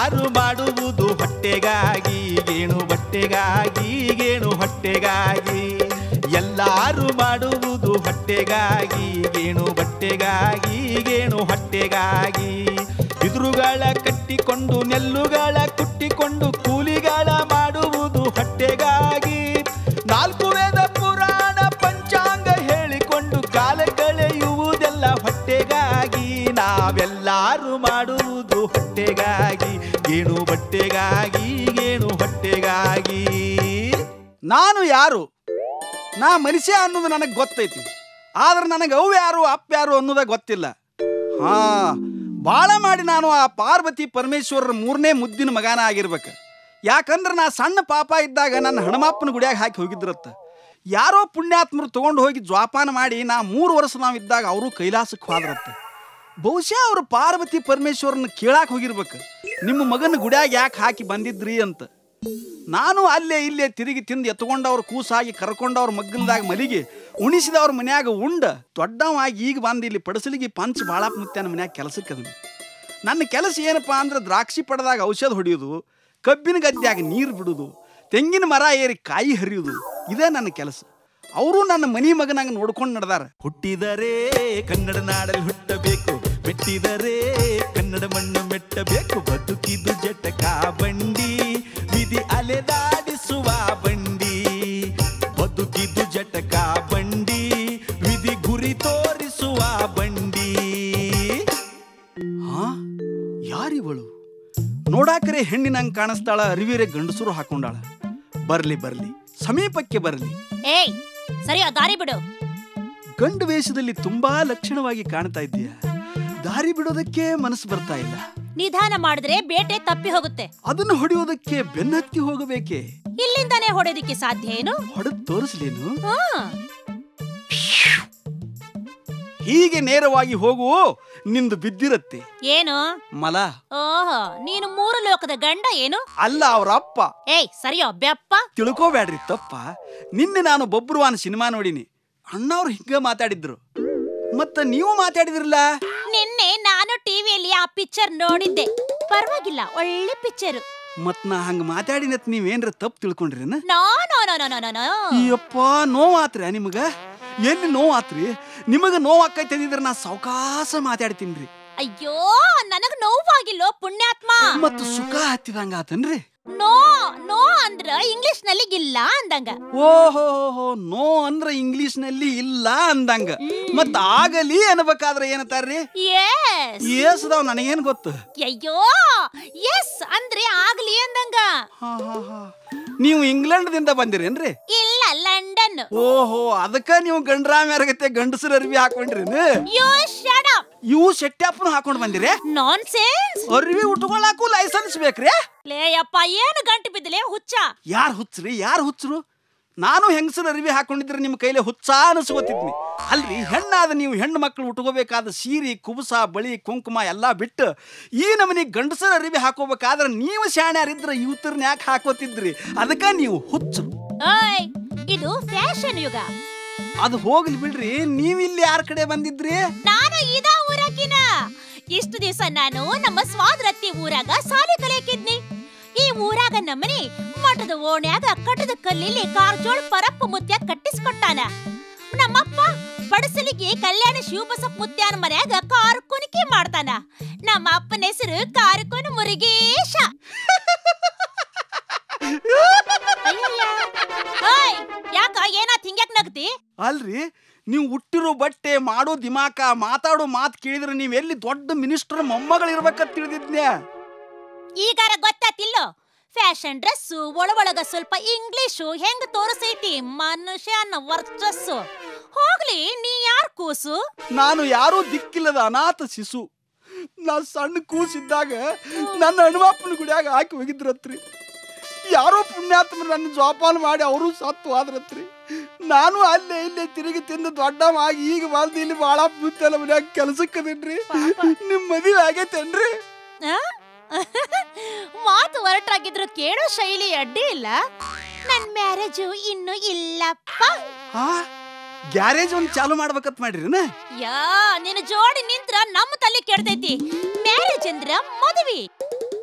ಎಲ್ಲಾರು ಮಾಡುವುದು ಹೊಟ್ಟೆಗಾಗಿ ಗೇಣು ಬಟ್ಟೆಗಾಗಿ ಗೇಣು ಹೊಟ್ಟೆಗಾಗಿ ಎಲ್ಲಾರು ಮಾಡುವುದು ಹೊಟ್ಟೆಗಾಗಿ ಗೇಣು ಬಟ್ಟೆಗಾಗಿ ಗೇಣು ಹೊಟ್ಟೆಗಾಗಿ ಬಿದುರುಗಳ ಕಟ್ಟಿಕೊಂಡು ನೆಲ್ಲುಗಳ ಕುಟ್ಟಿಕೊಂಡು ಕೂಲಿಗಳ ಮಾಡುವುದು ಹೊಟ್ಟೆಗಾಗಿ ನಾಲ್ಕು ವೇದ ಪುರಾಣ ಪಂಚಾಂಗ ಹೇಳಿಕೊಂಡು ಕಾಲ ಕಳೆಯುವುದೆಲ್ಲ ಹೊಟ್ಟೆಗಾಗಿ ನಾವೆಲ್ಲಾರು ಮಾಡುವುದು ಹೊಟ್ಟೆಗಾಗಿ ಗೇಣು ಬಟ್ಟೆಗಾಗಿ ಗೇಣು ಹೊಟ್ಟೆಗಾಗಿ ನಾನು ಯಾರು ನಾ ಮನುಷ್ಯ ಅನ್ನೋದು ನನಗೆ ಗೊತ್ತೈತಿ ಆದ್ರೆ ನನಗೆ ಅವು ಯಾರು ಅಪ್ಪ ಯಾರು ಅನ್ನೋದ ಗೊತ್ತಿಲ್ಲ ಹಾ ಭಾಳ ಮಾಡಿ ನಾನು ಆ ಪಾರ್ವತಿ ಪರಮೇಶ್ವರರ ಮೂರನೇ ಮುದ್ದಿನ ಮಗನ ಆಗಿರ್ಬೇಕು ಯಾಕಂದ್ರೆ ನಾ ಸಣ್ಣ ಪಾಪ ಇದ್ದಾಗ ನನ್ನ ಹಣಮಪ್ಪನ ಗುಡಿಯಾಗ ಹಾಕಿ ಹೋಗಿದ್ರತ್ತ ಯಾರೋ ಪುಣ್ಯಾತ್ಮರು ತಗೊಂಡು ಹೋಗಿ ಜ್ವಾಪಾನ ಮಾಡಿ ನಾ ಮೂರು ವರ್ಷ ನಾವು ಇದ್ದಾಗ ಅವರು ಕೈಲಾಸಕ್ಕೆ ಹೋದ್ರತ್ತ ಬಹುಶಃ ಅವರು ಪಾರ್ವತಿ ಪರಮೇಶ್ವರನ ಕೇಳಾಕ್ ಹೋಗಿರ್ಬೇಕು ನಿಮ್ಮ ಮಗನ ಗುಡಿಯಾಗ ಯಾಕೆ ಹಾಕಿ ಬಂದಿದ್ರಿ ಅಂತ ನಾನು ಅಲ್ಲೇ ಇಲ್ಲೇ ತಿರುಗಿ ತಿಂದು ಎತ್ಕೊಂಡವ್ರ ಕೂಸಾಗಿ ಕರ್ಕೊಂಡವ್ರ ಮಗ್ಗಲ್ದಾಗ ಮಲಿಗೆ ಉಣಿಸಿದವ್ರ ಮನ್ಯಾಗ ಉಂಡ ದೊಡ್ಡವಾಗಿ ಈಗ ಬಂದು ಇಲ್ಲಿ ಪಡಸಲಿಗೆ ಪಂಚ್ ಬಾಳಪ್ಪ ಮುತ್ಯಾನ ಮನ್ಯಾಗ ಕೆಲಸಕ್ಕೆ ಅದನ್ನು ನನ್ನ ಕೆಲಸ ಏನಪ್ಪಾ ಅಂದ್ರೆ ದ್ರಾಕ್ಷಿ ಪಡೆದಾಗ ಔಷಧ ಹೊಡೆಯೋದು ಕಬ್ಬಿನ ಗದ್ದ್ಯಾಗ ನೀರು ಬಿಡೋದು ತೆಂಗಿನ ಮರ ಏರಿ ಕಾಯಿ ಹರಿಯೋದು ಇದೇ ನನ್ನ ಕೆಲಸ ಅವರು ನನ್ನ ಮನಿ ಮಗನಾಗ ನೋಡ್ಕೊಂಡು ನಡೆದಾರ ಹುಟ್ಟಿದರೆ ಕನ್ನಡ ನಾಡಲ್ಲಿ ಹುಟ್ಟಬೇಕು ಮೆಟ್ಟಿದರೆ ಕನ್ನಡ ಮಣ್ಣು ಮೆಟ್ಟಬೇಕು ಬದುಕಿದು ಜಟಕ ಬಂಡಿ ವಿಧಿ ಅಲೆದಾಡಿಸುವ ಬಂಡಿ ಬದುಕಿದು ಜಟಕ ಬಂಡಿ ವಿಧಿ ಗುರಿ ತೋರಿಸುವ ಬಂಡಿ ಹಾ ಯಾರಿವಳು ನೋಡಾಕರೆ ಹೆಣ್ಣಿನಂಗೆ ಕಾಣಿಸ್ತಾಳ ಅರಿವಿರೆ ಗಂಡಸರು ಹಾಕೊಂಡಾಳ ಬರ್ಲಿ ಬರ್ಲಿ ಸಮೀಪಕ್ಕೆ ಬರ್ಲಿ ಏಯ್ ಸರಿಯೋ ದಾರಿ ಬಿಡು ಗಂಡು ವೇಷದಲ್ಲಿ ತುಂಬಾ ಲಕ್ಷಣವಾಗಿ ಕಾಣ್ತಾ ಇದ್ದೀಯ ದಾರಿ ಬಿಡೋದಕ್ಕೆ ಮನಸ್ಸು ಬರ್ತಾ ಇಲ್ಲ ನಿಧಾನ ಮಾಡಿದ್ರೆ ಬೇಟೆ ತಪ್ಪಿ ಹೋಗುತ್ತೆ ಅದನ್ನು ಹೊಡೆಯೋದಕ್ಕೆ ಬೆನ್ನತ್ತಿ ಹೋಗಬೇಕೆ ಇಲ್ಲಿಂದಾನೇ ಹೊಡೆಯೋದಿಕ್ಕೆ ಸಾಧ್ಯ ಏನು ಹೊಡೆದು ತೋರಿಸ್ಲೇನು ಹಾ ಹೀಗೆ ನೇರವಾಗಿ ಹೋಗು ನಿಂದು ಬಿದ್ದಿರತ್ತೆ ಏನು ಮಲ ಓಹೋ ನೀನು ಮೂರು ಲೋಕದ ಗಂಡ ಏನು ಅಲ್ಲ ಅವ್ರ ಅಪ್ಪ ಏಯ್ ಸರಿಯೋ ಬೆಪ್ಪ ತಿಳ್ಕೋಬೇಡ್ರಿ ತಪ್ಪ ನಿನ್ನೆ ನಾನು ಬೊಬ್ರುವಾನ್ ಸಿನಿಮಾ ನೋಡಿನಿ ಅಣ್ಣವ್ರು ಹಿಂಗ ಮಾತಾಡಿದ್ರು ಮತ್ತ ನೀವು ಮಾತಾಡಿದ್ರಲ್ಲ ನಿನ್ನೆ ನಾನು ಟಿವಿಯಲ್ಲಿ ಆ ಪಿಕ್ಚರ್ ನೋಡಿದ್ದೆ ಪರವಾಗಿಲ್ಲ ಒಳ್ಳೆ ಪಿಕ್ಚರ್ ಮತ್ ನಾ ಹಂಗ ಮಾತಾಡಿನತ್ ನೀವೇನ್ರ ತಪ್ಪು ತಿಳ್ಕೊಂಡ್ರೇನ no no no no no no ಅಯ್ಯಪ್ಪ ನೋವಾತ್ರಿ ನಿಮಗ ಎಲ್ಲಿ ನೋವಾತ್ರಿ ನಿಮಗ ನೋವು ಆಕೈತೆ ಅಂದಿದ್ರೆ ನಾ ಸಾವಕಾಶ ಮಾತಾಡ್ತೀನ್ರಿ ಅಯ್ಯೋ ನನಗ್ ನೋವಾಗಿಲ್ಲೋ ಪುಣ್ಯಾತ್ಮ ಮತ್ತು ಸುಖ ಹತ್ತಿದಂಗ ಆತನ್ರಿ ನೋ ನೋ ಅಂದ್ರ ಇಂಗ್ಲಿಷ್ ನಲ್ಲಿ ಇಲ್ಲ ಅಂದಂಗ ಓಹೋ ನೋ ಅಂದ್ರ ಇಂಗ್ಲಿಷ್ ನಲ್ಲಿ ಇಲ್ಲ ಅಂದಂಗ ಮತ್ ಆಗಲಿ ಅನ್ಬೇಕಾದ್ರೆ ಏನಂತಾರ್ರಿ ಎಸ್ ಏಸದಾವ್ ನನಗೇನ್ ಗೊತ್ತು ಅಯ್ಯೋ ಎಸ್ ಅಂದ್ರೆ ಆಗ್ಲಿ ಅಂದಂಗ ಹಾ ಹಾ ಹಾ ನೀವು ಇಂಗ್ಲೆಂಡ್ದಿಂದ ಬಂದಿರೇನ್ರಿ ಇಲ್ಲ ಲಂಡನ್ ಓಹೋ ಅದಕ್ಕ ನೀವು ಗಂಡ್ರಾಮ್ಯಾರಗತ್ತೆ ಗಂಡಸರ ಅರ್ವಿ ಹಾಕೊಂಡ್ರೇನು ಯು ಶಟ್ ಅಪ್ ಇವು ಸೆಟ್ಟಾಪ್ನು ಹಾಕೊಂಡ್ ಬಂದಿರಿ ನಾನ್ಸೆನ್ಸ್ ಅರ್ವಿ ಉಟ್ಕೊಳಕು ಲೈಸೆನ್ಸ್ ಬೇಕ್ರಿ ಲೇ ಅಪ್ಪ ಏನು ಗಂಟು ಬಿದ್ದಲೇ ಹುಚ್ಚ ಯಾರು ಹುಚ್ಚರಿ ಯಾರು ಹುಚ್ಚರು ನಾನು ಹೆಂಗಸರ ಅರಿವಿ ಹಾಕೊಂಡಿದ್ರೆ ನಿಮ್ಮ ಕೈಲಿ ಹುಚ್ಚ ಅನಿಸ್ಕೋತಿದ್ನಿ ಅಲ್ರಿ ಹೆಣ್ಣಾದ ನೀವು ಹೆಣ್ಣು ಮಕ್ಕಳು ಉಟ್ಕೋಬೇಕಾದ ಸೀರೆ ಕುಬುಸ ಬಳಿ ಕುಂಕುಮ ಎಲ್ಲ ಬಿಟ್ಟು ಈ ನಮನಿ ಗಂಡಸರ ಅರಿವಿ ಹಾಕೋಬೇಕಾದ್ರೆ ನೀವು ಶಾಣ್ಯಾರಿದ್ರೆ ಇವತ್ತರ್ನ ಯಾಕೆ ಹಾಕೋತಿದ್ರಿ ಅದಕ್ಕೆ ನೀವು ಹುಚ್ಚರು ಓಯ್ ಇದು ಫ್ಯಾಷನ್ ಯುಗ ಅದು ಹೋಗ್ಲಿ ಬಿಡ್ರಿ ನೀವಿಲ್ಲಿ ಯಾರ ಕಡೆ ಬಂದಿದ್ರಿ ನಾನು ಇದ ಊರಾಕಿನ ಇಷ್ಟು ದಿವಸ ನಾನು ನಮ್ಮ ಸ್ವಾದ್ರತ್ತಿ ಊರಾಗ ಸಾಲಿ ಕಲಿಯಕ್ಕಿದ್ನಿ ಈ ಊರಾಗ ನಮ್ಮನಿ ಮಠದ ಓಣ್ಯಾಗ ಕಟ್ಟದ ಕಲ್ಲಿಲಿ ಕಾರ್ಜೋಳ್ ಪರಪ್ಪ ಮುತ್ಯ ಕಟ್ಟಿಸ್ಕೊಟ್ಟಾನ ನಮ್ಮಪ್ಪ ಬಡಸಲಿಗೆ ಕಲ್ಯಾಣ ಶಿವಬಸಪ್ಪ ಮುತ್ಯಾನ ಮನ್ಯಾಗ ಕಾರು ಕುಣಿಕೆ ಮಾಡ್ತಾನ ನಮ್ಮ ಅಪ್ಪನ ಹೆಸರು ಕಾರುಕೊನ ಮುರುಗೇಶ ಅಯ್ಯಯ್ಯ. ಓಯ್, ಯಾಕ ಏನಾತ್ ಹಿಂಗ್ಯಾಕ್ ನಗ್ತಿ ಅಲ್ರಿ ನೀವು ಹುಟ್ಟಿರೋ ಬಟ್ಟೆ ಮಾಡೋ ದಿಮಾಕ ಮಾತಾಡೋ ಮಾತು ಕೇಳಿದ್ರೆ ನೀವು ಎಲ್ಲಿ ದೊಡ್ಡ ಮಿನಿಸ್ಟರ್ ಮೊಮ್ಮಗಳಿರ್ಬೇಕಂತ ತಿಳಿದಿದ್ನ್ಯಾ ಈಗಾರ ಗೊತ್ತಾತಿಲ್ಲೋ ಫ್ಯಾಷನ್ ಡ್ರೆಸ್ಸು ಒಳಗೊಳಗ ಸ್ವಲ್ಪ ಇಂಗ್ಲಿಷು ಹೆಂಗ್ ತೋರಿಸೈತಿ ಮನುಷ್ಯನ ವರ್ಚಸ್ಸು ಹೋಗ್ಲಿ ನೀ ಯಾರ್ ಕೂಸು ನಾನು ಯಾರೂ ದಿಕ್ಕಿಲ್ಲದ ಅನಾಥ ಶಿಶು ನಾ ಸಣ್ಣ ಕೂಸಿದ್ದಾಗ ನನ್ನ ಹನುಮಪ್ಪನ ಗುಡಿಯಾಗ ಹಾಕಿ ಹೋಗಿದ್ರತ್ರಿ ಯಾರೋ ಪುಣ್ಯಾತ್ಮರು ನನ್ನ ಜೋಪಾನ ಮಾಡಿ ಅವರು ಸತ್ತು ಆದ್ರತ್ರಿ ನಾನು ಅಲ್ಲೇ ಇಲ್ಲೇ ತಿರುಗಿ ತಿಂದು ದೊಡ್ಡವಾಗಿ ಈಗ ಬಂದು ಇಲ್ಲಿ ಭಾಳ ಮುತ್ತೆಲ್ಲ ಮನ್ಯಾಗ ಕೆಲ್ಸಕ್ಕದೇನ್ರಿ ನಿಮ್ಮ ಮದುವೆ ಆಗೈತೇನ್ರಿ ಆ? ಮಾತು ಹೊರಟಾಗಿದ್ರು ಕೇಳೋ ಶೈಲಿ ಅಡ್ಡಿ ಇಲ್ಲ ನನ್ ಮ್ಯಾರೇಜು ಇನ್ನು ಇಲ್ಲಪ್ಪ ಹಾ ಗ್ಯಾರೇಜ್ ಒಂದು ಚಾಲು ಮಾಡ್ಬೇಕಂತ ಮಾಡ್ರಿನ ಯಾ ನಿನ್ನ ಜೋಡಿ ನಿಂತ್ರ ನಮ್ಮ ತಲೆ ಕೆಡ್ತೈತಿ ಮ್ಯಾರೇಜ್ ಅಂದ್ರ ಮದುವೆ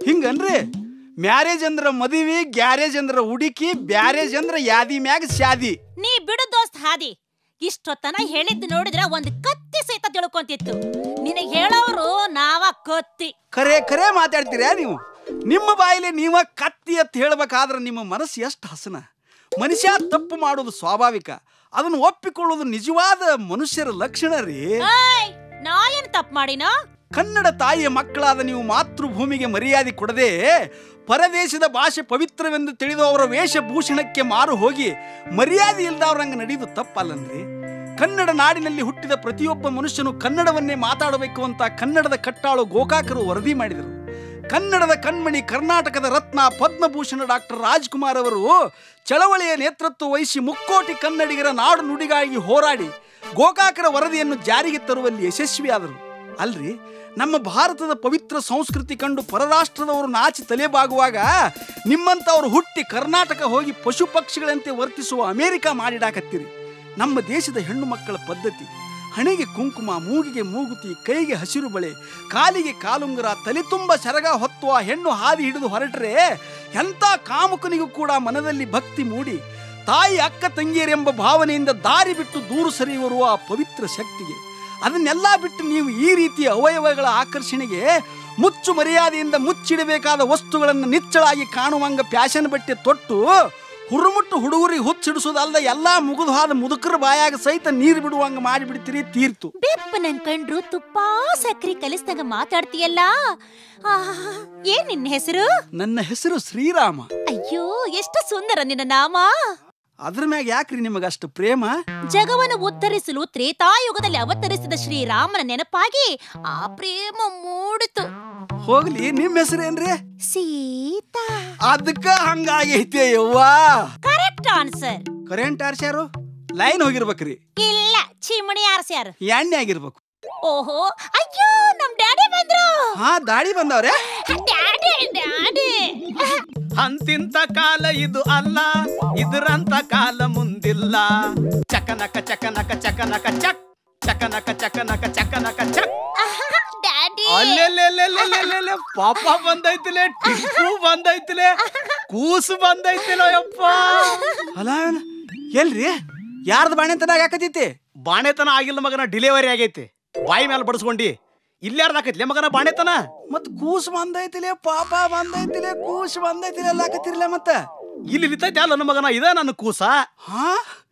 ಹಿಂಗನ್ರಿ ಮ್ಯಾರೇಜ್ ಅಂದ್ರ ಮದುವೆ ಗ್ಯಾರೇಜ್ ಅಂದ್ರ ಹುಡುಕಿ ಬ್ಯಾರೇಜ್ ಅಂದ್ರ ಯಾದಿ ಮ್ಯಾಗ ಶಾದಿ ನೀ ಬಿಡು ದೋಸ್ತ್ ಹಾದಿ ಇಷ್ಟೊತ್ತನ ಹೇಳಿದ್ದು ನೋಡಿದ್ರ ಒಂದ್ ಕತ್ತಿ ಸಹಿತ ತಿಳ್ಕೊಂತಿತ್ತು ನಿನಗ್ ಹೇಳೋರು ನಾವ ಕತ್ತಿ ಖರೆ ಖರೆ ಮಾತಾಡ್ತೀರಾ ನೀವು ನಿಮ್ಮ ಬಾಯಿಲಿ ನೀವ ಕತ್ತಿ ಅಂತ ಹೇಳ್ಬೇಕಾದ್ರೆ ನಿಮ್ಮ ಮನಸ್ಸು ಎಷ್ಟು ಹಸನ ಮನುಷ್ಯ ತಪ್ಪು ಮಾಡೋದು ಸ್ವಾಭಾವಿಕ ಅದನ್ನು ಒಪ್ಪಿಕೊಳ್ಳೋದು ನಿಜವಾದ ಮನುಷ್ಯರ ಲಕ್ಷಣ ರೀ ಏಯ್ ನಾ ಏನ್ ತಪ್ಪ ಮಾಡಿನ ಕನ್ನಡ ತಾಯಿಯ ಮಕ್ಕಳಾದ ನೀವು ಮಾತೃಭೂಮಿಗೆ ಮರ್ಯಾದೆ ಕೊಡದೆ ಪರದೇಶದ ಭಾಷೆ ಪವಿತ್ರವೆಂದು ತಿಳಿದು ಅವರ ವೇಷಭೂಷಣಕ್ಕೆ ಮಾರು ಹೋಗಿ ಮರ್ಯಾದೆ ಇಲ್ದವ್ರಂಗ ನಡೆಯುವುದು ತಪ್ಪಲ್ಲನ್ರಿ ಕನ್ನಡ ನಾಡಿನಲ್ಲಿ ಹುಟ್ಟಿದ ಪ್ರತಿಯೊಬ್ಬ ಮನುಷ್ಯನು ಕನ್ನಡವನ್ನೇ ಮಾತಾಡಬೇಕು ಅಂತ ಕನ್ನಡದ ಕಟ್ಟಾಳು ಗೋಕಾಕರು ವರದಿ ಮಾಡಿದರು ಕನ್ನಡದ ಕಣ್ಮಣಿ ಕರ್ನಾಟಕದ ರತ್ನ ಪದ್ಮಭೂಷಣ ಡಾಕ್ಟರ್ ರಾಜ್ಕುಮಾರ್ ಅವರು ಚಳವಳಿಯ ನೇತೃತ್ವ ವಹಿಸಿ ಮುಕ್ಕೋಟಿ ಕನ್ನಡಿಗರ ನಾಡು ನುಡಿಗಾಗಿ ಹೋರಾಡಿ ಗೋಕಾಕರ ವರದಿಯನ್ನು ಜಾರಿಗೆ ತರುವಲ್ಲಿ ಯಶಸ್ವಿಯಾದರು ಅಲ್ರಿ ನಮ್ಮ ಭಾರತದ ಪವಿತ್ರ ಸಂಸ್ಕೃತಿ ಕಂಡು ಪರರಾಷ್ಟ್ರದವರು ನಾಚಿ ತಲೆಬಾಗುವಾಗ ನಿಮ್ಮಂಥವ್ರು ಹುಟ್ಟಿ ಕರ್ನಾಟಕ ಹೋಗಿ ಪಶು ಪಕ್ಷಿಗಳಂತೆ ವರ್ತಿಸುವ ಅಮೆರಿಕ ಮಾಡಿಡಾಕತ್ತೀರಿ ನಮ್ಮ ದೇಶದ ಹೆಣ್ಣು ಮಕ್ಕಳ ಪದ್ಧತಿ ಹಣೆಗೆ ಕುಂಕುಮ ಮೂಗಿಗೆ ಮೂಗುತಿ ಕೈಗೆ ಹಸಿರು ಬಳೆ ಕಾಲಿಗೆ ಕಾಲುಂಗುರ ತಲೆ ತುಂಬ ಸರಗ ಹೊತ್ತು ಆ ಹೆಣ್ಣು ಹಾದಿ ಹಿಡಿದು ಹೊರಟ್ರೆ ಎಂಥ ಕಾಮುಕನಿಗೂ ಕೂಡ ಮನದಲ್ಲಿ ಭಕ್ತಿ ಮೂಡಿ ತಾಯಿ ಅಕ್ಕ ತಂಗಿಯರೆಂಬ ಭಾವನೆಯಿಂದ ದಾರಿ ಬಿಟ್ಟು ದೂರು ಸರಿಯುವರು ಆ ಪವಿತ್ರ ಶಕ್ತಿಗೆ ಅದನ್ನೆಲ್ಲ ಬಿಟ್ಟು ನೀವು ಈ ರೀತಿಯ ಅವಯವಗಳ ಆಕರ್ಷಣೆಗೆ ಮುಚ್ಚು ಮರ್ಯಾದೆಯಿಂದ ಮುಚ್ಚಿಡಬೇಕಾದ ವಸ್ತುಗಳನ್ನು ನಿಚ್ಚಳಾಗಿ ಕಾಣುವಂಗ ಪ್ಯಾಶನ್ ಬಟ್ಟೆ ತೊಟ್ಟು ಹುರುಮುಟ್ಟು ಹುಡುಗರಿಗೆ ಹುಚ್ಚಿಡಿಸೋದಲ್ದ ಎಲ್ಲಾ ಮುಗಿದು ಹಾದ ಮುದುಕರ ಬಾಯಾಗ ಸಹಿತ ನೀರು ಬಿಡುವಂಗ ಮಾಡಿಬಿಡ್ತೀರಿ ತೀರ್ತು ಬೆಪ್ಪ ನನ್ ಕಂಡ್ರು ತುಪ್ಪ ಸಕ್ರಿ ಕಲಿಸ್ದಂಗ ಮಾತಾಡ್ತೀಯಲ್ಲ ಆ, ಏನ್ ನಿನ್ನ ಹೆಸರು ನನ್ನ ಹೆಸರು ಶ್ರೀರಾಮ ಅಯ್ಯೋ ಎಷ್ಟು ಸುಂದರ ನಿನ್ನ ನಾಮ ಅದ್ರ ಮ್ಯಾಗ ಯಾಕ್ರಿ ನಿಮಗಷ್ಟು ಪ್ರೇಮ ಜಗವನ್ನು ಉದ್ಧರಿಸಲು ತ್ರೇತಾಯುಗದಲ್ಲಿ ಅವತರಿಸಿದ ಶ್ರೀರಾಮನ ನೆನಪಾಗಿ ಆ ಪ್ರೇಮ ಮೂಡಿತು ಹೋಗ್ಲಿ ನಿಮ್ ಹೆಸರೇನ್ರಿ ಸೀತಾ ಅದಕ್ಕ ಹಂಗಾಗೈತೆ ಯವ್ವಾ ಕರೆಕ್ಟ್ ಆನ್ಸರ್ ಕರೆಂಟ್ ಆರ್ಸ್ಯಾರು ಲೈನ್ ಹೋಗಿರ್ಬೇಕ್ರಿ ಇಲ್ಲ ಚಿಮಣಿ ಆರ್ಸ್ಯಾರ ಎಣ್ಣೆ ಆಗಿರ್ಬೇಕು ಓಹೋ ಅಯ್ಯೋ ನಮ್ ಡ್ಯಾಡಿ ಬಂದ್ರು ಹಾ ದಾಡಿ ಬಂದವ್ರೆ ಡ್ಯಾಡಿ ಡ್ಯಾಡಿ ಅಂತಿಂತ ಕಾಲ ಇದು ಅಲ್ಲ ಇದರಂತ ಕಾಲ ಮುಂದಿಲ್ಲ ಚಕನಕ ಚಕನಕ ಚಕನಕ ಚಕ್ ಚಕನಕ ಚಕನಕ ಚಕನಕ ಚಕ್ ಡ್ಯಾಡಿ ಅಲ್ಲೆಲ್ಲೆಲ್ಲೆಲ್ಲೆಲ್ಲೆಲ್ಲೆ ಪಾಪ ಬಂದೈತಿಲೆ ಟಿಪ್ಪು ಬಂದೈತಿಲೆ ಕೂಸು ಬಂದೈತಿಲೋ ಯಪ್ಪ ಅಲ್ಲ ಎಲ್ರಿ ಯಾರ್ದು ಬಾಣೆ ತನಾಗ ಹಾಕತೈತಿ ಬಾಣೆತನ ಆಗಿಲ್ಲ ಮಗನ ಡಿಲಿವರಿ ಆಗೈತಿ ಬಾಯಿ ಮೇಲೆ ಬಡಿಸ್ಕೊಂಡಿ ಇಲ್ಲಾರ್ದಾಕೈತಿಲೆ ಮಗನ ಬಾಣೆತನ ಮತ್ ಕೂಸು ಬಂದೈತಿಲೆ ಪಾಪ ಬಂದೈತಿಲೆ ಕೂಸು ಬಂದೈತಿಲೆ ಎಲ್ಲ ಹಾಕತಿರ್ಲ ಮತ್ತ ಇಲ್ಲಿ ನಿಂತೈತಿ ಅಲ್ಲ ನನ್ನ ಮಗನ ಇದ ನನ್ನ ಕೂಸ ಹಾ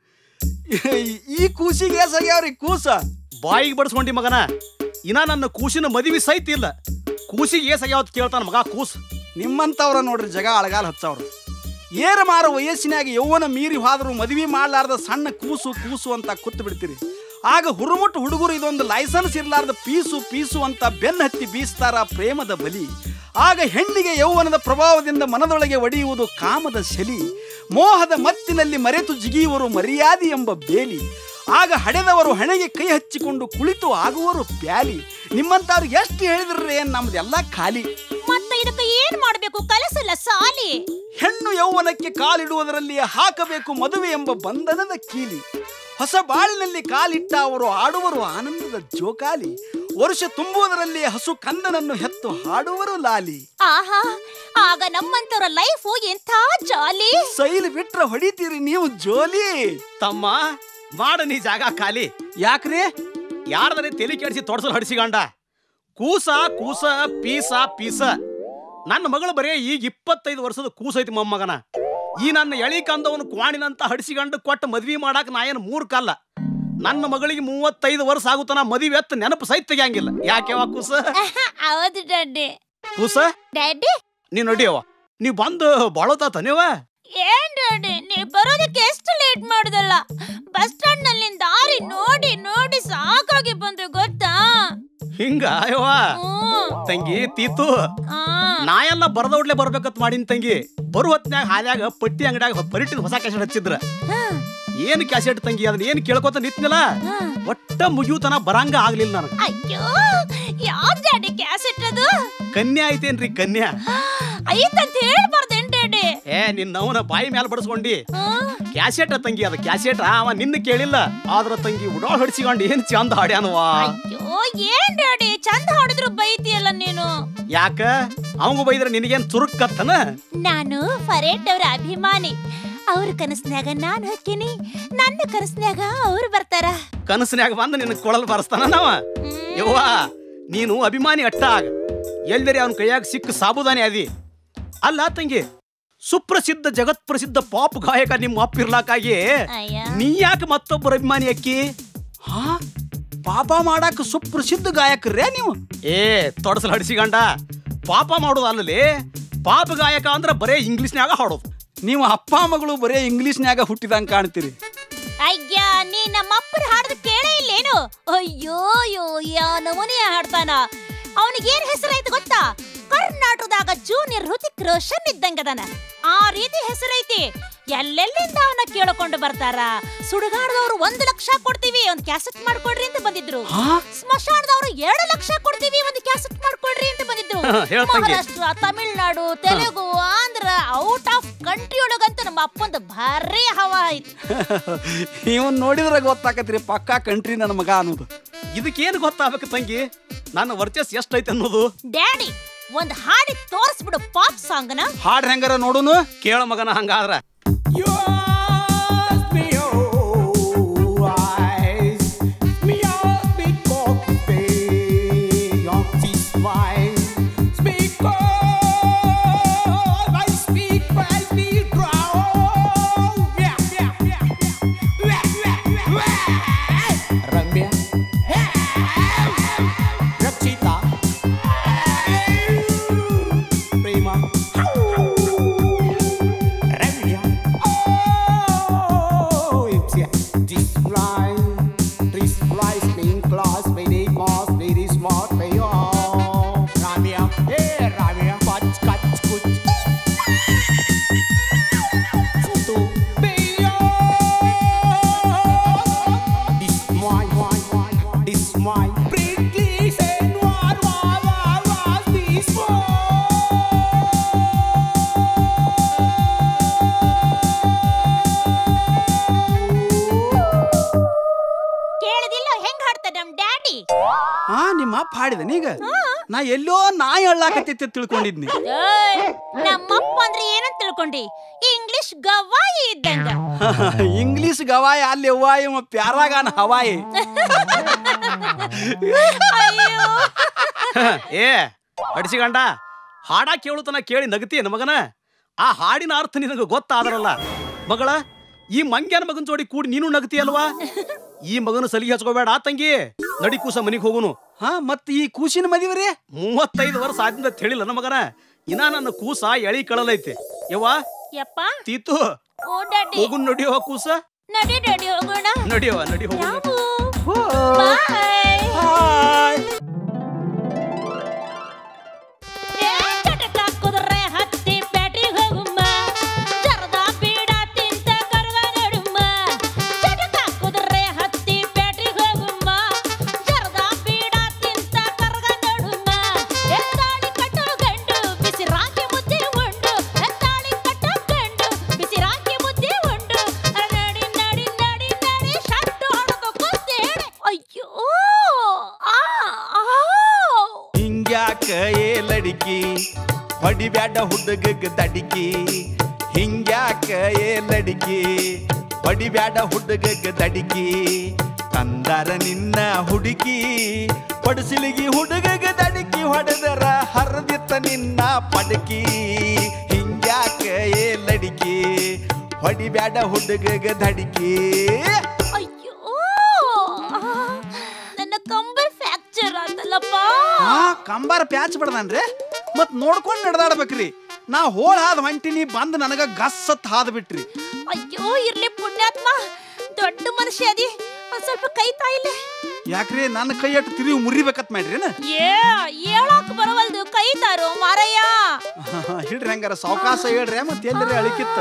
ಈ ಕೂಸಿಗೆ ಎಸಾಗ್ಯಾವ್ರಿ ಕೂಸ ಬಾಯಿಗೆ ಬಡಿಸ್ಕೊಂಡಿ ಮಗನ ಇನ್ನ ನನ್ನ ಕೂಸಿನ ಮದುವೆ ಸಹಿತ ಇಲ್ಲ ಕೂಸಿಗೆ ಏಸ್ ಆಗ್ಯಾವತ್ ಕೇಳ್ತಾನ ಮಗ ಕೂಸ್ ನಿಮ್ಮಂತವ್ರ ನೋಡ್ರಿ ಜಗ ಅಳಗಾಲ ಹಚ್ಚವ್ರು ಏರ ಮಾರ ವಯಸ್ಸಿನಾಗ ಯೌವನ ಮೀರಿ ಹೋದ್ರು ಮದುವೆ ಮಾಡ್ಲಾರ್ದ ಸಣ್ಣ ಕೂಸು ಕೂಸು ಅಂತ ಕೂತು ಬಿಡ್ತೀರಿ ಆಗ ಹುರುಮುಟ್ಟು ಹುಡುಗರು ಇದೊಂದು ಲೈಸೆನ್ಸ್ ಇರ್ಲಾರ್ದ ಪೀಸು ಪೀಸು ಅಂತ ಬೆನ್ನ ಹತ್ತಿ ಬೀಸ್ತಾರ ಪ್ರೇಮದ ಬಲಿ ಆಗ ಹೆಣ್ಣಿಗೆ ಯೌವನದ ಪ್ರಭಾವದಿಂದ ಮನದೊಳಗೆ ಒಡೆಯುವುದು ಕಾಮದ ಶಲಿ ಮೋಹದ ಮತ್ತಿನಲ್ಲಿ ಮರೆತು ಜಿಗಿಯುವರು ಮರ್ಯಾದೆ ಎಂಬ ಬೇಲಿ ಆಗ ಹಡೆದವರು ಹಣೆಗೆ ಕೈ ಹಚ್ಚಿಕೊಂಡು ಕುಳಿತು ಆಗುವರು ಪ್ಯಾಲಿ ನಿಮ್ಮಂತವ್ರಿಗೆ ಎಷ್ಟು ಹೇಳಿದ್ರಿ ನಮ್ದೆಲ್ಲ ಖಾಲಿ ಮತ್ತೆ ಇದಕ್ಕೆ ಏನ್ ಮಾಡ್ಬೇಕು ಕಲಸಲ್ಲ ಸಾಲಿ ಹೆಣ್ಣು ಯೌವನಕ್ಕೆ ಕಾಲಿಡುವುದರಲ್ಲಿ ಹಾಕಬೇಕು ಮದುವೆ ಎಂಬ ಬಂಧನದ ಕೀಲಿ ಹೊಸ ಬಾಳಿನಲ್ಲಿ ಕಾಲಿಟ್ಟ ಅವರು ಆಡುವರು ಆನಂದದ ಜೋಕಾಲಿ ವರ್ಷ ತುಂಬುವುದರಲ್ಲಿ ಹಸು ಕಂದನನ್ನು ಹೆತ್ತು ಹಾಡುವರು ಲಾಲಿ ಆಹಾ ಆಗ ನಮ್ಮಂತವ್ರ ಲೈಫು ಎಂಥ ಜಾಲಿ ಸೈಲ್ ಬಿಟ್ರ ಹೊಡಿತೀರಿ ನೀವು ಜೋಲಿ ತಮ್ಮ ಮಾಡ ನೀ ಜಾಗ ಖಾಲಿ ಯಾಕ್ರಿ ಯಾರ್ದರೆ ತಲೆ ಕೆಡಿಸಿ ತೊಡಸಲು ಹಡಿಸಿಗಂಡ ಕೂಸ ಕೂಸ ಪೀಸ ಪೀಸ ನನ್ನ ಮಗಳು ಬರೇ ಈಗ ಇಪ್ಪತ್ತೈದು ವರ್ಷದ ಕೂಸ ಐತಿ ಮೊಮ್ಮಗನ ಈ ನನ್ನ ಎಳಿ ಕಂದವನು ಕ್ವಾಣಿನಂತ ಹಡಿಸಿಗಂಡು ಕೊಟ್ಟು ಮದ್ವಿ ಮಾಡಾಕ ನಾ ಏನು ಮೂರ್ಖಲ್ಲ ನನ್ನ ಮಗಳಿಗೆ ಮೂವತ್ತೈದು ವರ್ಷ ಆಗುತ್ತಾನ ಮದುವೆ ಎತ್ತ ನೆನಪು ಸಹಿತ ತೆಗಿಯಂಗಿಲ್ಲ ಯಾಕೆವ ಕೂಸ ಹೌದು ಡ್ಯಾಡಿ ಕೂಸ ಡ್ಯಾಡಿ ನೀ ನಡಿಯವ ನೀ ಬಂದು ಬಾಳೋತಾತ ನೀವ ಏನ್ ಡ್ಯಾಡಿ ನೀ ಬರೋದಕ್ಕೆ ಎಷ್ಟು ಲೇಟ್ ಮಾಡುದಲ್ಲ ಬಸ್ ಸ್ಟಾಂಡ್ ನಲ್ಲಿ ದಾರಿ ನೋಡಿ ನೋಡಿ ಸಾಕಾಗಿ ಬಂದ್ರೆ ಗೊತ್ತಾ ಹಿಂಗ ಅಯ್ಯವ ಹ್ಮ್ ತಂಗಿ ತೀತು ಆ, ನಾ ಎಲ್ಲ ಬರದೌಡ್ಲೆ ಬರ್ಬೇಕತ್ ಮಾಡಿನ ತಂಗಿ ಬರು ಹೊತ್ನ್ಯಾಗ ಹಾದ್ಯಾಗ ಪಟ್ಟಿ ಅಂಗಡ್ಯಾಗ ಪರಿಟಿನ ಹೊಸ ಕ್ಯಾಸೆಟ್ ಹಚ್ಚಿದ್ರ ಹ, ಏನ್ ಕ್ಯಾಸೆಟ್ ತಂಗಿ ಅದನ್ನ ಏನ್ ಕೇಳ್ಕೊತ ನಿತ್ನಲ್ಲ ಹ. ಒಟ್ಟ ಮುಗಿಯುತನ ಬರಂಗ ಆಗ್ಲಿಲ್ಲ ನನಗ ಅಯ್ಯೋ ಯಾವ್ ಡ್ಯಾಡಿ ಕ್ಯಾಸೆಟ್ ಅದು ಕನ್ಯಾ ಐತೇನ್ರಿ ಕನ್ಯಾ ಐತಂತ ಹೇಳ್ಬಾರ್ದೇನ್ ಡ್ಯಾಡಿ ಏ ನಿನ್ನ ಅವನ ಬಾಯಿ ಮೇಲೆ ಬಡಿಸ್ಕೊಂಡಿ ಆ, ಕ್ಯಾಸೆಟ್ ತಂಗಿ ಅದ ಕ್ಯಾಸೆಟ್ ಅವ ನಿನ್ನ ಕೇಳಿಲ್ಲ ಆದ್ರ ತಂಗಿ ಉಡಾಳ್ ಹೊಡಿಸಿಕೊಂಡು ಏನ್ ಚಂದ ಹಾಡ್ಯಾನವಾ ಅಯ್ಯೋ ಏನ್ ಡ್ಯಾಡಿ ಚಂದ ಹಾಡಿದ್ರು ಬೈತಿಯಲ್ಲ ನೀನು ಯಾಕ ಅವಂಗ ಬೈದ್ರೆ ನಿನಗೇನ್ ಚುರುಕತ್ತನ ನಾನು ಫರೇಟ್ ಅವ್ರ ಅಭಿಮಾನಿ ಅವ್ರ ಕನಸ್ನ್ಯಾಗ ನಾನು ಹಕ್ಕಿನಿ ನನ್ನ ಕನಸ್ನ್ಯಾಗ ಅವ್ರು ಬರ್ತಾರ ಕನಸಿನ್ಯಾಗ ಬಂದು ನಿನ್ನ ಕೊಳಲ್ ಬರಸ್ತಾನ ನಾವ ಯವ್ವ ನೀನು ಅಭಿಮಾನಿ ಅಟ್ಟ ಆಗ ಎಲ್ಲರಿ ಅವನ ಕೈಯಾಗ ಸಿಕ್ಕ ಸಾಬುದಾನಿ ಅದಿ ಅಲ್ಲ ತಂಗಿ ಸುಪ್ರಸಿದ್ಧ ಜಗತ್ ಪ್ರಸಿದ್ಧ ಪಾಪ್ ಗಾಯಕ ನಿಮ್ಮ ಅಪ್ಪ ಇರ್ಲಾಕಾಗಿ ಅಯ್ಯ ನೀ ಯಾಕೆ ಮತ್ತೊಬ್ಬರ ಅಭಿಮಾನಿ ಅಕ್ಕಿ ಹಾ ಪಾಪ ಮಾಡಾಕ ಸುಪ್ರಸಿದ್ಧ ಗಾಯಕರೇ ನೀವು ಏ ತೊಡಸಲ್ ಹಡಿಸಿಗಂಡ ಪಾಪ ಮಾಡೋದು ಅಲ್ಲಲಿ ಪಾಪ ಗಾಯಕ ಅಂದ್ರ ಬರೇ ಇಂಗ್ಲಿಷ್ನ್ಯಾಗ ಹಾಡೋದು ನೀವು ಅಪ್ಪ ಮಗಳು ಬರೇ ಇಂಗ್ಲಿಷ್ನ್ಯಾಗ ಹುಟ್ಟಿದಂಗ ಕಾಣ್ತೀರಿ ಅಯ್ಯ ನೀ ನಮ್ಮ ಅಪ್ಪನ ಹಾಡ್ದು ಕೇಳೇ ಇಲ್ಲೇನು ಅಯ್ಯೋ ಅಯ್ಯೋ ಯಾ ನಮೂನಿ ಹಾಡ್ತಾನ ಅವನಿಗೇನ್ ಹೆಸರೈತೆ ಗೊತ್ತಾ ಕರ್ನಾಟಕದಾಗ ಜೂನಿಯರ್ ಹೃತಿಕ್ ರೋಷನ್ ಇದ್ದಂಗದನ ಆ ರೀತಿ ಹೆಸರೈತಿ ಎಲ್ಲೆಲ್ಲಿಂದ ಅವನ ಕೇಳಿಕೊಂಡು ಬರ್ತಾರ ಸುಡುಗಾಡದವ್ರು ಒಂದು ಲಕ್ಷ ಕೊಡ್ತೀವಿ ಒಂದ್ ಕ್ಯಾಸೆಟ್ ಮಾಡ್ಕೊಡ್ರಿ ಅಂತ ಬಂದಿದ್ರು ಹಾ ಸ್ಮಶಾನದವ್ರು ಎರಡು ಲಕ್ಷ ಕೊಡ್ತೀವಿ ಒಂದು ಕ್ಯಾಸೆಟ್ ಮಾಡ್ಕೊಡ್ರಿ ಅಂತ ಬಂದಿದ್ರು ಹೇಳ್ತಂಗೆ. Maharashtra Tamilnadu Telugu Andhra out of country ಒಳಗಂತೂ ನಮ್ಮ ಅಪ್ಪಂದು ಭಾರಿ ಹವಾ ಐತಿ ಇವನ್ ನೋಡಿದ್ರೆ ಗೊತ್ತಾಕತ್ರಿ ಪಕ್ಕಾ ಕಂಟ್ರಿ ನನ್ನ ಮಗ ಅನ್ನೋದು ಇದಕ್ಕೇನು ಗೊತ್ತಾಗಬೇಕು ತಂಗಿ ನನ್ನ ವರ್ಚಸ್ ಎಷ್ಟೈತೆ ಅನ್ನೋದು ಡ್ಯಾಡಿ ಒಂದ್ ಹಾಡಿ ತೋರಿಸ್ಬಿಡು ಪಾಪ್ ಸಾಂಗ್ನ ಹಾಡ್ ಹೆಂಗಾರ ನೋಡುನು ಕೇಳ ಮಗನ ಹಂಗಾದ್ರ You ask me, oh, eyes, me ask me, coffee, on this wine. Speak, oh, I speak, I speak, drown. Yeah, yeah, yeah, yeah, yeah, yeah. Ramya, Rakshita, Prema. Ramya. Oh, it's yeah. This line, this line, being class, very class, very smart, very oh. Ramya, hey Ramya, catch, catch, kuch. Futu, beyo. This my, my, my, this my. Prickly, say, noir, war, war, war, this ಕೇಳಿದಿಲ್ಲ ಹೆಂಗ್ ಹಾಡ್ತಾರ ನಮ್ daddy ಹಾ ನಿಮ್ಮ ಅಪ್ಪ ಹಾಡಿದನ ಈಗ ನಾ ಎಲ್ಲೋ ನಾಯಿ ಹಳ್ಳಾಕತ್ತೈತೆ ತಿಳ್ಕೊಂಡಿದ್ನಿ ಏಯ್, ನಮ್ಮಪ್ಪ ಅಂದ್ರೆ ಏನಂತ ತಿಳ್ಕೊಂಡಿ ಇಂಗ್ಲಿಷ್ ಗವಾಯಿ ಇದ್ದಂಗ ಇಂಗ್ಲಿಷ್ ಗವಾಯಿ ಅಲ್ಲಿ ಹವಾಯಿ ಇವ ಪ್ಯಾರಾಗಾನ ಹವಾಯಿ ಅಯ್ಯೋ ಏ ಅಡಿಸಿಗಂಡ ಹಾಡ ಕೇಳುತ್ತನ ಕೇಳಿ ನಗತಿ ಮಗನ ಆ ಹಾಡಿನ ಅರ್ಥ ನಿನಗೆ ಗೊತ್ತಾದ್ರಲ್ಲ ಮಗಳ ಈ ಮಂಗ್ಯನ ಮಗನ್ ಜೋಡಿ ಕೂಡಿ ನೀನು ನಗತಿ ಅಲ್ವಾ ಈ ಮಗನ ಸಲಿಗೆ ಹಚ್ಕೋಬೇಡ ತಂಗಿ ನಡಿ ಕೂಸ ಮನಿಗೆ ಹೋಗುನು ಹಾ ಮತ್ ಈ ಕೂಸಿನ ಮದಿವಿ ರೀ ಮೂವತ್ತೈದು ವರ್ಷ ಆದ್ರಿಂದ ಹೇಳಿಲ್ಲ ನನ್ನ ಮಗನ ಇನ್ನ ನನ್ನ ಕೂಸ ಎಳಿ ಕಳಲೈತೆ ಯವ್ವ ಯಪ್ಪ ತೀತು ಓ ಡ್ಯಾಡಿ ಹೋಗುನ್ ನಡಿಯೋ ಕೂಸ ನಡಿ ಡ್ಯಾಡಿ ಹೋಗೋಣ ನಡಿಯವ ನಡಿ ಹೋಗು ಯಾವು ಬಾಯ್ ಹಾಯ್ ಏ ಚಟಕ ಕುದುರೆ ಹತ್ತಿ ಪೇಟೆಗ್ ಹೋಗುಮ್ಮ ಜರದ ಬೀಡ ತಿಂತ ಕರ್ವ ನಡುಮ್ಮ ಚಟಕ ಕುದುರೆ ಹತ್ತಿ ಪೇಟೆಗ್ ಹೋಗುಮ್ಮ ಜರದ ಬೀಡ ತಿಂತ ಕರ್ಗ ನಡುಮ್ಮ ಎತ್ತಾಳಿ ಕಟ್ಟೋ ಗಂಡು ಬಿಸಿ ರಾಗಿ ಮುದ್ದೆ ಉಂಡು ಎತ್ತಾಳಿ ಕಟ್ಟೋ ಗಂಡು ಬಿಸಿ ರಾಗಿ ಮುದ್ದೆ ಉಂಡು ನಡಿ ನಡಿ ನಡಿ ನಡಿ ಶಟ್ಟು ಹೊಡೆದು ಕುಸ್ತೇನೆ ಅಯ್ಯೋ ಆ ಆ ಹಿಂಗ್ಯಾಕ ಏ ಲಡಿಕಿ ಹೊಡಿಬ್ಯಾಡ ಹುಡುಗಗ ತಡಿಕಿ ಹಿಂಗ್ಯಾಕ ಏ ಲಡಿಕಿ ಹೊಡಿಬ್ಯಾಡ ಹುಡುಗಗ ತಡಿಕಿ ತಂದರ ನಿನ್ನ ಹುಡುಕಿ ಪಡಿಸಿಲಿಗಿ ಹುಡುಗಗ ತಡಿಕಿ ಹೊಡೆದರ ಹರಿದಿತ್ತ ನಿನ್ನ ಪಡಕಿ ಹಿಂಗ್ಯಾಕ ಏ ಲಡಿಕಿ ಹೊಡಿಬ್ಯಾಡ ಹುಡುಗಗ ದಡಿಕಿ ಅಯ್ಯೋ ನನ್ನ ಕಂಬರ್ ಫ್ರಾಕ್ಚರ್ ಆತಲ್ಲಪ್ಪ ಹಾ ಕಂಬಾರ ಪ್ಯಾಚ್ ಬಡ್ದಾನ್ರಿ ಮತ್ ನೋಡ್ಕೊಂಡ್ ನಡೆದಾಡ್ಬೇಕ್ರಿ ನಾ ಹೋಳ್ ಹಾದ್ ಹೊಂಟಿನಿ ಬಂದ್ ನನಗ ಗಸ್ಸತ್ ಹಾದ್ ಬಿಟ್ರಿ ಅಯ್ಯೋ ಇರ್ಲಿ ಪುಣ್ಯಾತ್ಮ ದೊಡ್ಡ ಮನುಷ್ಯ ಅದಿ ಒಂದ್ ಸ್ವಲ್ಪ ಕೈ ತಾಯಿಲೆ ಯಾಕ್ರಿ ನನ್ನ ಕೈ ಅಟ್ಟು ತಿರುಗಿ ಮುರಿಬೇಕತ್ ಮಾಡ್ರಿನ ಏ ಹೇಳಾಕ್ ಬರವಲ್ದು ಕೈ ತಾರು ಮಾರಯ್ಯ ಹಿಡ್ರಿ ಹಂಗಾರ ಸಾವಕಾಶ ಹೇಳ್ರಿ ಮತ್ತೆ ಎಲ್ಲರಿ ಅಳಿಕಿತ್ತ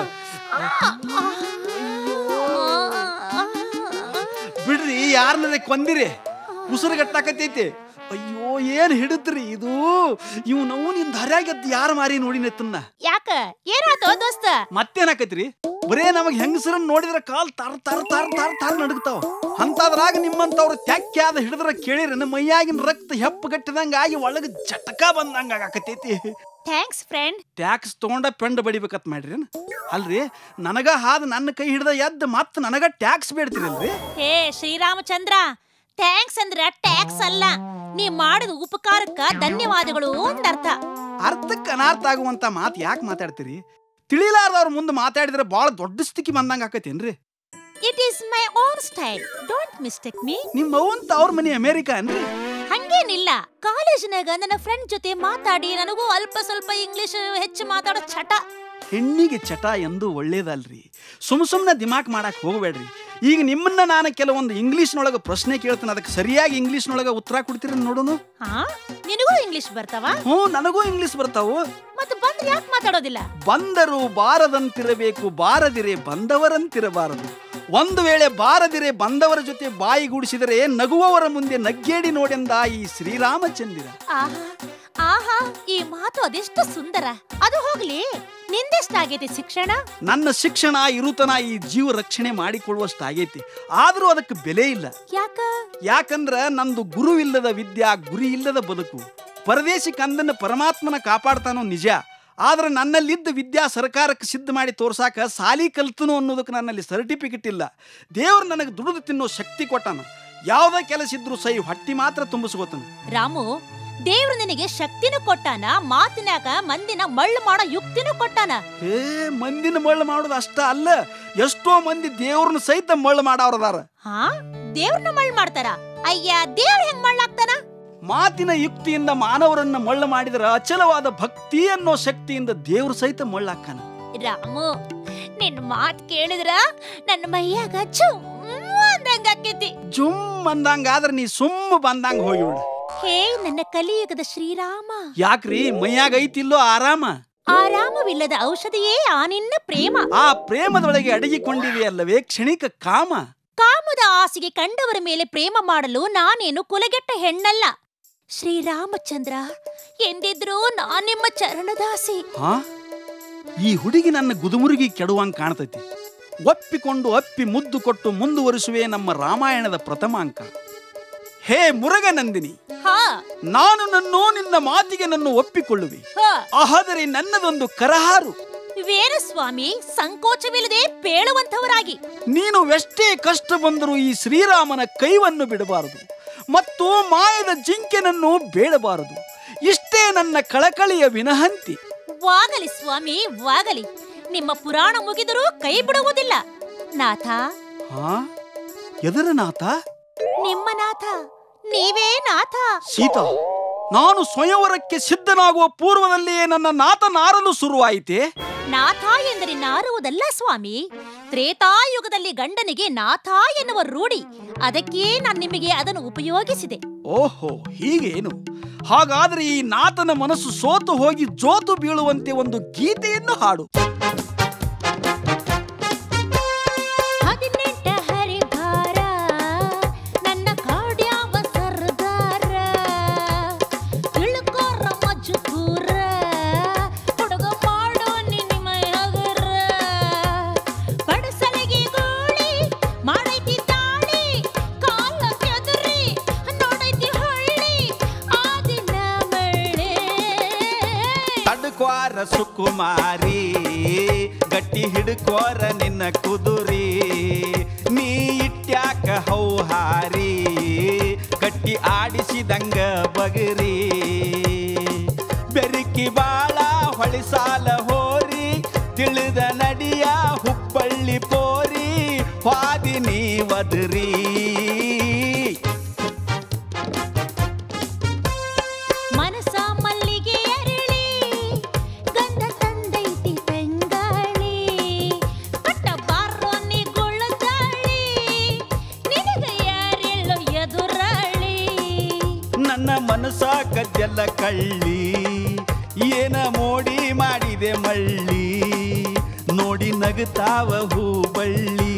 ಬಿಡ್ರಿ ಯಾರನ್ನ ಕೊಂದಿರಿ ಉಸಿರು ಗಟ್ಟಾಕತೈತಿ ಅಯ್ಯೋ ಏನ್ ಹಿಡಿದ್ರಿ ಇದು ಇವ್ ನಾವು ನಿನ್ ದಾರ್ಯಾಗದ್ ಯಾರ ಮಾರಿ ನೋಡಿ ನೆತ್ತನ್ನ ಯಾಕ ಏನಾತೋ ದೋಸ್ತ ಮತ್ತೇನಾಕೈತ್ರಿ ಬರೇ ನಮಗೆ ಹೆಂಗಸರನ್ನ ನೋಡಿದ್ರೆ ಕಾಲ್ ತಾರ್ ತಾರ್ ತಾರ್ ತಾರ್ ತಾರ್ ನಡುಗ್ತಾವ ಅಂತದ್ರಾಗ ನಿಮ್ಮಂತವ್ರು ತ್ಯಾಕ್ಯಾದ ಹಿಡಿದ್ರ ಕೇಳಿರ ಮೈಯಾಗಿನ ರಕ್ತ ಹೆಪ್ಪಗಟ್ಟಿದಂಗ ಆಗಿ ಒಳಗೆ ಜಟಕ ಬಂದಂಗ ಆಕತೈತಿ ಥ್ಯಾಂಕ್ಸ್ ಫ್ರೆಂಡ್ ಟ್ಯಾಕ್ಸ್ ತಗೊಂಡ ಪೆಂಡ್ ಬಡಿಬೇಕತ್ ಮಾಡ್ರಿ ಅಲ್ರಿ ನನಗ ಹಾದ ನನ್ನ ಕೈ ಹಿಡ್ದ ಎದ್ದು ಮತ್ತೆ ನನಗ ಟ್ಯಾಕ್ಸ್ ಬೇಡ್ತಿರಲ್ರಿ ಹೇ ಶ್ರೀರಾಮಚಂದ್ರ ಥ್ಯಾಂಕ್ಸ್ ಅಂದ್ರ ಟ್ಯಾಕ್ಸ್ ಅಲ್ಲ ನೀ ಮಾಡಿದ ಉಪಕಾರಕ್ಕ ಧನ್ಯವಾದಗಳು ಅಂದರ್ಥ ಅರ್ಥಕ್ಕೆ ಅನಾರ್ಥ ಆಗುವಂತ ಮಾತು ಯಾಕೆ ಮಾತಾಡ್ತೀರಿ ತಿಳಿಲಾರ್ದವ್ರ ಮುಂದೆ ಮಾತಾಡಿದ್ರೆ ಭಾಳ ದೊಡ್ಡ ಸ್ಥಿತಿ ಬಂದಂಗ ಆಕತೇನ್ರಿ it is my own style don't mistake me ನಿಮ್ಮ ಅವಂತ ಅವ್ರ ಮನೆ ಅಮೇರಿಕಾ ಅನ್ರಿ ಹಂಗೇನಿಲ್ಲ ಕಾಲೇಜಿನಾಗ ನನ್ನ ಫ್ರೆಂಡ್ ಜೊತೆ ಮಾತಾಡಿ ನನಗೂ ಅಲ್ಪ ಸ್ವಲ್ಪ ಇಂಗ್ಲಿಷ್ ಹೆಚ್ಚು ಮಾತಾಡೋ ಚಟ ಹೆಣ್ಣಿಗೆ ಚಟ ಎಂದು ಒಳ್ಳೇದಲ್ರಿ ಸುಮ್ ಸುಮ್ಮನೆ ದಿಮಾಕ್ ಮಾಡಕ್ ಹೋಗಬೇಡ್ರಿ ಈಗ ನಿಮ್ಮನ್ನ ನಾನು ಕೆಲವೊಂದು ಇಂಗ್ಲೀಷ್ನೊಳಗೆ ಪ್ರಶ್ನೆ ಕೇಳ್ತೀನಿ ಅದಕ್ಕೆ ಸರಿಯಾಗಿ ಇಂಗ್ಲೀಷ್ನೊಳಗೆ ಉತ್ತರ ಕೊಡ್ತೀರಿ ನೋಡೋನು ಹಾ ನಿನಗೂ ಇಂಗ್ಲಿಷ್ ಬರ್ತಾವ ಹ್ಞೂ ನನಗೂ ಇಂಗ್ಲೀಷ್ ಬರ್ತಾವು ಮತ್ತೆ ಬಂದ್ರೆ ಯಾಕೆ ಮಾತಾಡೋದಿಲ್ಲ ಬಂದರು ಬಾರದಂತಿರಬೇಕು ಬಾರದಿರೆ ಬಂದವರಂತಿರಬಾರದು ಒಂದು ವೇಳೆ ಬಾರದಿರೆ ಬಂದವರ ಜೊತೆ ಬಾಯಿಗೂಡಿಸಿದರೆ ನಗುವವರ ಮುಂದೆ ನಗ್ಗೇಡಿ ನೋಡೆಂದ ಈ ಶ್ರೀರಾಮಚಂದಿರ ಆಹಾ ಆಹಾ ಈ ಮಾತು ಅದೆಷ್ಟು ಸುಂದರ ಅದು ಹೋಗ್ಲಿ ನಿಂದೆಷ್ಟಾಗೈತೆ ಶಿಕ್ಷಣ ನನ್ನ ಶಿಕ್ಷಣ ಇರುತನ ಈ ಜೀವ ರಕ್ಷಣೆ ಮಾಡಿಕೊಳ್ಳುವಷ್ಟು ಆಗೈತಿ ಆದರೂ ಅದಕ್ಕೆ ಬೆಲೆ ಇಲ್ಲ ಯಾಕ ಯಾಕಂದ್ರ ನಂದು ಗುರು ಇಲ್ಲದ ವಿದ್ಯಾ ಗುರಿ ಇಲ್ಲದ ಬದುಕು ಪರದೇಶಿ ಕಂದನ ಪರಮಾತ್ಮನ ಕಾಪಾಡ್ತಾನೋ ನಿಜ ಆದ್ರೆ ನನ್ನಲ್ಲಿದ್ದ ವಿದ್ಯಾ ಸರ್ಕಾರಕ್ಕೆ ಸಿದ್ಧ ಮಾಡಿ ತೋರ್ಸಾಕ ಸಾಲಿ ಕಲ್ತನು ಅನ್ನೋದಕ್ಕೆ ನನ್ನಲ್ಲಿ ಸರ್ಟಿಫಿಕೇಟ್ ಇಲ್ಲ ದೇವ್ರು ನನಗೆ ದುಡಿದು ತಿನ್ನೋ ಶಕ್ತಿ ಕೊಟ್ಟಾನ ಯಾವುದೇ ಕೆಲಸ ಇದ್ರೂ ಸೈ ಹೊಟ್ಟಿ ಮಾತ್ರ ತುಂಬಿಸ್ಕೋತಾನ ರಾಮು ದೇವ್ರು ನಿನಗೆ ಶಕ್ತಿನೂ ಕೊಟ್ಟಾನ ಮಾತಿನಾಗ ಮಂದಿನ ಮಳ್ಳು ಮಾಡೋ ಯುಕ್ತಿನೂ ಕೊಟ್ಟಾನ ಏ ಮಂದಿನ ಮಳ್ಳು ಮಾಡೋದು ಅಷ್ಟ ಅಲ್ಲ ಎಷ್ಟೋ ಮಂದಿ ದೇವ್ರನ್ನ ಸಹಿತ ಮಳ್ಳು ಮಾಡವ್ರದಾರ ಹಾ ದೇವ್ರನ್ನ ಮಳ್ಳು ಮಾಡ್ತಾರ ಅಯ್ಯ ದೇವ್ರ ಹೆಂಗ್ ಮಳ್ಳಾಗ್ತಾನ ಮಾತಿನ ಯುಕ್ತಿಯಿಂದ ಮಾನವರನ್ನ ಮಳ್ಳು ಮಾಡಿದ್ರ ಅಚಲವಾದ ಭಕ್ತಿ ಅನ್ನೋ ಶಕ್ತಿಯಿಂದ ದೇವ್ರ ಸಹಿತ ಮಳ್ಳಾಕ್ಕನ ರಾಮು ನಿನ್ ಮಾತ್ ಕೇಳಿದ್ರ ನನ್ನ ಮೈಯಾಗ ಚುಮ್ ಅಂದಂಗ ಆಕೈತಿ ಜುಮ್ ಅಂದಂಗಾದ್ರೆ ನೀ ಸುಮ್ಮ ಬಂದಂಗ ಹೋಗಿಬಿಡು ಹೇ ನನ್ನ ಕಲಿಯುಗದ ಶ್ರೀರಾಮ ಯಾಕ್ರಿ ಮೈಯಾಗ ಐತಿಲ್ಲೋ ಆರಾಮ ಆರಾಮವಿಲ್ಲದ ಔಷಧಿಯೇ ಆ ನಿನ್ನ ಪ್ರೇಮ ಆ ಪ್ರೇಮದೊಳಗೆ ಅಡಗಿಕೊಂಡಿದೆಯಲ್ಲವೇ ಕ್ಷಣಿಕ ಕಾಮ ಕಾಮದ ಆಸೆಗೆ ಕಂಡವರ ಮೇಲೆ ಪ್ರೇಮ ಮಾಡಲು ನಾನೇನು ಕುಲಗೆಟ್ಟ ಹೆಣ್ಣಲ್ಲ ಶ್ರೀರಾಮಚಂದ್ರ ಎಂದಿದ್ರೂ ನಾನಿಮ್ಮ ಚರಣದಾಸಿ ಹಾ ಈ ಹುಡುಗಿ ನನ್ನ ಗುದುಮುರುಗಿ ಕೆಡುವಂಗ್ ಕಾಣ್ತೈತಿ ಒಪ್ಪಿಕೊಂಡು ಅಪ್ಪಿ ಮುದ್ದು ಕೊಟ್ಟು ಮುಂದುವರಿಸುವೆ ನಮ್ಮ ರಾಮಾಯಣದ ಪ್ರಥಮ ಅಂಕ ಹೇ ಮುರಗನಂದಿನಿ ಹಾ ನಾನು ನನ್ನು ನಿನ್ನ ಮಾತಿಗೆ ನನ್ನ ಒಪ್ಪಿಕೊಳ್ಳುವೆ ಹಾ ಆದರೆ ನನ್ನದೊಂದು ಕರಹಾರು ವೀರಸ್ವಾಮಿ ಸಂಕೋಚವಿಲ್ಲದೆ ಪೇಳುವಂಥವರಾಗಿ ನೀನು ಎಷ್ಟೇ ಕಷ್ಟ ಬಂದರೂ ಈ ಶ್ರೀರಾಮನ ಕೈವನ್ನು ಬಿಡಬಾರದು ಮತ್ತು ಮಾಯದ ಜಿಂಕೆನನ್ನು ಬೇಡಬಾರದು ಇಷ್ಟೇ ನನ್ನ ಕಳಕಳಿಯ ವಿನಹಂತಿ ವಾಗಲಿ ಸ್ವಾಮಿ ವಾಗಲಿ ನಿಮ್ಮ ಪುರಾಣ ಮುಗಿದರೂ ಕೈ ಬಿಡುವುದಿಲ್ಲ ನಾಥ ಹಾ ಎದರ ನಾಥ ನಿಮ್ಮ ನಾಥ ನೀವೇ ನಾಥ ಸೀತಾ ನಾನು ಸ್ವಯಂವರಕ್ಕೆ ಸಿದ್ಧನಾಗುವ ಪೂರ್ವದಲ್ಲಿಯೇ ನನ್ನ ನಾಥ ನಾರಲು ಶುರುವಾಯಿತೆ ನಾಥ ಎಂದರೆ ನಾರುವುದಲ್ಲ ಸ್ವಾಮಿ ತ್ರೇತಾಯುಗದಲ್ಲಿ ಗಂಡನಿಗೆ ನಾಥ ಎನ್ನುವ ರೂಢಿ ಅದಕ್ಕೆ ನಾನು ನಿಮಗೆ ಅದನ್ನು ಉಪಯೋಗಿಸಿದೆ ಓಹೋ ಹೀಗೇನು ಹಾಗಾದ್ರೆ ಈ ನಾಥನ ಮನಸ್ಸು ಸೋತು ಹೋಗಿ ಜೋತು ಬೀಳುವಂತೆ ಒಂದು ಗೀತೆಯನ್ನು ಹಾಡು ಹದಿನೆಂಟ ಹರಿಭಾರ ನನ್ನ ಕಾಡ್ಯಾವ ಸರ್ದಾರ ತಿಳ್ಕೋರ ಮಜುಕೂರ ಹುಡುಗ ಮಾಡೋ ನಿನ್ನ ಹಗರ ಪಡಸಲಿಗೆ ಗೋಳಿ ಮಾಡೈತಿ ತಾಳಿ ಕಾಲ ಕೆದರಿ ನೋಡೈತಿ ಹೊಳ್ಳಿ ಆ ದಿನ ಮಳೆ ತಡ್ಕ್ವಾರ ಸುಕುಮಾರಿ ಗಟ್ಟಿ ಹಿಡ್ಕೋರ ನಿನ್ನ ಕುದುರಿ ನೀ ಇಟ್ಯಾಕ ಹೌಹಾರಿ ಗಟ್ಟಿ ಆಡಿಸಿದಂಗ ಬಗರಿ ಬೆರಕಿ ಬಾಳ ಹೊಳಿಸಾಲ ಹೋರಿ ತಿಳಿದ ನಡಿಯ ಹುಬ್ಬಳ್ಳಿ ಪೋರಿ ವಾದಿ ನೀ ವದರಿ ಮನಸ ಮಲ್ಲಿಗೆ ಅರಳಿ ಗಂಧ ತಂದೈತಿ ಬೆಂಗಾಳಿ ಪಟ್ಟ ಬಾರೋ ನೀ ಗುಳ್ಳದಾಳಿ ನಿನಗ ಯಾರೆಲ್ಲೋ ಎದುರಾಳಿ ನನ್ನ ಮನಸ ಕದ್ದೆಲ್ಲ ಕಳ್ಳಿ ಏನ ಮೋಡಿ ಮಾಡಿದೆ ಮಳ್ಳಿ ನೋಡಿ ನಗುತ್ತಾವ ಹೂಬಳ್ಳಿ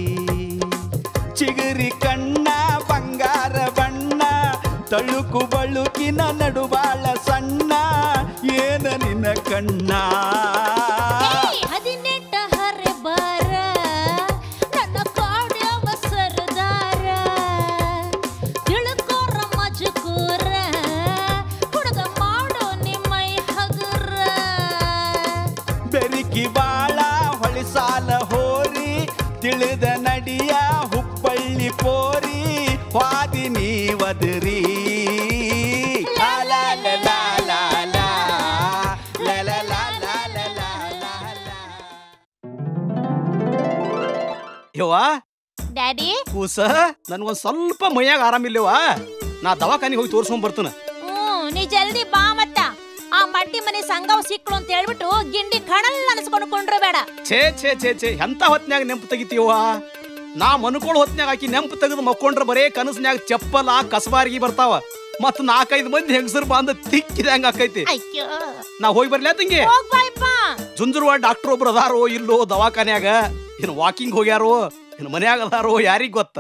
ಚಿಗುರಿ ಕಣ್ಣ ಬಂಗಾರ ಬಣ್ಣ ತಳುಕು ಬಳುಕಿನ ನಡುವಾಳ ಸಣ್ಣ ಏನ ನಿನ್ನ ಕಣ್ಣ ಏ, ಹದಿನೆಂಟ ಹರೆ ಬಾರ ಯವ್ವ ಡ್ಯಾಡಿ ಕೂಸ ನನ್ಗೊಂದ್ ಸ್ವಲ್ಪ ಮೈಯಾಗ ಆರಾಮಿಲ್ಲವ ನಾ ದವಾಖಾನಿಗೆ ಹೋಗಿ ತೋರ್ಸ್ಕೊಂಡ್ ಬರ್ತಾನ ಹ್ಮ್ ನೀ ಜಲ್ದಿ ಬಾ ಮತ್ತ ಆ ಮಟ್ಟಿ ಮನೆ ಸಂಘವ್ ಸಿಕ್ಳು ಅಂತ ಹೇಳ್ಬಿಟ್ಟು ಗಿಂಡಿ ಕಣಲ್ ಅನ್ಸ್ಕೊಂಡು ಕೊಂಡ್ರು ಬೇಡ ಛೇ ಛೇ ಛೇ ಛೇ ಎಂತ ಹೊತ್ನ್ಯಾಗ ನೆಂಪು ತೆಗಿತೀವ ನಾ ಮನ್ಕೊಳ್ ಹೊತ್ನ್ಯಾಗ ಆಕಿ ನೆಂಪು ತೆಗೆದು ಮಕ್ಕೊಂಡ್ರ ಬರೇ ಕನಸ್ನ್ಯಾಗ ಚಪ್ಪಲ ಕಸಬಾರ್ಗಿ ಬರ್ತಾವ ಮತ್ ನಾಲ್ಕೈದು ಮಂದಿ ಹೆಂಗಸರು ಬಂದ ತಿಕ್ಕಿದಂಗ ಆಕೈತಿ ಅಯ್ಯೋ ನಾ ಹೋಗಿ ಬರ್ಲಾ ತಂಗಿ ಹೋಗ್ ಬಾಯಪ್ಪ ಜುಂಜುರುವ ಡಾಕ್ಟರ್ ಒಬ್ರು ಅದಾರೋ ಇಲ್ಲೋ ದವಾಖಾನ್ಯಾಗ ಇನ್ ವಾಕಿಂಗ್ ಹೋಗ್ಯಾರೋ ಇನ್ ಮನ್ಯಾಗ ಅದಾರೋ ಯಾರಿಗ್ ಗೊತ್ತ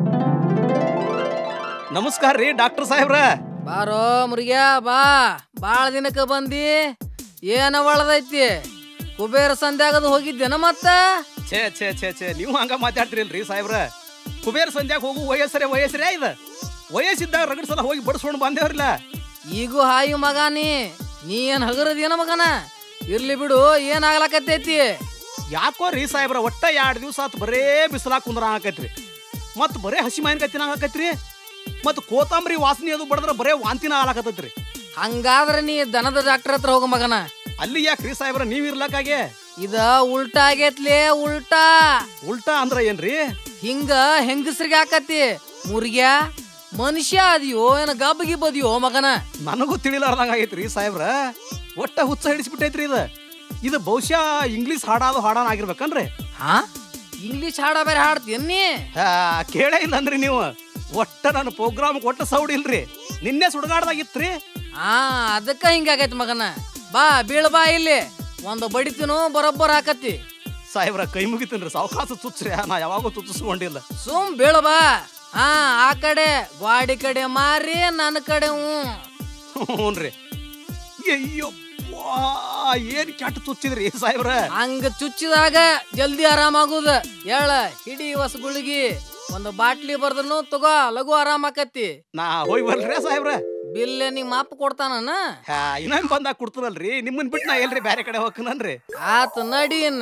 ನಮಸ್ಕಾರ ರೀ ಡಾಕ್ಟರ್ ಸಾಹೇಬ್ರ ಬಾರೋ ಮುರುಗ್ಯಾ ಬಾ ಬಾಳ ದಿನಕ್ಕೆ ಬಂದಿ ಏನ ಒಳದೈತಿ ಕುಬೇರ ಸಂಧ್ಯಾಗದು ಹೋಗಿದ್ದೇನ ಮತ್ತ ಛೇ ಛೇ ಛೇ ಛೇ ನೀವು ಹಂಗ ಮಾತಾಡ್ತಿರಲ್ರಿ ಸಾಹೇಬ್ರ ಕುಬೇರ ಸಂಧ್ಯಾಗ ಹೋಗು ವಯಸ್ಸರೇ ವಯಸ್ಸರೇ ಇದ ವಯಸ್ಸಿದ್ದಾಗ ರಗಡ್ ಸಲ ಹೋಗಿ ಬಡಿಸ್ಕೊಂಡು ಬಂದೇವ್ರಲ್ಲ ಈಗೂ ಹಾಯಿ ಮಗ ನೀ ನೀ ಏನ್ ಹಗರದೇನ ಮಗನ ಇರ್ಲಿ ಬಿಡು ಏನ್ ಆಗ್ಲಕತ್ತೈತಿ ಯಾಕೋ ರೀ ಸಾಹೇಬ್ರ ಒಟ್ಟ ಎರಡು ದಿವಸ ಆತ್ ಬರೇ ಬಿಸಿಲಾಗ ಕುಂದ್ರ ಆಕೈತ್ರಿ ಮತ್ ಬರೇ ಹಸಿ ಮಾವಿನಕಾಯಿ ತಿನ್ನಾಕೈತ್ರಿ ಮತ್ ಕೋತಂಬರಿ ವಾಸನೆ ಅದು ಬಡದ್ರ ಬರೇ ವಾಂತಿನ ಆಲಾಕತ್ತೈತ್ರಿ ಹಂಗಾದ್ರ ನೀ ದನದ ಡಾಕ್ಟರ್ ಹತ್ರ ಹೋಗ ಮಗನ ಅಲ್ಲಿ ಯಾಕೆ ರೀ ಸಾಹೇಬ್ರ ನೀವ್ ಇರ್ಲಕ್ಕಾಗೆ ಇದ ಉಲ್ಟಾ ಆಗೈತ್ಲೇ ಉಲ್ಟಾ ಉಲ್ಟಾ ಅಂದ್ರ ಏನ್ರಿ ಹಿಂಗ ಹೆಂಗಸ್ರಿಗೆ ಆಕತಿ ಮುರ್ಗ್ಯಾ ಮನುಷ್ಯ ಅದಿಯೋ ಏನ ಗಬ್ಬಗಿ ಬದಿಯೋ ಮಗನ ನನಗೂ ತಿಳಿಲಾರ್ದಂಗ ಆಗೈತ್ರಿ ಸಾಹೇಬ್ರ ಒಟ್ಟ ಹುಚ್ಚ ಹಿಡಿಸ್ಬಿಟ್ಟೈತ್ರಿ ಇದು ಇದು ಬಹುಶಃ ಇಂಗ್ಲಿಷ್ ಹಾಡಾದು ಹಾಡಾನ ಆಗಿರ್ಬೇಕನ್ರಿ ಹಾ ಇಂಗ್ಲಿಷ್ ಹಾಡ ಬೇರೆ ಹಾಡ್ತೀನಿ ಹಾ, ಕೇಳೇ ಇಲ್ಲ ಅಂದ್ರಿ ನೀವು ಒಟ್ಟ ನನ್ನ ಪ್ರೋಗ್ರಾಮ್ ಒಟ್ಟ ಸೌಡ್ ಇಲ್ರಿ ನಿನ್ನೆ ಸುಡಗಾಡ್ದಾಗಿತ್ರಿ ಹಾ ಅದಕ್ಕ ಹಿಂಗಾಗೈತಿ ಮಗನ ಬಾ ಬೀಳ್ ಬಾ ಇಲ್ಲಿ ಒಂದು ಬಡಿತೀನು ಬರೋಬ್ಬರ್ ಹಾಕತಿ ಸಾಹೇಬ್ರ ಕೈ ಮುಗಿತೀನ್ರಿ ಸಾವಕಾಶ ತುಚ್ಚ್ರಿ ನಾ ಯಾವಾಗೂ ತುಚ್ಚಿಸ್ಕೊಂಡಿಲ್ಲ ಸುಮ್ ಬೀಳ್ ಬಾ ಹಾ ಆ ಕಡೆ ಗ್ವಾಡಿ ಕಡೆ ಮಾರಿ ನನ್ನ ಕಡೆ ಹ್ಞೂ ಹ್ಞೂನ್ರಿ ಅಯ್ಯೋ ಏನ್ ಕೆಟ್ಟ ತುಚ್ಚಿದ್ರಿ ಸಾಹೇಬ್ರ ಹಂಗ ಚುಚ್ಚಿದಾಗ ಜಲ್ದಿ ಆರಾಮಾಗುದ ಹೇಳ ಹಿಡಿ ಹೊಸ ಗುಳಿಗಿ ಒಂದು ಬಾಟ್ಲಿ ಬರ್ದನು ತಗೋ ಲಘು ಆರಾಮ್ ಆಕತಿ ನಾ ಹೋಗಿ ಬರ್ಲ್ರಿ ಸಾಹೇಬ್ರ ಬಿಲ್ ನಿಮ್ ಮಾಪ್ ಕೊಡ್ತಾನ ಹಾ ಇನ್ನೊಂದ್ ಬಂದಾಗ ಕೊಡ್ತದಲ್ರಿ ನಿಮ್ಮನ್ ಬಿಟ್ಟು ನಾ ಎಲ್ರಿ ಬ್ಯಾರೆ ಕಡೆ ಹೋಗ್ಕನನ್ರಿ ಆತ ನಡಿ ಇನ್ನ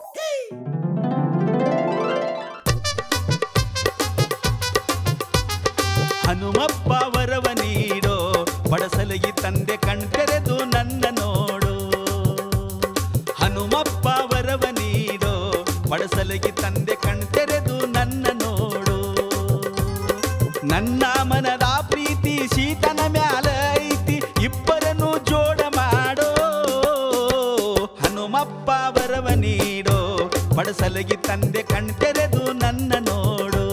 ಹನುಮಪ್ಪ ವರವ ನೀಡೋ ಬಡಸಲಗಿ ತಂದೆ ಕಣ್ತೆರೆದು ನನ್ನ ನೋಡು ಹನುಮಪ್ಪ ವರವ ನೀಡೋ ಬಡಸಲಗಿ ತಂದೆ ಕಣ್ತೆರೆದು ನನ್ನ ನೋಡು ನನ್ನ ಮನದ ಪ್ರೀತಿ ಶೀತನ ಮ್ಯಾಲ ಐತಿ ಇಬ್ಬರನ್ನು ಜೋಡ ಮಾಡೋ ಹನುಮಪ್ಪ ವರವ ನೀಡೋ ಬಡಸಲಗಿ ತಂದೆ ಕಣ್ತೆರೆದು ನನ್ನ ನೋಡು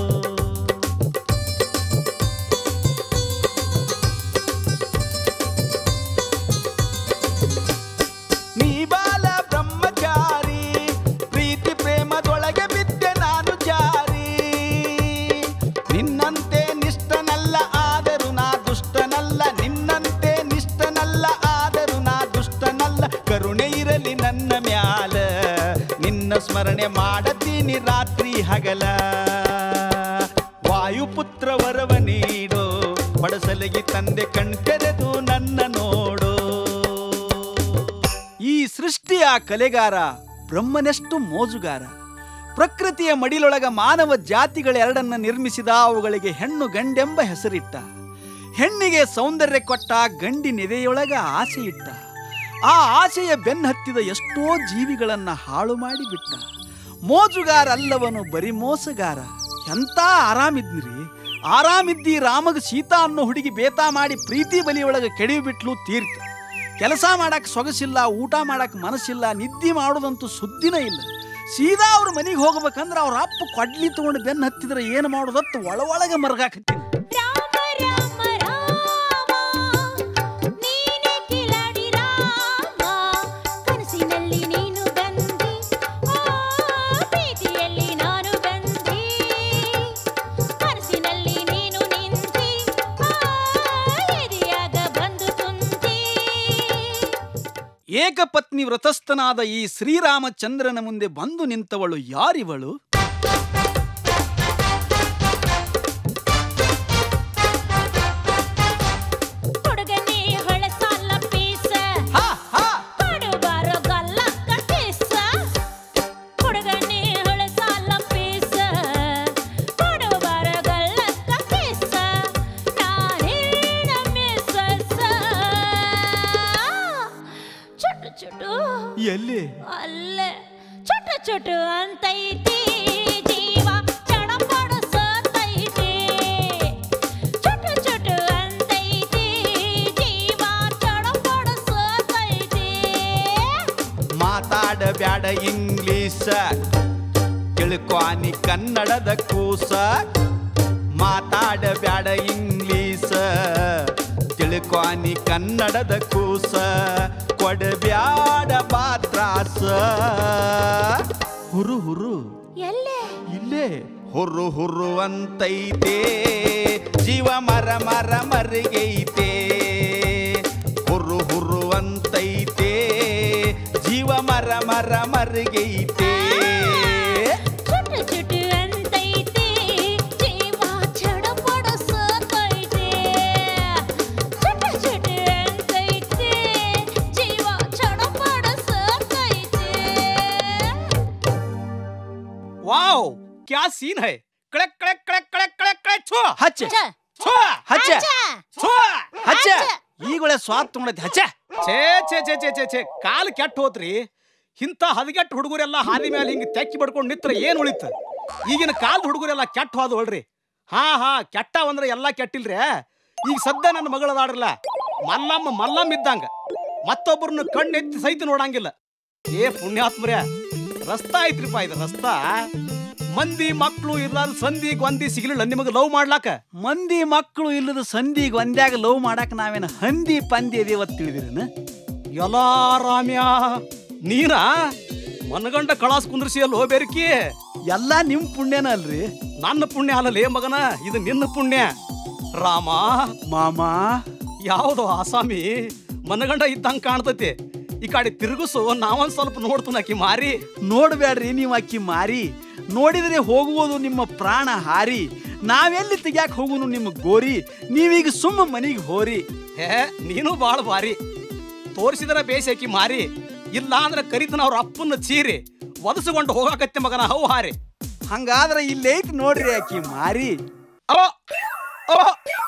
ನೀ ಬಾಲ ಬ್ರಹ್ಮಚಾರಿ ಪ್ರೀತಿ ಪ್ರೇಮದೊಳಗೆ ಬಿದ್ದೆ ನಾನು ಜಾರಿ ನಿನ್ನಂತೆ ನಿಷ್ಠನಲ್ಲ ಆದರೂ ನಾ ದುಷ್ಟನಲ್ಲ ನಿನ್ನಂತೆ ನಿಷ್ಠನಲ್ಲ ಆದರೂ ನಾ ದುಷ್ಟನಲ್ಲ ಕರುಣೆ ಇರಲಿ ನನ್ನ ಮ್ಯಾಲ ನಿನ್ನ ಸ್ಮರಣೆ ಮಾಡತೀನಿ ರಾತ್ರಿ ಹಗಲ ವಾಯುಪುತ್ರ ವರವ ನೀಡೋ ಬಡಸಲಗಿ ತಂದೆ ಕಣ್ತೆರೆದು ನನ್ನ ನೋಡೋ ಈ ಸೃಷ್ಟಿಯ ಕಲೆಗಾರ ಬ್ರಹ್ಮನೆಷ್ಟು ಮೋಜುಗಾರ ಪ್ರಕೃತಿಯ ಮಡಿಲೊಳಗ ಮಾನವ ಜಾತಿಗಳೆರಡನ್ನ ನಿರ್ಮಿಸಿದ ಅವುಗಳಿಗೆ ಹೆಣ್ಣು ಗಂಡೆಂಬ ಹೆಸರಿಟ್ಟ ಹೆಣ್ಣಿಗೆ ಸೌಂದರ್ಯ ಕೊಟ್ಟ ಗಂಡಿನೆದೆಯೊಳಗ ಆಸೆ ಇಟ್ಟ ಆ ಆಸೆಯ ಬೆನ್ನಹತ್ತಿದ ಎಷ್ಟೋ ಜೀವಿಗಳನ್ನ ಹಾಳು ಮಾಡಿಬಿಟ್ಟ ಮೋಜುಗಾರ ಅಲ್ಲವನು ಬರಿ ಮೋಸಗಾರ ಎಂತ ಆರಾಮಿದ್ನಿರಿ ಆರಾಮಿದ್ದಿ ರಾಮಗ ಸೀತಾ ಅನ್ನೋ ಹುಡುಗಿ ಬೇತಾ ಮಾಡಿ ಪ್ರೀತಿ ಬಲಿಯೊಳಗ ಕೆಡಿಬಿಟ್ಲು ತೀರ್ಥ ಕೆಲಸ ಮಾಡಕ್ ಸೊಗಸಿಲ್ಲ ಊಟ ಮಾಡಕ್ ಮನಸ್ಸಿಲ್ಲ ನಿದ್ದೆ ಮಾಡೋದಂತೂ ಸುದ್ದಿನೇ ಇಲ್ಲ ಸೀದಾ ಅವ್ರ ಮನೆಗೆ ಹೋಗ್ಬೇಕಂದ್ರೆ ಅವ್ರ ಅಪ್ಪ ಕೊಡ್ಲಿ ತಗೊಂಡು ಬೆನ್ನು ಹತ್ತಿದ್ರೆ ಏನು ಮಾಡೋದತ್ತು ಒಳ ಒಳಗೆ ಮರ್ಗಾಕತ್ತೀನಿ ರಾಮ ರಾಮ ರಾಮ ನೀನೆ ಕಿಲಾಡಿ ರಾಮ ಕನಸಿನಲ್ಲಿ ನೀನು ಬಂದಿ ಆ ಪ್ರೀತಿಯಲ್ಲಿ ನಾನು ಬಂದಿ ಕನಸಿನಲ್ಲಿ ನೀನು ನಿಂತಿ ಆ ಎದೆಯಾಗ ಬಂದು ಕುಂತಿ ಏಕಪತ್ನಿ ವ್ರತಸ್ಥನಾದ ಈ ಶ್ರೀರಾಮಚಂದ್ರನ ಮುಂದೆ ಬಂದು ನಿಂತವಳು ಯಾರಿವಳು ಹುಡುಗನೇ ಹೊಳಸಾಲ ಪೀಸ ಕೊಡುಬಾರೋ ಗಲ್ಲಕ್ಕ ಕಿಸ್ಸ ಹುಡುಗನೇ ಹೊಳಸಾಲ ಪೀಸ ಕೊಡುಬಾರೋ ಗಲ್ಲಕ್ಕ ಕಿಸ್ಸ ನಾನೇನ ಮಿಸ್ಸಸ್ಸ ಚುಟು ಚುಟು ಎಲ್ಲಿ ಅಲ್ಲೇ ಚುಟು ಚುಟು ಅಂತೈತಿ ಜೀವ ಬ್ಯಾಡ ಇಂಗ್ಲೀಷ ತಿಳ್ಕೊನಿ ಕನ್ನಡದ ಕೂಸ ಮಾತಾಡ ಬ್ಯಾಡ ಇಂಗ್ಲೀಷ ತಿಳ್ಕೊನಿ ಕನ್ನಡದ ಕೂಸ ಕೊಡಬ್ಯಾಡ ಬಾತ್ರಾಸ ಹುರು ಹುರು ಎಲ್ಲೇ ಇಲ್ಲೇ ಹುರು ಹುರು ಅಂತೈತೆ ಜೀವ ಮರ ಮರ ಮರಿಗೈತೆ ಹುರು ಹುರು ಅಂತೈತೆ ಜೀವ ಮರ ಮರ ಮರಿಗೈತೆ ಚುಟು ಚುಟು ಅಂತೈತೆ ಜೀವ ಚಡಪಡ ಸಾಕೈತೆ ಚುಟು ಚುಟು ಅಂತೈತೆ ಜೀವ ಚಡಪಡ ಸಾಕೈತೆ ವಾವ್ ಕ್ಯಾ ಸೀನ್ ಹೈ ಕಳಕ್ ಕಳಕ್ ಕಳಕ್ ಕಳಕ್ ಕಳಕ್ ಕಳಕ್ ಛೋ ಹಚ್ಚ ಛ, ಛೋ ಹಚ್ಚ ಅಚ್ಚ, ಛೋ ಹಚ್ಚ ಹಚ್ಚ. ಈಗೊಳೆ ಸ್ವಾದ್ ತೊಗೊಂಡೈತಿ ಹಚ್ಚ ಛೇ ಛೇ ಛೇ ಛೇ ಛೇ ಛೇ ಕಾಲು ಕೆಟ್ಟ ಹೋತ್ರಿ ಇಂಥ ಹದಗೆಟ್ಟ ಹುಡುಗರೆಲ್ಲ ಹಾದಿ ಮೇಲೆ ಹಿಂಗೆ ತೆಕ್ಕಿ ಬಡ್ಕೊಂಡು ನಿತ್ರ ಏನ್ ಉಳಿತು ಈಗಿನ ಕಾಲದ ಹುಡುಗರೆಲ್ಲ ಕೆಟ್ಟ ಹೋದ ಹೊಳ್ರಿ ಹಾ ಹಾ ಕೆಟ್ಟ ಅಂದ್ರೆ ಎಲ್ಲ ಕೆಟ್ಟಿಲ್ರಿ ಈಗ ಸದ್ಯ ನನ್ನ ಮಗಳದಾಡ್ರಲ್ಲ ಮಲ್ಲಮ್ಮ ಮಲ್ಲಮ್ಮ ಇದ್ದಂಗ ಮತ್ತೊಬ್ಬರನ್ನ ಕಣ್ಣೆತ್ತಿ ಸಹಿತ ನೋಡಂಗಿಲ್ಲ ಏ ಪುಣ್ಯಾತ್ಮರ್ಯ ರಸ್ತಾ ಐತ್ರಿಪ್ಪ ಇದು ರಸ್ತಾ ಮಂದಿ ಮಕ್ಕಳು ಇರ್ಲಾರ ಸಂಧಿ ಗೊಂದಿ ಸಿಗ್ಲಿಲ್ಲ ನಿಮಗೆ ಲವ್ ಮಾಡ್ಲಾಕ ಮಂದಿ ಮಕ್ಕಳು ಇಲ್ಲದ ಸಂಧಿಗೆ ಒಂದ್ಯಾಗ ಲವ್ ಮಾಡಾಕ ನಾವೇನು ಹಂದಿ ಪಂದಿ ಇದೀವತ್ ತಿಳಿದಿರನ ಎಲ್ಲ ರಾಮ್ಯ ನೀನಾ ಮನಗಂಡ ಕಳಾಸ್ ಕುಂದ್ರಿಸಿ ಅಲ್ಲೋ ಬೆರ್ಕಿ ಎಲ್ಲ ನಿಮ್ ಪುಣ್ಯನ ಅಲ್ರಿ ನನ್ನ ಪುಣ್ಯ ಅಲ್ಲಲೇ ಮಗನ ಇದು ನಿನ್ನ ಪುಣ್ಯ ರಾಮ ಮಾಮಾ ಯಾವ್ದು ಆಸಾಮಿ ಮನಗಂಡ ಇದ್ದಂಗ ಕಾಣ್ತೈತಿ ಈ ಕಡೆ ತಿರುಗಿಸು ನಾವೊಂದ್ ಸ್ವಲ್ಪ ನೋಡ್ತೀನಿ ಆಕಿ ಮಾರಿ ನೋಡ್ಬೇಡ್ರಿ ನೀವು ಅಕ್ಕಿ ಮಾರಿ ನೋಡಿದ್ರೆ ಹೋಗುವುದು ನಿಮ್ಮ ಪ್ರಾಣ ಹಾರಿ ನಾವೆಲ್ಲಿ ತೆಗ್ಯಾಕ ಹೋಗುನು ನಿಮ್ಮ ಗೋರಿ ನೀವೀಗ ಸುಮ್ಮ ಮನಿಗೆ ಹೋರಿ ಹೇ ನೀನು ಬಾಳ ಭಾರಿ ತೋರಿಸಿದ್ರ ಬೇಸಿ ಆಕಿ ಮಾರಿ ಇಲ್ಲ ಅಂದ್ರೆ ಕರಿತನ ಅವ್ರ ಅಪ್ಪನ ಚೀರಿ ಒದಸ್ಕೊಂಡು ಹೋಗಾಕತ್ತೆ ಮಗನ ಹೌ ಹಾರಿ ಹಂಗಾದ್ರೆ ಇಲ್ಲೈತಿ ನೋಡ್ರಿ ಅಕ್ಕಿ ಮಾರಿ ಅವ ಅವ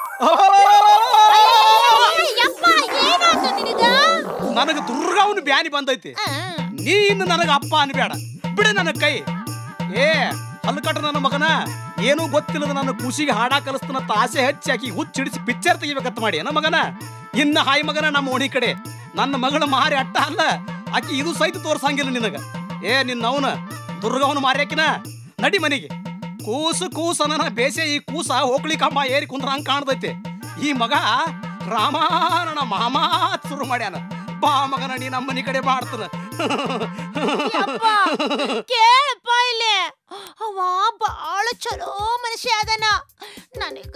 ಯಪ್ಪ ಏನಾಯ್ತು ನಿನಗ ನನಗೆ ದುರ್ಗಾವನು ಬ್ಯಾನಿ ಬಂದೈತಿ ಆ, ನೀ ಇನ್ನು ನನಗ ಅಪ್ಪ ಅನ್ಬೇಡ ಬಿಡು ನನ್ನ ಕೈ ಏ ಹಲ್ಕಟ್ಟ ನನ್ನ ಮಗನ ಏನೂ ಗೊತ್ತಿಲ್ಲದ ನನ್ನ ಖುಷಿಗೆ ಹಾಡ ಕಲಿಸ್ತನಂತ ಆಸೆ ಹಚ್ಚಿ ಆಕಿ ಹುಚ್ಚಿಡಿಸಿ ಪಿಕ್ಚರ್ ತೆಗಿಬೇಕಂತ ಮಾಡಿ ಏನ ಮಗನ ಇನ್ನ ಹಾಯ್ ಮಗನ ನಮ್ಮ ಓಣಿ ಕಡೆ ನನ್ನ ಮಗಳ ಮಾರಿ ಅಟ್ಟ ಅಲ್ಲ ಆಕಿ ಇದು ಸಹಿತ ತೋರ್ಸಂಗಿಲ್ಲ ನಿನಗ ಏ ನಿನ್ನ ಅವನ ದುರ್ಗವನು ಮಾರ್ಯಾಕಿನ ನಡಿ ಮನೆಗೆ ಕೂಸು ಕೂಸನ ಬೇಸೆ ಈ ಕೂಸ ಹೋಗ್ಲಿ ಕಂಬ ಏರಿ ಕುಂದ್ರ ಹಂಗ ಕಾಣ್ತೈತಿ ಈ ಮಗ ರಾಮ ನನ್ನ ಮಾಮ ಶುರು ಮಾಡ್ಯಾನ ಬಾ ಮಗನ ನೀ ನಮ್ಮ ಮನಿ ಕಡೆ ಮಾಡ್ತಾನ ಯಪ್ಪ ಕೇಳಪ್ಪ ಇಲ್ಲಿ ಅವ ಬಾಳ ಚಲೋ ಮನುಷ್ಯ ಅದನ ನನಗ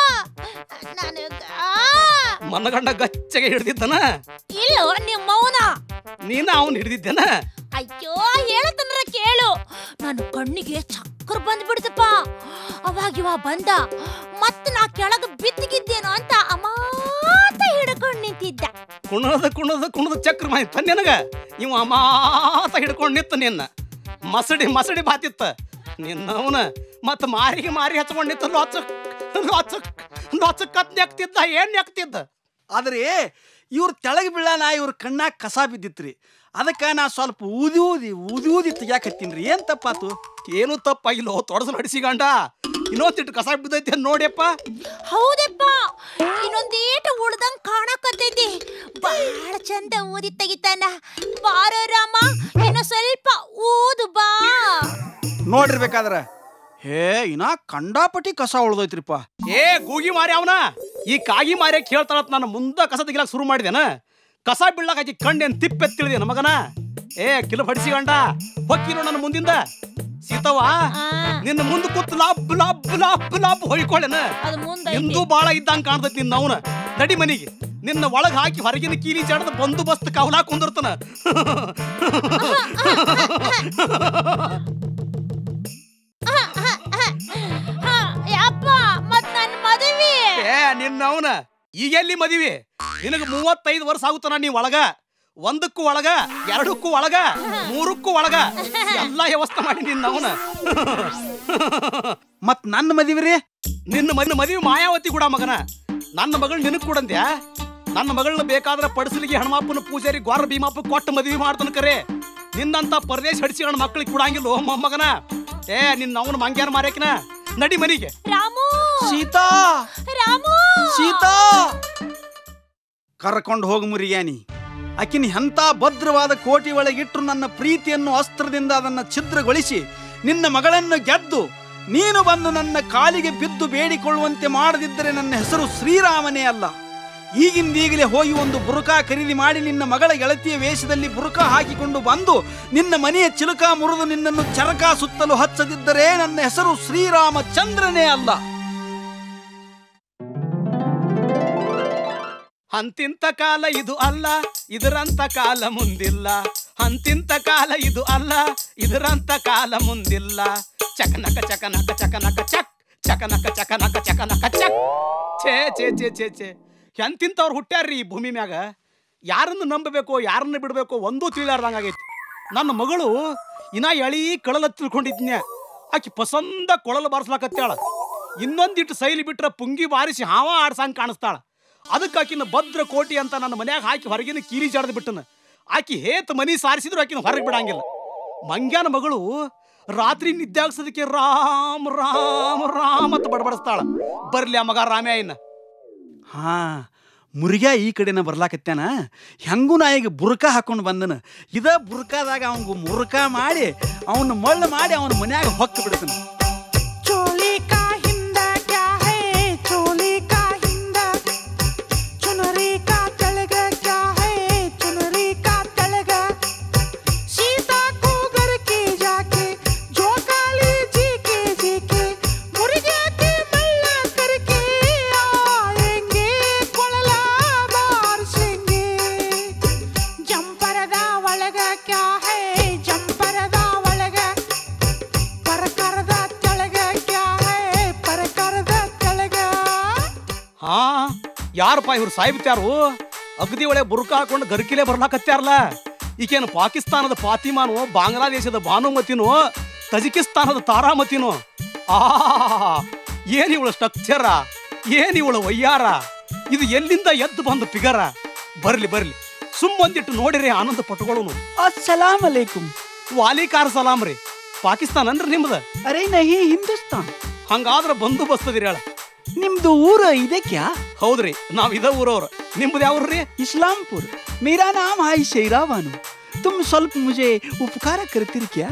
ನನಗ ಮನಗಂಡ ಗಚ್ಚಗೆ ಹಿಡ್ದಿದ್ದನ ಇಲ್ಲೋ ನಿಮ್ಮ ಮೌನ ನೀನ ಅವನ್ ಹಿಡ್ದಿದ್ದೇನ ಅಯ್ಯೋ ಹೇಳತನ್ರ ಕೇಳು ನಾನು ಕಣ್ಣಿಗೆ ಚಕ್ಕರ್ ಬಂದ್ಬಿಡ್ತಪ್ಪ ಅವಾಗ ಇವ ಬಂದ ಮತ್ ನಾ ಕೆಳಗ ಬಿದ್ದಿಗಿದ್ದೇನೋ ಅಂತ ಅಮಾತ ಹಿಡ್ಕೊಂಡ್ ನಿಂತಿದ್ದ ಕುಣದ ಕುಣದ ಕುಣದ ಚಕ್ರ ಮಾಯಿ ತನ್ನೆನಗ ಇವ ಮಾತ ಹಿಡ್ಕೊಂಡು ನಿತ್ತ ನಿನ್ನ ಮಸಡಿ ಮಸಡಿ ಬಾತಿತ್ತ ನಿನ್ನವನ ಮತ್ತ ಮಾರಿಗೆ ಮಾರಿ ಹಚ್ಕೊಂಡ್ ನಿತ್ತ ಲೊಚಕ್ ಲೊಚಕ್ ಲೊಚಕ್ ಕತ್ ನೆಕ್ತಿದ್ದ ಏನ್ ನೆಕ್ತಿದ್ದ ಆದ್ರೆ ಇವ್ರ ತೆಳಗ್ ಬೀಳಾನ ಇವ್ರ ಕಣ್ಣಾಗ ಕಸ ಬಿದ್ದಿತ್ರಿ ಅದಕ್ಕೆ ನಾ ಸ್ವಲ್ಪ ಊದಿ ಊದಿ ಊದಿ ಊದಿ ತೆಗ್ಯಾಕತ್ತೀನ್ರಿ ಏನ್ ತಪ್ಪಾತು ಏನು ತಪ್ಪಾಗಿಲ್ಲೋ ತೊಡಸಲು ಹಡಿಸಿಗಂಡ ಇನ್ನೊಂದಿಟ್ಟು ಕಸ ಬಿದ್ದೈತಿ ಅಂತ ನೋಡ್ಯಪ್ಪ ಹೌದಪ್ಪ ಇನ್ನೊಂದೇಟು ಉಳ್ದಂಗ್ ಕಾಣಕತ್ತೈತಿ ಬಹಳ ಚಂದ ಊದಿ ತೆಗಿತಾನ ಬಾರೋ ರಾಮ ಇನ್ನು ಸ್ವಲ್ಪ ಊದು ಬಾ ನೋಡಿರ್ಬೇಕಾದ್ರ ಹೇ ಇನ್ನ ಕಂಡಾಪಟಿ ಕಸ ಉಳ್ದೈತ್ರಿಪ್ಪ ಏ ಗೂಗಿ ಮಾರಿ ಅವನ ಈ ಕಾಗಿ ಮಾರಿ ಕೇಳ್ತಾಳತ್ ನಾನು ಮುಂದ ಕಸ ತೆಗಿಲಾಕ ಶುರು ಮಾಡಿದೇನ ಕಸ ಬೀಳಾಕ ಆಕಿ ಕಣ್ಣೇನ್ ತಿಪ್ಪೆತ್ತಿಳಿದೇನ ಮಗನ ಏ ಕಿಲ ಬಡಿಸಿಗಂಡ ಹೊಕ್ಕಿನು ನನ್ನ ಮುಂದಿಂದ ಸೀತವ್ವ ಆ, ನಿನ್ನ ಮುಂದ ಕೂತ್ ಲಾಬ್ ಲಾಬ್ ಲಾಬ್ ಲಾಬ್ ಹೊಯ್ಕೊಳ್ಳೇನ ಅದು ಮುಂದೆ ಎಂದೂ ಬಾಳ ಇದ್ದಂಗ ಕಾಣ್ತೈತಿ ನಿನ್ನ ಅವನ ನಡಿ ಮನಿಗೆ ನಿನ್ನ ಒಳಗ್ ಹಾಕಿ ಹೊರಗಿನ ಕೀಲಿ ಜಾಡದ ಬಂದೋಬಸ್ತ್ ಕವಲಾ ಕುಂದಿರ್ತಾನ ಹಾ, ಯಪ್ಪ ಮತ್ ನನ್ ಮದುವೆ ಏ ನಿನ್ನ ಅವನ ಈಗೆಲ್ಲಿ ಮದಿವಿ ನಿನಗ ಮೂವತ್ತೈದು ವರ್ಷ ಆಗುತ್ತಾನ ನೀ ಒಳಗ ಒಂದಕ್ಕೂ ಒಳಗ ಎರಡಕ್ಕೂ ಒಳಗ ಮೂರಕ್ಕೂ ಒಳಗ ಎಲ್ಲಾ ವ್ಯವಸ್ಥೆ ಮಾಡಿ ನಿನ್ನ ಅವನ ಮತ್ ನನ್ನ ಮದಿವ್ರಿ ನಿನ್ನ ಮನ ಮದುವೆ ಮಾಯಾವತಿ ಕೂಡ ಮಗನ ನನ್ನ ಮಗಳು ನಿನಗ್ ಕೊಡಂದ್ಯಾ ನನ್ನ ಮಗಳನ್ನ ಬೇಕಾದ್ರೆ ಪಡಿಸಲಿಗೆ ಹನುಮಪ್ಪನ ಪೂಜಾರಿ ಗ್ವಾರ ಭೀಮಪ್ಪ ಕೊಟ್ಟು ಮದುವೆ ಮಾಡ್ತಾನ ಕರೆ ನಿನ್ನಂತ ಪರದೇಶ ಹಡಿಸಿಗಳ ಮಕ್ಕಳಿಗೆ ಕೊಡಂಗಿಲ್ಲ ಓ ಮೊಮ್ಮಗನ ಏ ನಿನ್ನ ಅವನ ಮಂಗ್ಯಾನ ಮಾರ್ಯಾಕಿನ ನಡಿ ಮನಿಗೆ ರಾಮು ಸೀತಾ ರಾಮು ಸೀತಾ ಕರ್ಕೊಂಡು ಹೋಗು ಮುರಿಯಾನಿ ಆಕಿನ ಎಂಥ ಭದ್ರವಾದ ಕೋಟಿ ಒಳಗಿಟ್ಟು ನನ್ನ ಪ್ರೀತಿಯನ್ನು ಅಸ್ತ್ರದಿಂದ ಅದನ್ನು ಛಿದ್ರಗೊಳಿಸಿ ನಿನ್ನ ಮಗಳನ್ನು ಗೆದ್ದು ನೀನು ಬಂದು ನನ್ನ ಕಾಲಿಗೆ ಬಿದ್ದು ಬೇಡಿಕೊಳ್ಳುವಂತೆ ಮಾಡದಿದ್ದರೆ ನನ್ನ ಹೆಸರು ಶ್ರೀರಾಮನೇ ಅಲ್ಲ ಈಗಿಂದೀಗಲೇ ಹೋಗಿ ಒಂದು ಬುರುಕಾ ಖರೀದಿ ಮಾಡಿ ನಿನ್ನ ಮಗಳ ಗೆಳತಿಯ ವೇಷದಲ್ಲಿ ಬುರುಕಾ ಹಾಕಿಕೊಂಡು ಬಂದು ನಿನ್ನ ಮನೆಯ ಚಿಲಕ ಮುರಿದು ನಿನ್ನನ್ನು ಚರಕ ಸುತ್ತಲು ಹಚ್ಚದಿದ್ದರೆ ನನ್ನ ಹೆಸರು ಶ್ರೀರಾಮಚಂದ್ರನೇ ಅಲ್ಲ ಅಂತಿಂತ ಕಾಲ ಇದು ಅಲ್ಲ ಇದರಂತ ಕಾಲ ಮುಂದಿಲ್ಲ ಅಂತಿಂತ ಕಾಲ ಇದು ಅಲ್ಲ ಇದರಂತ ಕಾಲ ಮುಂದಿಲ್ಲ ಚಕನಕ ಚಕನಕ ಚಕನಕ ಚಕ್ ಚಕನಕ ಚಕನಕ ಚಕನಕ ಚಕ್ ಛೇ ಛೇ ಛೇ ಛೇ ಛೇ ಎಂತಿಂತವ್ರು ಹುಟ್ಟ್ಯಾರ್ರಿ ಈ ಭೂಮಿ ಮ್ಯಾಗ ಯಾರನ್ನು ನಂಬಬೇಕು ಯಾರನ್ನು ಬಿಡಬೇಕು ಒಂದೂ ತಿಳಿಲಾರ್ದಂಗಾಗೈತಿ ನನ್ನ ಮಗಳು ಇನ್ನ ಎಳಿ ಕಳಲ ತಿಳ್ಕೊಂಡಿದ್ನ್ಯ ಆಕಿ ಪಸಂದ ಕೊಳಲು ಬಾರಿಸ್ಲಾಕತ್ತಾಳ ಇನ್ನೊಂದಿಟ್ಟು ಸೈಲಿ ಬಿಟ್ರೆ ಪುಂಗಿ ಬಾರಿಸಿ ಹಾವ ಆಡ್ಸಂಗ್ ಕಾಣಿಸ್ತಾಳ ಅದಕ್ಕೆ ಆಕಿನ ಭದ್ರ ಕೋಟಿ ಅಂತ ನನ್ನ ಮನ್ಯಾಗ ಹಾಕಿ ಹೊರಗಿನ ಕೀಲಿ ಜಾಡ್ದು ಬಿಟ್ಟನ ಆಕಿ ಹೇತ್ ಮನಿ ಸಾರಿಸಿದ್ರು ಆಕಿನ ಹೊರಗೆ ಬಿಡಂಗಿಲ್ಲ ಮಂಗ್ಯಾನ ಮಗಳು ರಾತ್ರಿ ನಿದ್ದೆ ರಾಮ್ ರಾಮ್ ರಾಮ್ ಅಂತ ಬಡಬಡಿಸ್ತಾಳ ಬರ್ಲಿ ಆ ಮಗ ರಾಮ್ಯಾಯನ್ನ ಹಾ ಮುರುಗ್ಯ ಈ ಕಡೆನ ಬರ್ಲಾಕತ್ಯಾನ ಹೆಂಗೂ ನಾ ಈಗ ಬುರ್ಕ ಹಾಕೊಂಡು ಬಂದನ ಇದ ಬುರ್ಕಾದಾಗ ಅವಂಗ ಮುರುಕ ಮಾಡಿ ಅವನ ಮಳ್ಳು ಮಾಡಿ ಅವನ ಮನ್ಯಾಗ ಹೊಕ್ಕ ಬಿಡ್ತಾನ चोली का हिंदा क्या है चोली का हिंदा चुनरी का तलगा क्या है चुनरी का तलगा सीता को घर के जाके जो काली जी के जी के मुर्गे के मल्ला करके आएंगे कोलला बारसेंगे जंपरदा ಒಳಗ क्या है जंपरदा ಒಳಗ ಪರಕರದ ಕೆಳಗ ಕ್ಯಾ ಹೈ ಪರಕರದ ಕೆಳಗ ಹಾ ಯಾರಪ್ಪ ಇವ್ರು ಸಾಯ್ಬಿಟ್ಟಾರು ಅಗದಿ ಒಳ್ಳೆ ಬುರ್ಕ ಹಾಕೊಂಡು ಗರ್ಕಿಲೆ ಬರ್ಲಾಕತ್ಯಾರಲ್ಲ ಈಕೇನು ಪಾಕಿಸ್ತಾನದ ಫಾತಿಮಾನು ಬಾಂಗ್ಲಾದೇಶದ ಭಾನುಮತಿನೋ ತಜಿಕಿಸ್ತಾನದ ತಾರಾಮತಿನೋ ಆ ಏನ್ ಇವಳ ಸ್ಟ್ರಕ್ಚರ ಏನ್ ಇವಳ ವಯ್ಯಾರ ಇದು ಎಲ್ಲಿಂದ ಎದ್ದು ಬಂದ ಪಿಗರ ಬರ್ಲಿ ಬರ್ಲಿ ಸುಮ್ಮೊಂದಿಟ್ಟು ನೋಡಿರಿ ಆನಂದ ಪಟ್ಟುಗಳು ಅಸ್ಸಲಾಮ್ ಅಲೈಕುಂ ವಾಲಿಕಾರ ಸಲಾಮ್ ರೀ ಪಾಕಿಸ್ತಾನ ಅನ್ರಿ ನಿಮ್ದ ಅರೆ ನಹಿ ಹಿಂದೂಸ್ತಾನ್ ಹಂಗಾದ್ರ ಬಂದು ಬಸ್ತದಿರಿ ಹೇಳ ನಿಮ್ದು ಊರು ಇದೆ ಕ್ಯಾ ಹೌದ್ರಿ ನಾವ್ ಇದ ಊರವ್ರ ನಿಮ್ದು ಯಾವ್ರಿ ಇಸ್ಲಾಂಪುರ್ ಮೇರಾ ನಾಮ್ ಹಾಯ್ ಶೈರಾವಾನು ತುಮ್ ಸ್ವಲ್ಪ ಮುಜೆ ಉಪಕಾರ ಕರ್ತೀರಿ ಕ್ಯಾ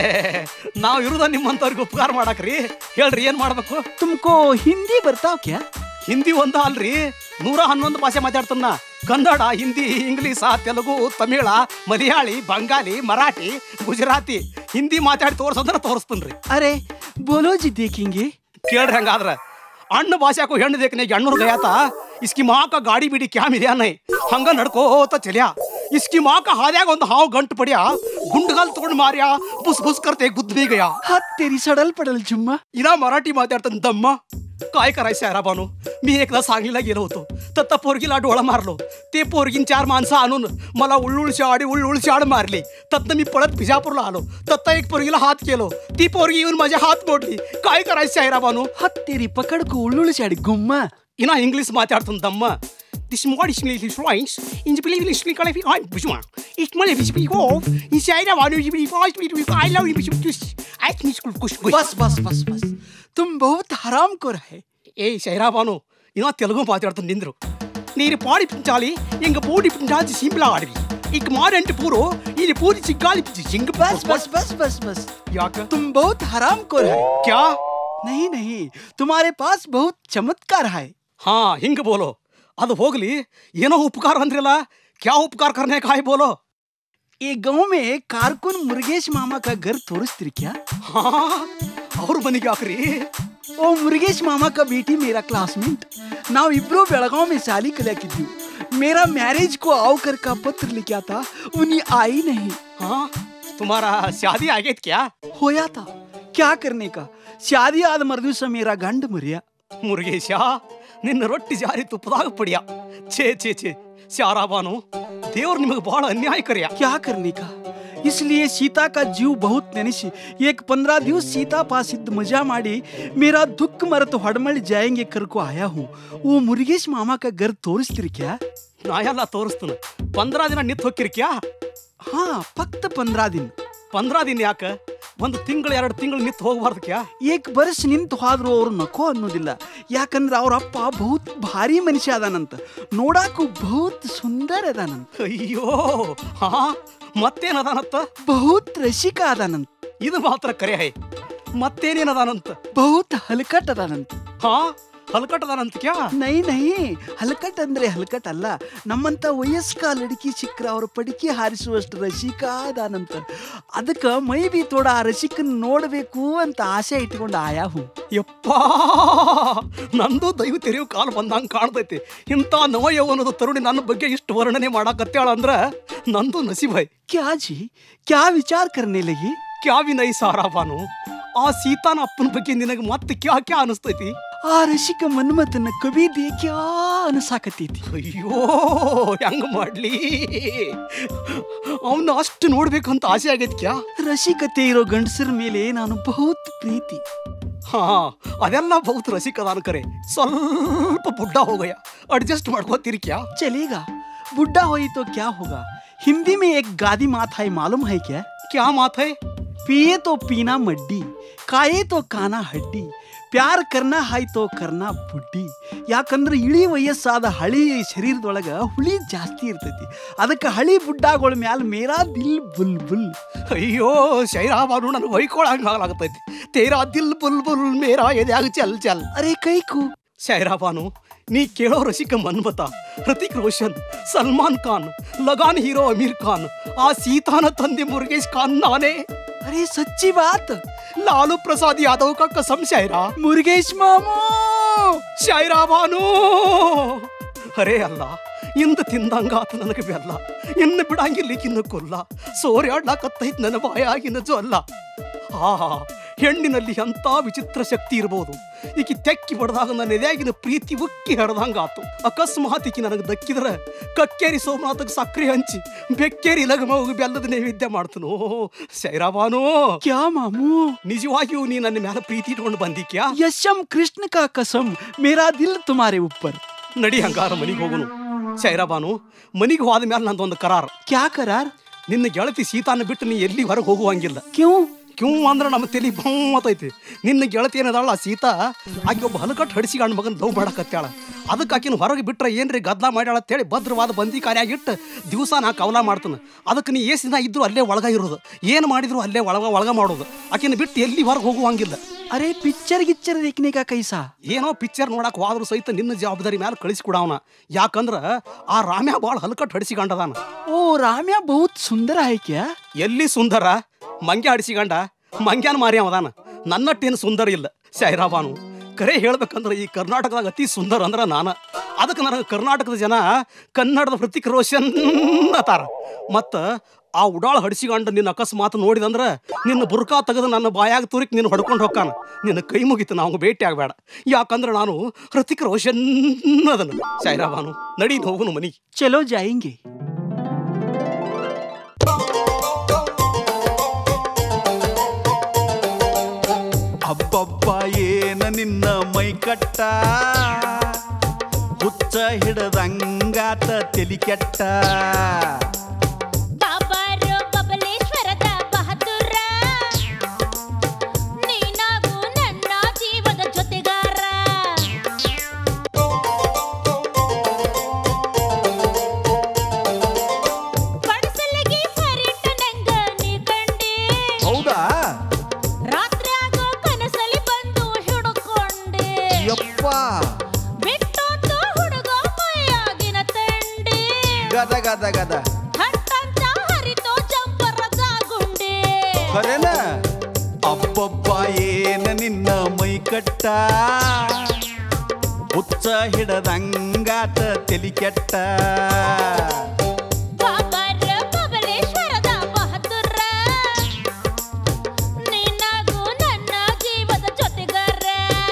ನಾವ್ ಇರುದ ನಿಮ್ಮಂತವ್ರಿಗೆ ಉಪಕಾರ ಮಾಡಕ್ರಿ ಹೇಳ್ರಿ ಏನ್ ಮಾಡ್ಬೇಕು ತುಮ್ಕೋ ಹಿಂದಿ ಬರ್ತಾವ್ ಕ್ಯಾ ಹಿಂದಿ ಒಂದ ಅಲ್ರಿ ನೂರ ಹನ್ನೊಂದು ಭಾಷೆ ಮಾತಾಡ್ತನ್ನ ಕನ್ನಡ ಹಿಂದಿ ಇಂಗ್ಲೀಷ ತೆಲುಗು ತಮಿಳ ಮಲಯಾಳಿ ಬಂಗಾಲಿ ಮರಾಠಿ ಗುಜರಾತಿ ಹಿಂದಿ ಮಾತಾಡಿ ತೋರ್ಸಂದ್ರ ತೋರಿಸ್ತನ್ರಿ ಅರೆ ಬೋಲೋ ಜಿ ದೇಖಿಂಗೆ ಕೇಳ್ರಿ ಹಂಗಾದ್ರ ಅಣ್ಣ ಭಾಷಾಕು ಹೆಣ್ಣು ದೇಕನೆ ಎಣ್ಣೂರು ಗಯಾತ ಇಸ್ಕಿ ಮಾಕ ಗಾಡಿ ಬಿಡಿ ಕ್ಯಾಮ್ ಇದೆ ಅನ್ನೈ ಹಂಗ ನಡ್ಕೋತ ಚಲ್ಯ ಇಸ್ಕಿ ಮಾಕ ಹಾದ್ಯಾಗ ಒಂದು ಹಾವು ಗಂಟು ಪಡ್ಯ ಗುಂಡ್ಗಾಲ್ ತಗೊಂಡ್ ಮಾರ್ಯ ಬುಸ್ ಬುಸ್ ಕರ್ತೆ ಗುದ್ ಗಯಾ हाथ तेरी सडल पडल जुम्मा इना मराठी माध्यर्थन दम्मा काय करायचं आहे बानू मी एकदा सांगलीला गेलो होतो तत्ता पोरगीला डोळा मारलो ते पोरगीन चार माणसं आणून मला उळुळ शाड उळुळ शाड मारली तत्न मी पळत बिजापूरला आलो तत्ता एक पोरगीला हात केलो ती पोरगी येऊन माझे हात मोडली काय करायचं आहे बानू हाथ तेरी पकड़ को उल्लू साड़ी गुम्मा ಇನ್ನ ಇಂಗ್ಲೀಷ್ ಮಾತಾಡ್ತಾನೆ ದಮ್ಮ ದಿಸ್ ಮಾಡಿ ಇಂಗ್ಲೀಷ್ ಫ್ಲೈನ್ಸ್ ಇಂಜ್ ಬಿಲಿ ಇಂಗ್ಲೀಷ್ ಸ್ಪೀಕ್ ಕಲೆ ಫಿ ಆಯ್ ಬುಜ್ಮಾ ಇಟ್ ಮಲೆ ವಿ ಸ್ಪೀಕ್ ಆಫ್ ಈ ಸೈಡ್ ವಾನು ಯು ಬಿ ಫಾಸ್ಟ್ ಬಿ ವಿ ಐ ಲವ್ ಯು ಬಿ ಕುಶ್ ಐ ಮಿಸ್ ಕುಲ್ ಕುಶ್ बस बस बस बस तुम बहुत हराम को रहे ఏ శైరాబాను ఇనా తెలుగు మాట్లాడుతుంది నింద్రు నీరు పాడి పించాలి ఇంక పూడి పించాల్సి సింపుల్ ఆడివి ఇక మారంటే పూరు ఇది పూరి చిగ్గాలి జింగ बस बस बस बस बस యాక तुम बहुत हराम को रहे క్యా नहीं नहीं तुम्हारे पास बहुत चमत्कार है ಹಾ ಹಿಂಗ ಬೋಲೋ ಅದು ಹೋಗ್ಲಿ ಏನೋ ಉಪಕಾರ ಅಂದ್ರಲ್ಲ ಕ್ಯಾ ಉಪಕಾರ ಕರ್ನೆ ಕಾಯ್ ಬೋಲೋ ये गांव में कारकुन मुर्गेश मामा का घर तोरिस्त्री क्या ಹಾ ಅವ್ರ ಮನೆಗೆ ಯಾಕ್ರಿ ओ मुर्गेश मामा का बेटी मेरा क्लासमेट नाव इब्रो बेಳಗಾव में शादी कल्याकिद्यू मेरा मैरिज को आओ कर का पत्र लिखा था उन्हें आई नहीं ಹಾ ತುಮಾರಾ ಶಾದಿ ಆಗೈತ್ ಕ್ಯಾ होया था क्या करने का शादी आद मरदिवಸ मेरा गंड मरिया ಮುರುಗೇಶ ನಿನ್ನ ರೊಟ್ಟಿ ಜಾರಿ ತುಪ್ಪದಾಗ ಪಡಿಯ ಛೇ ಛೇ ಛೇ ಶಾರಾಬಾನು ದೇವ್ರು ನಿಮಗೆ ಬಹಳ ಅನ್ಯಾಯ ಕರ್ಯ क्या करने का इसलिए सीता का जीव बहुत ನೆನೆಸಿ एक पंद्रह दिवस सीता पास इद्द मजा ಮಾಡಿ मेरा दुख मरत ಹೊಡಮಳಿ जाएंगे कर को आया हूँ वो मुर्गेश मामा का घर तोरिಸ್ತೀರಿ क्या ನಾ ಎಲ್ಲ ತೋರಿಸ್ತಾನ ಪಂದ್ರ ದಿನ ನಿಂತ್ ಹೋಗಿರಿ ಕ್ಯಾ हाँ फक्त पंद्रह दिन ಪಂದ್ರ ದಿನ ಯಾಕ ಒಂದು ತಿಂಗಳು ಎರಡು ತಿಂಗಳು ನಿಂತು ಹೋಗ್ಬಾರ್ದು ಕ್ಯಾ ಏಕ್ ಬರ್ಸ್ ನಿಂತು ಹೋದ್ರು ಅವ್ರು ನಕೋ ಅನ್ನೋದಿಲ್ಲ ಯಾಕಂದ್ರೆ ಅವ್ರ ಅಪ್ಪ ಬಹುತ್ ಭಾರಿ ಮನುಷ್ಯ ಅದಾನಂತ ನೋಡಾಕು ಬಹುತ್ ಸುಂದರ ಅದಾನಂತ ಅಯ್ಯೋ ಹಾ ಮತ್ತೇನದಾನಂತ ಬಹುತ್ ರಸಿಕ ಅದಾನಂತ ಇದು ಮಾತ್ರ ಕರೆ ಹೈ ಮತ್ತೇನೇನದಾನಂತ ಬಹುತ್ ಹಲಕಟ್ ಅದಾನಂತ ಹಾ ಹಲ್ಕಟ್ಟದಾನಂತ ಕ್ಯಾ ನೈ ನೈ ಹಲಕಟ್ ಅಂದ್ರೆ ಹಲಕಟ್ ಅಲ್ಲ ನಮ್ಮಂತ ವಯಸ್ಕ ಲಡಕಿ ಸಿಕ್ಕ್ರ ಅವ್ರ ಪಡಿಕೆ ಹಾರಿಸುವಷ್ಟು ರಸಿಕ ಅದಾನಂತ ಅದಕ್ಕೆ ಮೈ ಬಿ ತೋಡ ಆ ರಸಿಕನ್ ನೋಡಬೇಕು ಅಂತ ಆಸೆ ಇಟ್ಕೊಂಡು ಆಯಾ ಹೂ ಯಪ್ಪಾ ನಂದು ದೈವ ತೆರೆಯೋ ಕಾಲು ಬಂದಂಗೆ ಕಾಣ್ತೈತಿ ಇಂಥ ನವಯೌವನದ ತರುಣಿ ನನ್ನ ಬಗ್ಗೆ ಇಷ್ಟು ವರ್ಣನೆ ಮಾಡಾಕತ್ತಾಳ ಅಂದ್ರ ನಂದು ನಸೀಬಾಯ್ क्या जी क्या विचार करने लगी ಕ್ಯಾ ವಿನಯ್ ಸಾರಾಬಾನು ಆ ಸೀತಾನ ಅಪ್ಪನ ಬಗ್ಗೆ ನಿನಗೆ ಮತ್ತೆ ಕ್ಯಾ ಕ್ಯಾ ಅನಿಸ್ತೈತಿ ಆ ರಸಿಕ ಮನ್ಮಥನ ಕವಿ ದೇಕ್ಯಾ ಅನಸಾಕತ್ತೈತಿ ಅಯ್ಯೋ ಹೆಂಗ ಮಾಡ್ಲಿ ಅವನ್ನ ಅಷ್ಟು ನೋಡ್ಬೇಕಂತ ಆಸೆ ಆಗೈತಿ ಕ್ಯಾ ರಸಿಕತೆ ಇರೋ ಗಂಡಸರ ಮೇಲೆ ನಾನು ಬಹುತ್ ಪ್ರೀತಿ ಹಾ ಅದೆಲ್ಲ ಬಹುತ್ ರಸಿಕದಾನ ಕರೆ ಸ್ವಲ್ಪ ಬುಡ್ಡ ಹೋಗಯ್ಯ ಅಡ್ಜಸ್ಟ್ ಮಾಡ್ಕೋತೀರಿ ಕ್ಯಾ चलेगा बुढ़ा होई तो क्या होगा हिंदी में एक गादी मात है मालूम है क्या ಕ್ಯಾ ಮಾತ್ ಹೈ पिए तो पीना मड्डी ಕಾಯೇ तो ಕಾನ ಹಡ್ಡಿ ಪ್ಯಾರ್ ಕರ್ನ ಹಾಯ್ ತೋ ಕರ್ನ ಬುಡ್ಡಿ ಯಾಕಂದ್ರೆ ಇಳಿ ವಯಸ್ಸಾದ ಹಳಿ ಶರೀರದೊಳಗ ಹುಳಿ ಜಾಸ್ತಿ ಇರ್ತೈತಿ ಅದಕ್ಕೆ ಹಳಿ ಬುಡ್ಡಾಗಳ ಮ್ಯಾಲ ಮೇರಾ ದಿಲ್ ಬುಲ್ ಬುಲ್ ಅಯ್ಯೋ ಶೈರಾಬಾನು ನನಗೆ ಹೊಯ್ಕೊಳಂಗ ಆಗ್ಲಾಗತೈತಿ ತೇರಾ ದಿಲ್ ಬುಲ್ ಬುಲ್ ಮೇರಾ ಎದ್ಯಾಗ ಚಲ್ ಚಲ್ ಅರೆ ಕೈಕು ಶೈರಾಬಾನು ನೀ ಕೇಳೋ ರಸಿಕ ಮನ್ಮತ ಹೃತಿಕ್ ರೋಷನ್ ಸಲ್ಮಾನ್ ಖಾನ್ ಲಗಾನ್ ಹೀರೋ ಅಮೀರ್ ಖಾನ್ ಆ ಸೀತಾನ ತಂದೆ ಮುರುಗೇಶ್ ಖಾನ್ ನಾನೇ ಅರೆ ಸಚ್ಚಿ ಬಾತ್ ಲಾಲು ಪ್ರಸಾದ್ ಯಾದವ್ का कसम शायरा ಮುರುಗೇಶ್ ಮಾಮೂ ಶಾಯರಾ ಬಾನು ಅರೇ ಅಲ್ಲ ಇಂದ ತಿಂದಂಗಾತ ನನಗೆ ಬೆಲ್ಲ ಇನ್ನು ಬಿಡಂಗಿಲ್ಲಿಕ್ಕಿನ್ನು ಕೊಲ್ಲ ಸೋರ್ಯಾಡ್ಲಾಕತ್ತೈತ್ ನನ್ನ ಬಾಯಾಗಿನ ಜೊಲ್ಲ ಆಹಾ ಹೆಣ್ಣಿನಲ್ಲಿ ಎಂಥ ವಿಚಿತ್ರ ಶಕ್ತಿ ಇರ್ಬೋದು ಈಕಿ ತೆಕ್ಕಿ ಬಡ್ದಾಗ ನನ್ನ ಎದೆಯಾಗಿನ ಪ್ರೀತಿ ಉಕ್ಕಿ ಹಡ್ದಂಗಾತು ಅಕಸ್ಮಾತ್ ಈಕಿ ನನಗೆ ದಕ್ಕಿದ್ರೆ ಕಕ್ಕೇರಿ ಸೋಮನಾಥಕ್ಕೆ ಸಕ್ರೆ ಹಂಚಿ ಬೆಕ್ಕೇರಿ ಲಗಮಗ ಬೆಲ್ಲದ ನೈವೇದ್ಯ ಮಾಡ್ತನು ಶೈರಾಬಾನು ಕ್ಯಾ ಮಾಮೂ ನಿಜವಾಗಿಯೂ ನೀ ನನ್ನ ಮೇಲೆ ಪ್ರೀತಿ ಇಟ್ಕೊಂಡು ಬಂದಿಕ್ಯಾ ಯಶಂ ಕೃಷ್ಣ ಕಾ ಕಸಂ ಮೇರಾ ದಿಲ್ ತುಮಾರೆ ಉಪ್ಪರ್ ನಡಿ ಹಂಗಾರ ಮನಿಗೆ ಹೋಗುನು ಶೈರಾಬಾನು ಮನಿಗೆ ಹೋದ ಮೇಲೆ ನಂದೊಂದು ಕರಾರ್ ಕ್ಯಾ ಕರಾರ್ ನಿನ್ನ ಗೆಳತಿ ಸೀತಾನ ಬಿಟ್ಟು ನೀ ಎಲ್ಲಿ ಹೊರಗೆ ಹೋಗುವಂಗಿಲ್ಲ ಕ್ಯೂ ಕ್ಯೂ ಅಂದ್ರೆ ನಮ್ಮ ತಲೆ ಬಮ್ಮತೈತಿ ನಿನ್ನ ಗೆಳತಿ ಏನದಾಳ ಸೀತಾ ಆಕೆ ಒಬ್ಬ ಹಲಕಟ್ಟು ಹಡಿಸಿ ಗಂಡ ಮಗನ ಲವ್ ಮಾಡಕತ್ತಾಳ ಅದಕ್ಕೆ ಆಕಿನ ಹೊರಗೆ ಬಿಟ್ರೆ ಏನ್ರಿ ಗದ್ಲ ಮಾಡ್ಯಾಳ ಅಂತೇಳಿ ಭದ್ರವಾದ ಬಂದಿ ಕಾರ್ಯಾಗಿಟ್ಟು ದಿವಸ ನಾ ಕವಲ ಮಾಡ್ತಾನೆ ಅದಕ್ಕೆ ನೀ ಏಸು ದಿನ ಇದ್ರು ಅಲ್ಲೇ ಒಳಗ ಇರೋದು ಏನು ಮಾಡಿದ್ರು ಅಲ್ಲೇ ಒಳಗ ಒಳಗ ಮಾಡೋದು ಆಕಿನ ಬಿಟ್ಟು ಎಲ್ಲಿ ಹೊರಗೆ ಹೋಗುವಂಗಿಲ್ಲ ಅರೆ ಪಿಕ್ಚರ್ ಗಿಚ್ಚರ್ देखने का कैसा ಏನೋ ಪಿಕ್ಚರ್ ನೋಡಕ್ ಹೋದ್ರು ಸಹಿತ ನಿನ್ನ ಜವಾಬ್ದಾರಿ ಮೇಲೆ ಕಳಿಸ್ಕೊಡವನ ಯಾಕಂದ್ರ ಆ ರಾಮ್ಯ ಭಾಳ ಹಲಕಟ್ಟು ಹಡಿಸಿಗಂಡದಾನ ओ राम्या बहुत सुंदर है क्या ಎಲ್ಲಿ ಸುಂದರ ಮಂಗ್ಯ ಹಡಿಸಿಗಂಡ ಮಂಗ್ಯಾನ ಮಾರಿ ಅವದಾನ ನನ್ನಟ್ಟೇನು ಸುಂದರ ಇಲ್ಲ ಶೈರಾಬಾನು ಕರೆ ಹೇಳ್ಬೇಕಂದ್ರೆ ಈ ಕರ್ನಾಟಕದಾಗ ಅತಿ ಸುಂದರ ಅಂದ್ರ ನಾನ ಅದಕ್ಕೆ ನನಗೆ ಕರ್ನಾಟಕದ ಜನ ಕನ್ನಡದ ಹೃತಿಕ್ ರೋಷನ್ ಅತಾರ ಮತ್ತ ಆ ಉಡಾಳ ಹಡಿಸಿಗಂಡ ನಿನ್ನ ಅಕಸ್ಮಾತ್ ನೋಡಿದಂದ್ರ ನಿನ್ನ ಬುರ್ಕಾ ತೆಗೆದು ನನ್ನ ಬಾಯಾಗ ತೂರಿಕ್ ನಿನ್ನ ಹೊಡ್ಕೊಂಡು ಹೋಗ್ಕಾನ ನಿನ್ನ ಕೈ ಮುಗಿತು ನಾವು ಭೇಟಿ ಆಗಬೇಡ ಯಾಕಂದ್ರೆ ನಾನು ಹೃತಿಕ್ ರೋಷನ್ ಅದನ್ನು ಶೈರಾಬಾನು ನಡಿ ಹೋಗುನು ಮನಿ चलो जाएंगे ಹಬ್ಬಬ್ಬ ಏನ ನಿನ್ನ ಮೈ ಕಟ್ಟ ಹುಚ್ಚ ಹಿಡದಂಗಾತ ತೆಲಿ ಕೆಟ್ಟ ಬಾಬಾರು ಬಬಲೇಶ್ವರದ ಬಹದ್ದೂರ ನೀನಾಗು ನನ್ನ ಜೀವದ ಜೊತೆಗಾರ ಪಡಸಲಿಗೆ ಪರಿಟ ನಂಗ ನೀ ಕಂಡಿ ಹೌದಾ ರಾತ್ರಿ ಆಗೋ ಕನಸಲಿ ಬಂದು ಹಿಡ್ಕೊಂಡೆ ಯಪ್ಪ ಬಿಟ್ಟೋತು ಹುಡುಗ ಮೈಯಾಗಿನ ತಂಡಿ ಗದ ಗದ ಗದ ಹಟ್ಟಂತ ಹರಿತೋ ಜಂಪರದ ಗುಂಡಿ ಕರೆನ ಅಬ್ಬಬ್ಬ ಏನ ನಿನ್ನ ಮೈ ಕಟ್ಟ ಹುಚ್ಚ ಹಿಡದಂಗಾತ ತೆಲಿ ಕೆಟ್ಟ ಬಾಬಾರ ಬಬಲೇಶ್ವರದ ಬಹದ್ದೂರ ನೀನಾಗು ನನ್ನ ಜೀವದ ಜೊತೆಗಾರ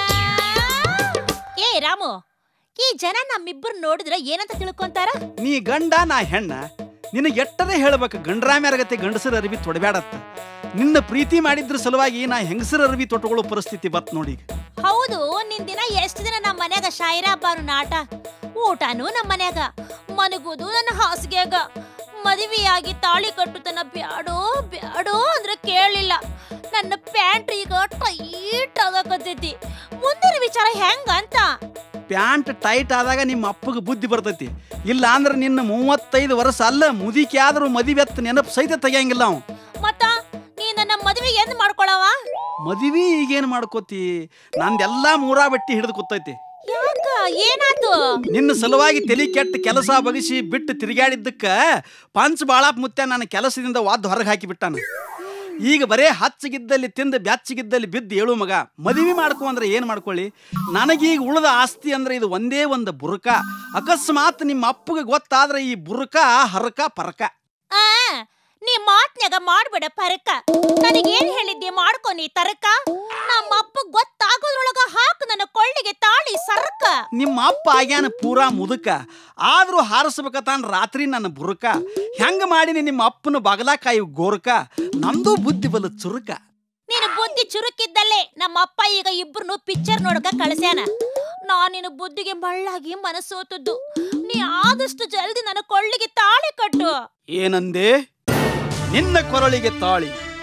ಏ ರಾಮು ಈ ಜನ ನಮ್ಮಿಬ್ಬರು ನೋಡಿದ್ರೆ ಏನಂತ ತಿಳ್ಕೊಂತಾರ ನೀ ಗಂಡ ನಾ ಹೆಣ್ಣ ನಿನಗೆ ಎಟ್ಟದೇ ಹೇಳ್ಬೇಕು ಗಂಡ್ರಾಮ್ಯಾರಗತೆ ಗಂಡಸರ ಅರಿವಿ ತೊಡಬ್ಯಾಡತ್ತ ನಿನ್ನ ಪ್ರೀತಿ ಮಾಡಿದ್ರ ಸಲುವಾಗಿ ನಾ ಹೆಂಗಸರ ಅರಿವಿ ತೊಟ್ಟುಕೊಳ್ಳೋ ಪರಿಸ್ಥಿತಿ ಬತ್ ನೋಡಿ ಈಗ. ಹೌದು ನಿನ್ ದಿನ ಎಷ್ಟು ದಿನ ನಮ್ಮ ಮನ್ಯಾಗ ಶಾಯಿರಾ ಹಬ್ಬನು ನಾಟ ಊಟನೂ ನಮ್ಮ ಮನ್ಯಾಗ ಮನಗುದು ನನ್ನ ಹಾಸಿಗೆಗ ಮದುವೆಯಾಗಿ ತಾಳಿ ಕಟ್ಟುತನ ಬ್ಯಾಡೋ ಬ್ಯಾಡೋ ಅಂದ್ರೆ ಕೇಳಲಿಲ್ಲ ನನ್ನ ಪ್ಯಾಂಟ್ ಈಗ ಟೈಟ್ ಆಗಕತ್ತೈತಿ ಮುಂದಿನ ವಿಚಾರ ಹೆಂಗ ಅಂತ ಪ್ಯಾಂಟ್ ಟೈಟ್ ಆದಾಗ ನಿಮ್ಮ ಅಪ್ಪಗೆ ಬುದ್ಧಿ ಬರ್ತೈತಿ ಇಲ್ಲ ಅಂದ್ರೆ ನಿನ್ನ ಮೂವತ್ತೈದು ವರ್ಷ ಅಲ್ಲ ಮುದಿಕೆ ಆದ್ರೂ ಮದಿವೆತ್ತ ನೆನಪು ಸಹಿತ ತೆಗಿಯಂಗಿಲ್ಲ ಅವ ಮತ್ತ ನೀ ನನ್ನ ಮದುವೆ ಎಂದ್ ಮಾಡ್ಕೊಳವ ಮದುವೆ ಈಗೇನು ಮಾಡ್ಕೋತಿ ನಂದೆಲ್ಲ ಮೂರಾ ಬಟ್ಟಿ ಹಿಡಿದು ಕೂತೈತಿ ಯಾಕ ಏನಾತು ನಿನ್ನ ಸಲುವಾಗಿ ತಲೆ ಕೆಟ್ಟ ಕೆಲಸ ಬಗಿಸಿ ಬಿಟ್ಟು ತಿರುಗಾಡಿದ್ದಕ್ಕ ಪಂಚ್ ಬಾಳಾಪ್ ಮುತ್ಯ ನನ್ನ ಕೆಲಸದಿಂದ ವಾದ್ ಹೊರಗೆ ಹಾಕಿ ಬಿಟ್ಟಾನ ಈಗ ಬರೇ ಹಚ್ಚಗಿದ್ದಲ್ಲಿ ತಿಂದು ಬ್ಯಾಚ್ಚಿಗಿದ್ದಲ್ಲಿ ಬಿದ್ದು ಏಳು ಮಗ ಮದುವೆ ಮಾಡ್ಕೊ ಅಂದ್ರೆ ಏನು ಮಾಡ್ಕೊಳ್ಳಿ ನನಗೀಗ ಉಳಿದ ಆಸ್ತಿ ಅಂದ್ರೆ ಇದು ಒಂದೇ ಒಂದು ಬುರುಕ ಅಕಸ್ಮಾತ್ ನಿಮ್ಮ ಅಪ್ಪಗೆ ಗೊತ್ತಾದ್ರೆ ಈ ಬುರುಕ ಹರಕ ಪರಕ ಆ ನೀ ಮಾತ್ನ್ಯಾಗ ಮಾಡ್ಬೇಡ ಪರಕ ನನಗೇನ್ ಹೇಳಿದ್ದೆ ಮಾಡ್ಕೊ ನೀ ತರಕ ನಮ್ಮ ಅಪ್ಪ ಗೊತ್ತಾಗೋದ್ರೊಳಗ ಹಾಕು ನನ್ನ ಕೊಳ್ಳಿಗೆ ತಾಳಿ ಸರ್ಕ ನಿಮ್ಮ ಅಪ್ಪ ಆಗ್ಯಾನ ಪೂರಾ ಮುದುಕ ಆದ್ರೂ ಹಾರಿಸ್ಬೇಕತಾನ ರಾತ್ರಿ ನನ್ನ ಬುರುಕ ಹೆಂಗ ಮಾಡೀನಿ ನಿಮ್ಮ ಅಪ್ಪನ ಬಗಲಾಕಾಯಿ ಗೋರ್ಕ ನಂದು ಬುದ್ಧಿ ಬಲ ಚುರುಕ ನೀನು ಬುದ್ಧಿ ಚುರುಕಿದ್ದಲ್ಲೇ ನಮ್ಮ ಅಪ್ಪ ಈಗ ಇಬ್ರು ಪಿಕ್ಚರ್ ನೋಡಕ ಕಳ್ಸ್ಯಾನ ನಾನ್ ನಿನ್ನ ಬುದ್ಧಿಗೆ ಮಳ್ಳಾಗಿ ಮನಸ್ಸೋತದ್ದು ನೀ ಆದಷ್ಟು ಜಲ್ದಿ ನನ್ನ ಕೊಳ್ಳಿಗೆ ತಾಳಿ ಕಟ್ಟು ಏನಂದೆ ನಿನ್ನ ಕೊರಳಿಗೆ ತಾಳಿ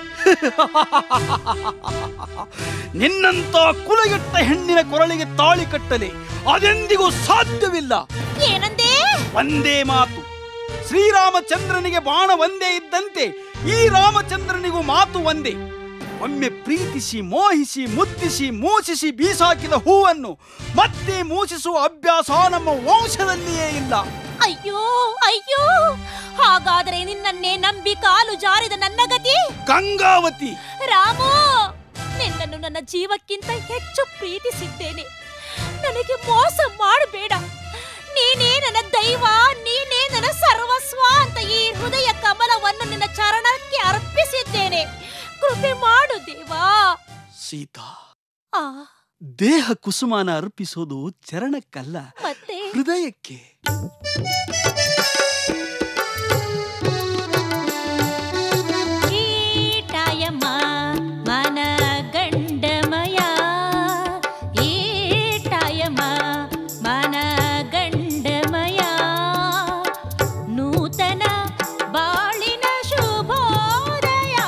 ನಿನ್ನಂತ ಕುಲಗೆಟ್ಟ ಹೆಣ್ಣಿನ ಕೊರಳಿಗೆ ತಾಳಿ ಕಟ್ಟಲೆ ಅದೆಂದಿಗೂ ಸಾಧ್ಯವಿಲ್ಲ ಏನಂದೇ ಒಂದೇ ಮಾತು ಶ್ರೀರಾಮಚಂದ್ರನಿಗೆ ಬಾಣ ಒಂದೇ ಇದ್ದಂತೆ ಈ ರಾಮಚಂದ್ರನಿಗೂ ಮಾತು ಒಂದೇ ಒಮ್ಮೆ ಪ್ರೀತಿಸಿ ಮೋಹಿಸಿ ಮುದ್ದಿಸಿ ಮೂಸಿಸಿ ಬೀಸಾಕಿದ ಹೂವನ್ನು ಮತ್ತೆ ಮೂಸಿಸುವ ಅಭ್ಯಾಸ ನಮ್ಮ ವಂಶದಲ್ಲಿಯೇ ಇಲ್ಲ ಅಯ್ಯೋ ಅಯ್ಯೋ ಹಾಗಾದ್ರೆ ನಿನ್ನನ್ನೇ ನಂಬಿ ಕಾಲು ಜಾರಿದ ನನ್ನ ಗತಿ ಗಂಗಾವತಿ ರಾಮು ನಿನ್ನನ್ನು ನನ್ನ ಜೀವಕ್ಕಿಂತ ಹೆಚ್ಚು ಪ್ರೀತಿಸಿದ್ದೇನೆ ನನಗೆ ಮೋಸ ಮಾಡಬೇಡ ನೀನೇ ನನ್ನ ದೈವ ನೀನೇ ನನ್ನ ಸರ್ವಸ್ವ ಅಂತ ಈ ಹೃದಯ ಕಮಲವನ್ನು ನಿನ್ನ ಚರಣಕ್ಕೆ ಅರ್ಪಿಸಿದ್ದೇನೆ ಕೃಪೆ ಮಾಡು ದೇವಾ ಸೀತಾ ಆ ದೇಹ ಕುಸುಮಾನ ಅರ್ಪಿಸೋದು ಚರಣಕ್ಕಲ್ಲ ಮತ್ತೆ ಹೃದಯಕ್ಕೆ ಈಟಾಯಮ್ಮ ಮನ ಗಂಡಮಯ ಈಟಾಯಮ್ಮ ಮನ ಗಂಡಮಯ ನೂತನ ಬಾಳಿನ ಶುಭೋದಯ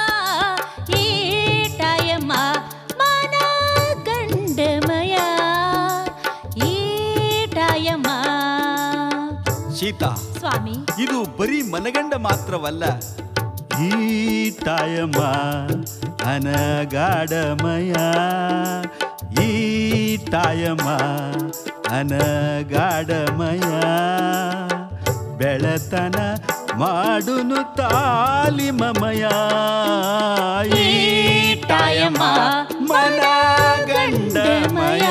ಈಟಾಯಮ್ಮ ಮನ ಗಂಡಮಯ ಈಟಾಯಮ್ಮ ಸೀತಾ ಸ್ವಾಮಿ ಇದು ಬರೀ ಮನಗಂಡ ಮಾತ್ರವಲ್ಲ ಈ ತಾಯಮ್ಮ ಅನಗಾಡಮಯ ಈ ತಾಯಮ್ಮ ಅನಗಾಡಮಯ ಬೆಳತನ ಮಾಡುನು ತಾಲಿಮಮಯ ಈ ತಾಯಮ್ಮ ಮನಗಂಡಮಯ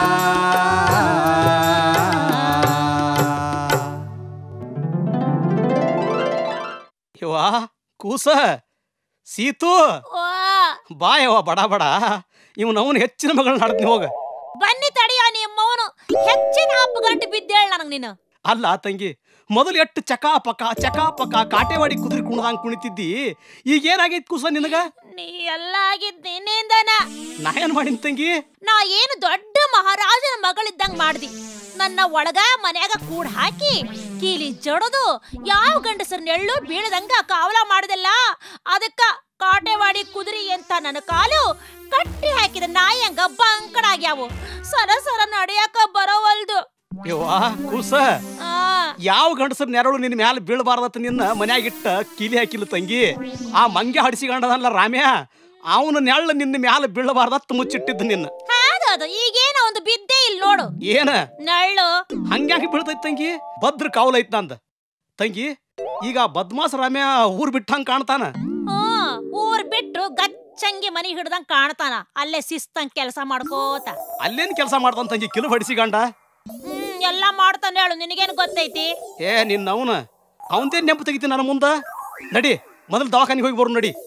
ಯವ್ವಾ ಕೂಸ ಸೀತು ವಾ ಬಾ ಯವ್ವ ಬಡ ಬಡ ಇವನು ಅವನು ಹೆಚ್ಚಿನ ಮಗಳನ್ನ ನಡ್ದು ಹೋಗ ಬನ್ನಿ ತಡಿಯ ನಿಮ್ಮವನು ಹೆಚ್ಚಿನ ಹಪ್ಪು ಗಂಟೆ ಬಿದ್ದೇಳ ನನಗ್ ನೀನು ಅಲ್ಲ ತಂಗಿ ಮೊದಲು ಎಷ್ಟು ಚಕಾಪಕ ಚಕಾಪಕ ಕಾಟೆವಾಡಿ ಕುದುರೆ ಕುಣ್ದಂಗ್ ಕುಣಿತಿದ್ದಿ ಈಗ ಏನಾಗೈತಿ ಕೂಸ ನಿನಗ ನೀ ಎಲ್ಲ ಆಗಿದ್ ನಿನ್ನಿಂದನ ನಾ ಏನ್ ಮಾಡಿನ ತಂಗಿ ನಾ ಏನು ದೊಡ್ಡ ಮಹಾರಾಜನ ಮಗಳಿದ್ದಂಗ್ ಮಾಡ್ದಿ ನನ್ನ ಒಳಗ ಮನ್ಯಾಗ ಕೂಡ್ ಹಾಕಿ ಕೀಲಿ ಜಡದು ಯಾವ ಗಂಡಸರ್ ನೆಳ್ಳು ಬೀಳದಂಗ ಕಾವಲ ಮಾಡದಲ್ಲ ಅದಕ್ಕ ಕಾಟೆವಾಡಿ ಕುದುರೆ ಅಂತ ನನ್ನ ಕಾಲು ಕಟ್ಟಿ ಹಾಕಿದ ನಾಯಂಗ ಬಂಕಡಾಗ್ಯಾವು ಸರ ಸರ ನಡೆಯಾಕ ಬರೋವಲ್ದು ಯವ್ವಾ ಕೂಸ ಆ ಯಾವ ಗಂಡಸರ ನೆರಳು ನಿನ್ನ ಮ್ಯಾಲ ಬೀಳಬಾರ್ದತ್ತ ನಿನ್ನ ಮನ್ಯಾಗಿಟ್ಟ ಕೀಲಿ ಹಾಕಿಲ್ಲ ತಂಗಿ ಆ ಮಂಗೆ ಹಡಿಸಿಕೊಂಡದಲ್ಲ ರಾಮ್ಯ ಅವನ ನೆರಳು ನಿನ್ನ ಮ್ಯಾಲ ಬೀಳಬಾರ್ದತ್ತ ಮುಚ್ಚಿಟ್ಟಿದ್ದ ನಿನ್ನ ಅದು ಈಗೇನ ಒಂದು ಬಿದ್ದೇ ಇಲ್ಲ ನೋಡು ಏನ ನಳ್ಳು ಹಂಗ್ಯಾಕೆ ಬೀಳ್ತೈತಿ ತಂಗಿ ಭದ್ರ ಕಾವಲೈತ್ ನಂದ ತಂಗಿ ಈಗ ಆ ಬದ್ಮಾಸ್ ರಾಮ್ಯ ಊರ್ ಬಿಟ್ಟಂಗ್ ಕಾಣ್ತಾನ ಹ್ಮ್ ಊರ್ ಬಿಟ್ಟು ಗಚ್ಚಂಗಿ ಮನಿ ಹಿಡ್ದಂಗ್ ಕಾಣ್ತಾನ ಅಲ್ಲೇ ಶಿಸ್ತಂಗ್ ಕೆಲಸ ಮಾಡ್ಕೋತ ಅಲ್ಲೇನ್ ಕೆಲಸ ಮಾಡ್ತಾನ ತಂಗಿ ಕಿಲು ಬಡಿಸಿಗಂಡ ಹ್ಮ್ ಎಲ್ಲಾ ಮಾಡ್ತಾನೆ ಹೇಳು ನಿನಗೇನ್ ಗೊತ್ತೈತಿ ಏ ನಿನ್ನ ಅವನ ಅವಂದೇ ನೆಂಪು ತೆಗಿತಿ ನನ್ನ ಮುಂದ ನಡಿ ಮೊದಲು ದವಾಖಾನಿಗೆ ಹೋಗಿ ಬರು ನಡಿ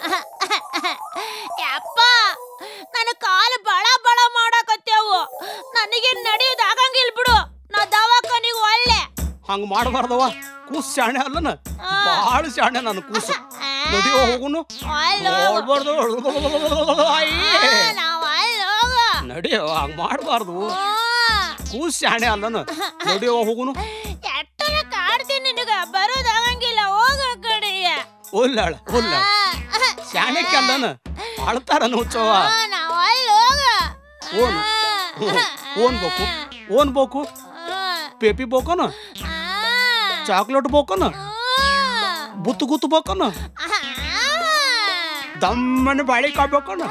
ಯಪ್ಪ ನನ್ನ ಕಾಲು ಬಳ ಬಳ ಮಾಡಕತ್ಯಾವು ನನಗೆ ನಡೆಯೋದು ಆಗಂಗಿಲ್ ಬಿಡು ನಾ ದವಾಖಾನಿಗೆ ಒಳ್ಳೆ ಹಂಗ ಮಾಡಬಾರ್ದವ ಕೂಸ್ ಶಾಣೆ ಅಲ್ಲನ ಆ. ಬಾಳ ಶಾಣೆ ನನ್ನ ಕೂಸು ನಡಿಯೋ ಹೋಗುನು ನೋಡ್ಬಾರ್ದು ನಾವ್ ಅಲ್ಲಿ ಹೋಗ ನಡಿಯೋ ಹಂಗ ಮಾಡಬಾರ್ದು ಕೂಸ್ ಶಾಣೆ ಅಲ್ಲನ ನಡಿಯೋ ಹೋಗುನು ಎಟ್ಟರ ಕಾಡ್ತೀನಿ ನಿನಗ ಬರೋದಾಗಂಗಿಲ್ಲ ಹೋಗ ಕಡೆಯ ಒಲ್ಲಾಳ ಒಲ್ಲ ಶಾಣೆಕ್ಕೆ ಅಲ್ಲನ ಅಳ್ತಾರ ಹುಚ್ಚವ ಆ, ನಾವ್ ಅಲ್ಲಿ ಹೋಗ ಓನ್ ಓನ್ ಬೇಕು ಓನ್ ಬೇಕು ಪೇಪಿ ಬೋಕನ ಚಾಕ್ಲೇಟ್ ಬೋಕನ ಬುತ್ತು ಗುತ್ತು ಬೋಕನ ದಮ್ಮನ ಬಾಳಿಕಾಯಿ ಬೇಕನ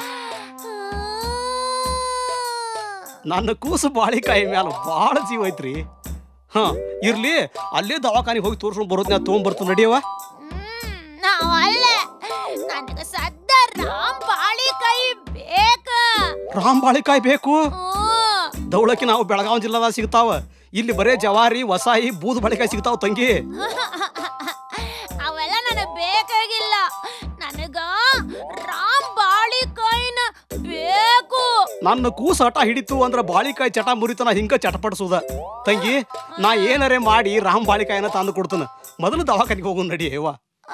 ನನ್ನ ಕೂಸು ಬಾಳಿಕಾಯಿ ಮ್ಯಾಲ ಭಾಳ ಜೀವ ಐತ್ರಿ ಹಾ ಇರ್ಲಿ ಅಲ್ಲೇ ದವಾಖಾನಿಗೆ ಹೋಗಿ ತೋರ್ಸ್ಕೊಂಡ್ ಬರೋದ್ ನಾ ತೊಗೊಂಬರ್ತು ನಡಿಯವ ನಾವ್ ಅಲ್ಲೇ ನನಗ ಸದ್ದ ರಾಮ್ ಬಾಳಿಕಾಯಿ ಬೇಕ ರಾಮ್ ಬಾಳಿಕಾಯಿ ಬೇಕು ಹ್ಮ್. ದೌಳಕ್ಕೆ ನಾವು ಬೆಳಗಾವಿ ಜಿಲ್ಲಾದಾಗ ಸಿಗ್ತಾವ ಇಲ್ಲಿ ಬರೇ ಜವಾರಿ ವಸಾಯಿ ಬೂದ್ ಬಾಳಿಕಾಯಿ ಸಿಗ್ತಾವ ತಂಗಿ ಅವೆಲ್ಲ ನನಗ್ ಬೇಕಾಗಿಲ್ಲ ನನಗ ರಾಮ್ ಬಾಳಿಕಾಯಿನ ಬೇಕು ನನ್ನ ಕೂಸ ಹಠ ಹಿಡಿತು ಅಂದ್ರ ಬಾಳಿಕಾಯಿ ಚಟ ಮುರಿತನ ಹಿಂಗ ಚಟಪಡಿಸುದ ತಂಗಿ ನಾ ಏನರೇ ಮಾಡಿ ರಾಮ್ ಬಾಳಿಕಾಯಿನ ತಂದು ಕೊಡ್ತಾನ ಮೊದಲು ದವಾಖಾನಿಗೆ ಹೋಗು ನಡಿ ಯವ್ವ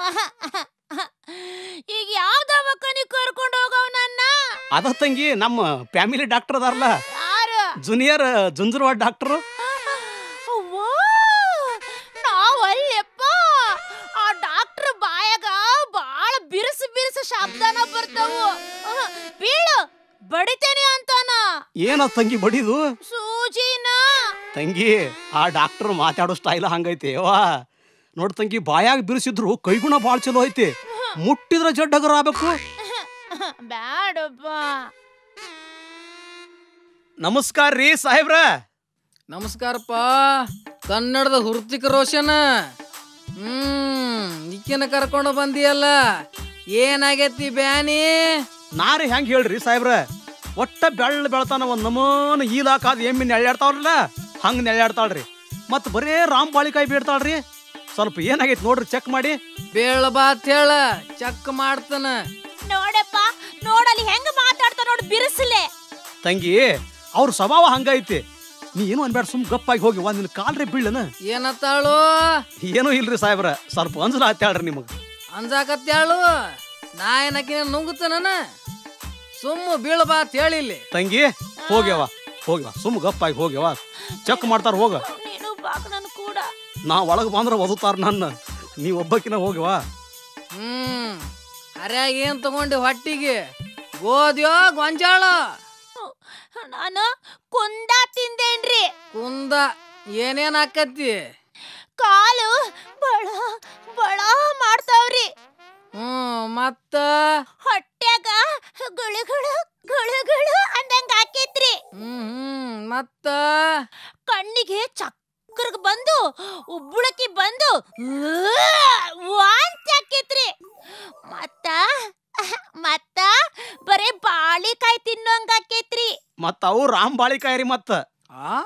ಈಗ ಯಾವ ದವಾಖಾನಿ ಕರ್ಕೊಂಡು ಹೋಗವ್ ನನ್ನ ಅದ ತಂಗಿ ನಮ್ಮ ಫ್ಯಾಮಿಲಿ ಡಾಕ್ಟರ್ ಅದಾರಲ್ಲ ಯಾರು ಜೂನಿಯರ್ ಜುಂಜುರವಾಡ ಡಾಕ್ಟರ್ ಅವ್ವಾ, ನಾವ್ ಅಲ್ಲೆಪ್ಪ ಆ ಡಾಕ್ಟರ್ ಬಾಯಾಗ ಬಾಳ ಬಿರುಸು ಬಿರುಸು ಶಬ್ದನ ಬರ್ತಾವು ಆಹ್, ಬೀಳು ಬಡಿತೇನೆ ಅಂತಾನ ಏನ ತಂಗಿ ಬಡಿದು ಸೂಜಿನ ತಂಗಿ ಆ ಡಾಕ್ಟರ್ ಮಾತಾಡೋ ಸ್ಟೈಲ್ ಹಂಗೈತಿ ಯವ್ವ ನೋಡ್ ತಂಗಿ ಬಾಯಾಗ ಬಿರುಸಿದ್ರು ಕೈಗುಣ ಭಾಳ ಚಲೋ ಐತಿ ಮುಟ್ಟಿದ್ರ ಜಡ್ಡಗರ ಆಗ್ಬೇಕು ಬ್ಯಾಡಪ್ಪ ನಮಸ್ಕಾರ ರೀ ಸಾಹೇಬ್ರ ನಮಸ್ಕಾರಪ್ಪ ಕನ್ನಡದ ಹೃತಿಕ ರೋಷನ್ ಹ್ಮ್ ಈಕಿನ ಕರ್ಕೊಂಡು ಬಂದಿಯಲ್ಲ ಏನಾಗೈತಿ ಬ್ಯಾನಿ ನಾರೇ ಹೆಂಗ್ ಹೇಳ್ರಿ ಸಾಹೇಬ್ರ ಒಟ್ಟ ಬೆಳ್ಳ ಬೆಳ್ತಾನ ಒಂದ್ ನಮೂನ ಈಲಾಕಾದ ಎಮ್ಮಿ ನೆಳ್ಳಾಡ್ತಾವ್ರಲ್ಲ ಹಂಗ್ ನೆಳ್ಳಾಡ್ತಾಳ್ರಿ ಮತ್ ಬರೇ ರಾಮ್ ಬಾಳಿಕಾಯಿ ಬೇಡ್ತಾಳ್ರಿ ಸ್ವಲ್ಪ ಏನಾಗೈತಿ ನೋಡ್ರಿ ಚೆಕ್ ಮಾಡಿ ಬೇಳ ಬಾತ್ ಹೇಳ ಚೆಕ್ ಮಾಡ್ತಾನ ನೋಡಪ್ಪ ನೋಡಲ್ಲಿ ಹೆಂಗ್ ಮಾತಾಡ್ತಾ ನೋಡು ಬಿರುಸಲೆ ತಂಗಿ ಅವ್ರ ಸ್ವಭಾವ ಹಂಗೈತಿ ನೀ ಏನು ಅನ್ಬೇಡ ಸುಮ್ ಗಪ್ಪಾಗಿ ಹೋಗಿ ಒಂದ್ ನಿನ್ ಕಾಲ್ರಿ ಬೀಳನ ಏನತ್ತಾಳು ಏನೂ ಇಲ್ರಿ ಸಾಹೇಬ್ರ ಸ್ವಲ್ಪ ಅಂಜಲ ಆತ್ಯಾಳ್ರಿ ನಿಮಗ್ ಅಂಜಾಕತ್ಯಾಳು ನಾ ಏನಕಿನ ನುಂಗುತ್ತನ ಸುಮ್ಮ ಬೀಳ ಬಾತ್ ಹೇಳಿಲ್ಲಿ ತಂಗಿ ಹೋಗ್ಯವ ಹೋಗ್ಯವ ಸುಮ್ ಗಪ್ಪಾಗಿ ಹೋಗ್ಯವ ಚೆಕ್ ಮಾಡ್ತಾರ ಹೋಗ ನೀನು ಬಾಕ ನನ್ ಕೂಡ ನಾ ಒಳಗ್ ಬಂದ್ರ ಒದುತ್ತಾರ ನನ್ನ ನೀ ಒಬ್ಬಕಿನ ಹೋಗ್ಯವ ಹ್ಮ್ ಹರ್ಯಾಗ ಏನ್ ತಗೊಂಡಿ ಹೊಟ್ಟಿಗೆ ಗೋದ್ಯೋ ಗೊಂಜಾಳ ನಾನು ಕುಂದ ತಿಂದೇನ್ರಿ ಕುಂದ ಏನೇನ್ ಆಕತಿ ಕಾಲು ಬಳ ಬಳ ಮಾಡ್ತಾವ್ರಿ ಹ್ಮ್ ಮತ್ತ ಹೊಟ್ಯಾಗ ಗುಳುಗುಳು ಗುಳುಗುಳು ಅಂದಂಗ ಆಕೇತ್ರಿ ಹ್ಮ್ ಹ್ಮ್ ಮತ್ತ ಕಣ್ಣಿಗೆ ಚಕ್ಕರ್ಗ್ ಬಂದು ಉಬ್ಬುಳಕಿ ಬಂದು ವಾಂತಿ ಆಕೇತ್ರಿ ಮತ್ತ ಮತ್ತ ಬರೇ ಬಾಳಿಕಾಯಿ ತಿನ್ನೋಂಗ ಆಕೇತ್ರಿ ಮತ್ತ ಅವು ರಾಮ್ ಬಾಳಿಕಾಯಿ ರೀ ಮತ್ತ ಆ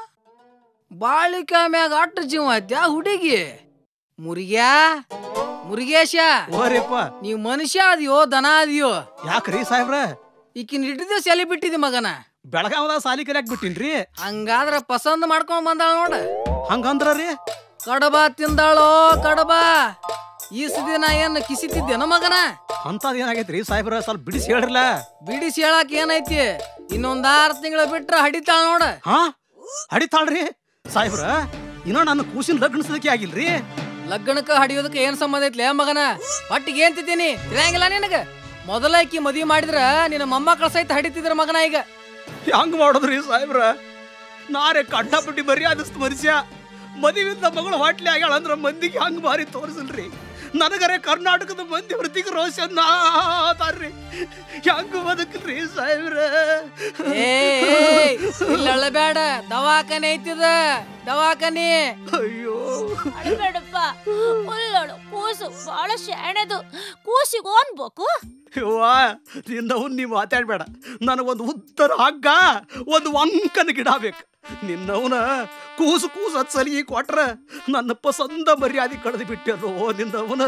ಬಾಳಿಕಾಯಿ ಮ್ಯಾಗ ಅಟ್ಟ ಜೀವ ಐತ್ಯಾ ಹುಡುಗಿ ಮುರಿಗ್ಯಾ ಮುರಿಗೇಶ ಓರಿಪ್ಪ ನೀವ್ ಮನುಷ್ಯ ಅದಿಯೋ ದನ ಅದಿಯೋ ಯಾಕ್ರಿ ಸಾಹೇಬ್ರ ಈಕಿನ ಹಿಡಿದು ಸೆಲಿ ಬಿಟ್ಟಿದಿ ಮಗನ ಬೆಳಗಾವದಾಗ ಸಾಲಿ ಕಲಿಯಾಕ್ ಬಿಟ್ಟಿನ್ರಿ ಹಂಗಾದ್ರ ಪಸಂದ್ ಮಾಡ್ಕೊಂಡ್ ಬಂದಾಳ ನೋಡ ಹಂಗಂದ್ರ ರೀ ಕಡಬ ತಿಂದಾಳೋ ಕಡಬ ಈಸ್ ದಿನ ಏನ್ ಕಿಸಿತಿದ್ದೇನ ಮಗನ ಅಂತದ್ ಏನಾಗೈತ್ರಿ ಸಾಹೇಬ್ರ ಸ್ವಲ್ಪ ಬಿಡಿಸಿ ಹೇಳ್ರಲ್ಲ ಬಿಡಿಸಿ ಹೇಳಕ್ ಏನೈತಿ ಇನ್ನೊಂದ್ ಆರ್ ತಿಂಗಳ ಬಿಟ್ರ ಹಡಿತಾಳ ನೋಡ ಹಾ ಹಡಿತಾಳ್ರಿ ಸಾಹೇಬ್ರ ಇನ್ನ ನನ್ನ ಕೂಸಿನ ಲಗ್ನಸದಕ್ಕೆ ಆಗಿಲ್ರಿ ಲಗ್ನಕ್ಕ ಹಡಿಯೋದಕ್ಕೆ ಏನ್ ಸಂಬಂಧ ಐತ್ಲೇ ಮಗನ ಹೊಟ್ಟಿಗೆ ಏನ್ ತಿಂತೀನಿ ತಿಳಿಯಂಗಿಲ್ಲ ನಿನಗ ಮೊದಲ ಆಕಿ ಮದ್ವಿ ಮಾಡಿದ್ರ ನಿನ್ನ ಮೊಮ್ಮಕ್ಕಳ ಸಹಿತ ಹಡಿತಿದ್ರ ಮಗನ ಈಗ ಹೆಂಗ್ ಮಾಡೋದ್ರಿ ಸಾಹೇಬ್ರ ನಾರೇ ಕಡ್ಡಪಟ್ಟಿ ಮರ್ಯಾದಸ್ತ ಮನುಷ್ಯ ಮದುವಿಂದ ಮಗಳು ಹೊಟ್ಲಿ ಆಗ್ಯಾಳ ಅಂದ್ರ ಮಂದಿಗೆ ಹಂಗ್ ಬಾರಿ ತೋರಿಸಲ್ರಿ ನನಗರೆ ಕರ್ನಾಟಕದ ಮಂದಿ ವೃತ್ತಿಗೆ ರೋಷನ್ ತಾರ್ರಿ ಹೆಂಗ್ ಬದುಕ್ರಿ ಸಾಹೇಬ್ರ ಏ ಇಲ್ಲ ಬೇಡ ದವಾಖಾನೆ ಐತಿದ ದವಾಖಾನೆ ಅಯ್ಯೋ ಅಳಬೇಡಪ್ಪ ಉಳ್ಳೋಳು ಕೂಸು ಬಹಳ ಶಾಣೆದು ಕೂಸಿಗೆ ಅನ್ಬೇಕು ಯವ್ವ ನಿನ್ನವನ್ ನೀ ಮಾತಾಡ್ಬೇಡ ನನಗೊಂದು ಉತ್ತರ ಹಗ್ಗ ಒಂದು ವಂಕನ ಗಿಡ ಬೇಕು ನಿನ್ನವನ ಕೂಸು ಕೂಸು ಹತ್ ಸಲಿಗೆ ಕೊಟ್ರ ನನ್ನ ಪಸಂದ ಮರ್ಯಾದೆ ಕಳೆದು ಬಿಟ್ಟರು ನಿನ್ನವನ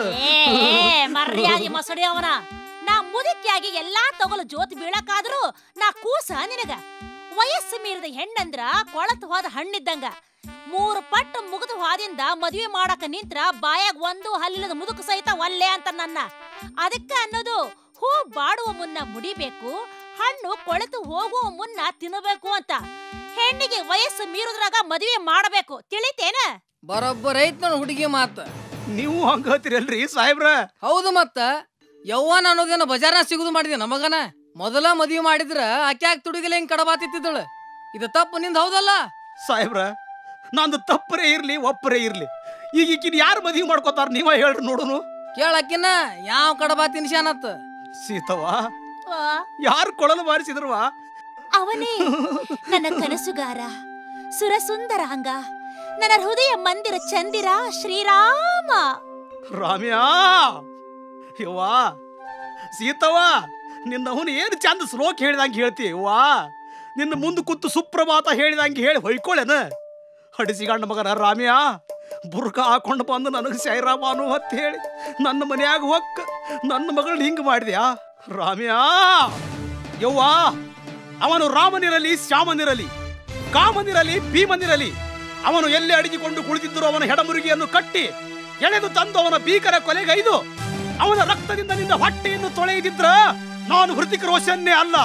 ಏ ಮರ್ಯಾದೆ ಮಸಡಿ ಅವನ ನಾ ಮುದುಕಿಯಾಗಿ ಎಲ್ಲಾ ತಗೊಲು ಜೋತ್ ಬೀಳಕಾದ್ರು ನಾ ಕೂಸ ನಿನಗ ವಯಸ್ಸು ಮೀರಿದ ಹೆಣ್ಣಂದ್ರ ಕೊಳತು ಹೋದ ಹಣ್ಣಿದ್ದಂಗ ಮೂರು ಪಟ್ಟು ಮುಗಿದು ಹೋದಿಂದ ಮದ್ವೆ ಮಾಡಕ ನಿಂತ್ರ ಬಾಯಾಗ ಒಂದು ಹಲ್ಲಿಲ್ಲದ ಮುದುಕ ಸಹಿತ ಒಲ್ಲೆ ಅಂತ ನನ್ನ ಅದಕ್ಕ ಅನ್ನೋದು ಹೂ ಬಾಡುವ ಮುನ್ನ ಮುಡಿಬೇಕು ಹಣ್ಣು ಕೊಳೆತು ಹೋಗುವ ಮುನ್ನ ತಿನ್ನಬೇಕು ಅಂತ ಹೆಣ್ಣಿಗೆ ವಯಸ್ಸು ಮೀರುದ್ರಾಗ ಮದುವೆ ಮಾಡಬೇಕು ತಿಳಿತೇನ ಬರೋಬ್ಬರ ಐತ್ ನೋಡ್ ಹುಡುಗಿ ಮಾತ ನೀವು ಹಂಗ ಹೇಳ್ತೀರಲ್ರಿ ಸಾಹೇಬ್ರ ಹೌದು ಮತ್ತ ಯವ್ವನ ಅನ್ನೋದೇನ ಬಜಾರ್ನ ಸಿಗುದು ಮಾಡಿದೆ ಮಗನ ಮೊದಲ ಮದ್ವಿ ಮಾಡಿದ್ರ ಆಕ್ಯಾಕ್ ತುಡುಗಿಲ್ಲ ಹಿಂಗ್ ಕಡಬಾತಿತ್ತಿದ್ದಳು ಇದು ತಪ್ಪು ನಿಂದ ಹೌದಲ್ಲ ಸಾಹೇಬ್ರ ನಂದು ತಪ್ಪರೇ ಇರ್ಲಿ ಒಪ್ಪರೇ ಇರ್ಲಿ ಈಗ ಈಕಿನ ಯಾರು ಮದುವೆ ಮಾಡ್ಕೋತಾರ ನೀವ ಹೇಳ್ರಿ ನೋಡುನು ಕೇಳಕ್ಕಿನ ಯಾವ ಕಡಬಾತಿ ನಿಶಾನತ್ ಸೀತವ್ವ ಆ, ಯಾರು ಕೊಳಲು ಬಾರಿಸಿದ್ರವಾ ಅವನೇ ನನ್ನ ಕನಸುಗಾರ ಸುರಸುಂದರಾಂಗ ನನ್ನ ಹೃದಯ ಮಂದಿರ ಚಂದಿರ ಶ್ರೀರಾಮ ರಾಮ್ಯಾ ಯವ್ವಾ ಸೀತವ್ವ ನಿನ್ನ ಅವನು ಏನು ಚಂದ ಶ್ಲೋಕ ಹೇಳಿದಂಗೆ ಹೇಳ್ತಿ ವಾ ನಿನ್ನ ಮುಂದೆ ಕೂತು ಸುಪ್ರಭಾತ ಹೇಳಿದಂಗೆ ಹೇಳಿ ಹೊಯ್ಕೊಳ್ಳೇನ ಹಡಿಸಿಗಂಡ ಮಗನ ರಾಮ್ಯ ಬುರ್ಕ ಹಾಕೊಂಡು ಬಂದು ನನಗೆ ಸೈರಾಮಾನು ಅಂತ ಹೇಳಿ ನನ್ನ ಮನ್ಯಾಗ ಹೊಕ್ಕ ನನ್ನ ಮಗಳನ್ನ ಹಿಂಗೆ ಮಾಡಿದ್ಯಾ ರಾಮ್ಯಾ ಯವ್ವಾ ಅವನು ರಾಮನಿರಲಿ ಶ್ಯಾಮನಿರಲಿ ಕಾಮನಿರಲಿ ಭೀಮನಿರಲಿ ಅವನು ಎಲ್ಲಿ ಅಡಗಿಕೊಂಡು ಕುಳಿತಿದ್ದರೂ ಅವನ ಹೆಡಮುರುಗಿಯನ್ನು ಕಟ್ಟಿ ಎಳೆದು ತಂದು ಅವನ ಭೀಕರ ಕೊಲೆಗೈದು ಅವನ ರಕ್ತದಿಂದ ನಿನ್ನ ಹೊಟ್ಟೆಯನ್ನು ತೊಳೆಯದಿದ್ರ ನಾನು ಹೃತಿಕ್ ರೋಷನ್ನೇ ಅಲ್ಲ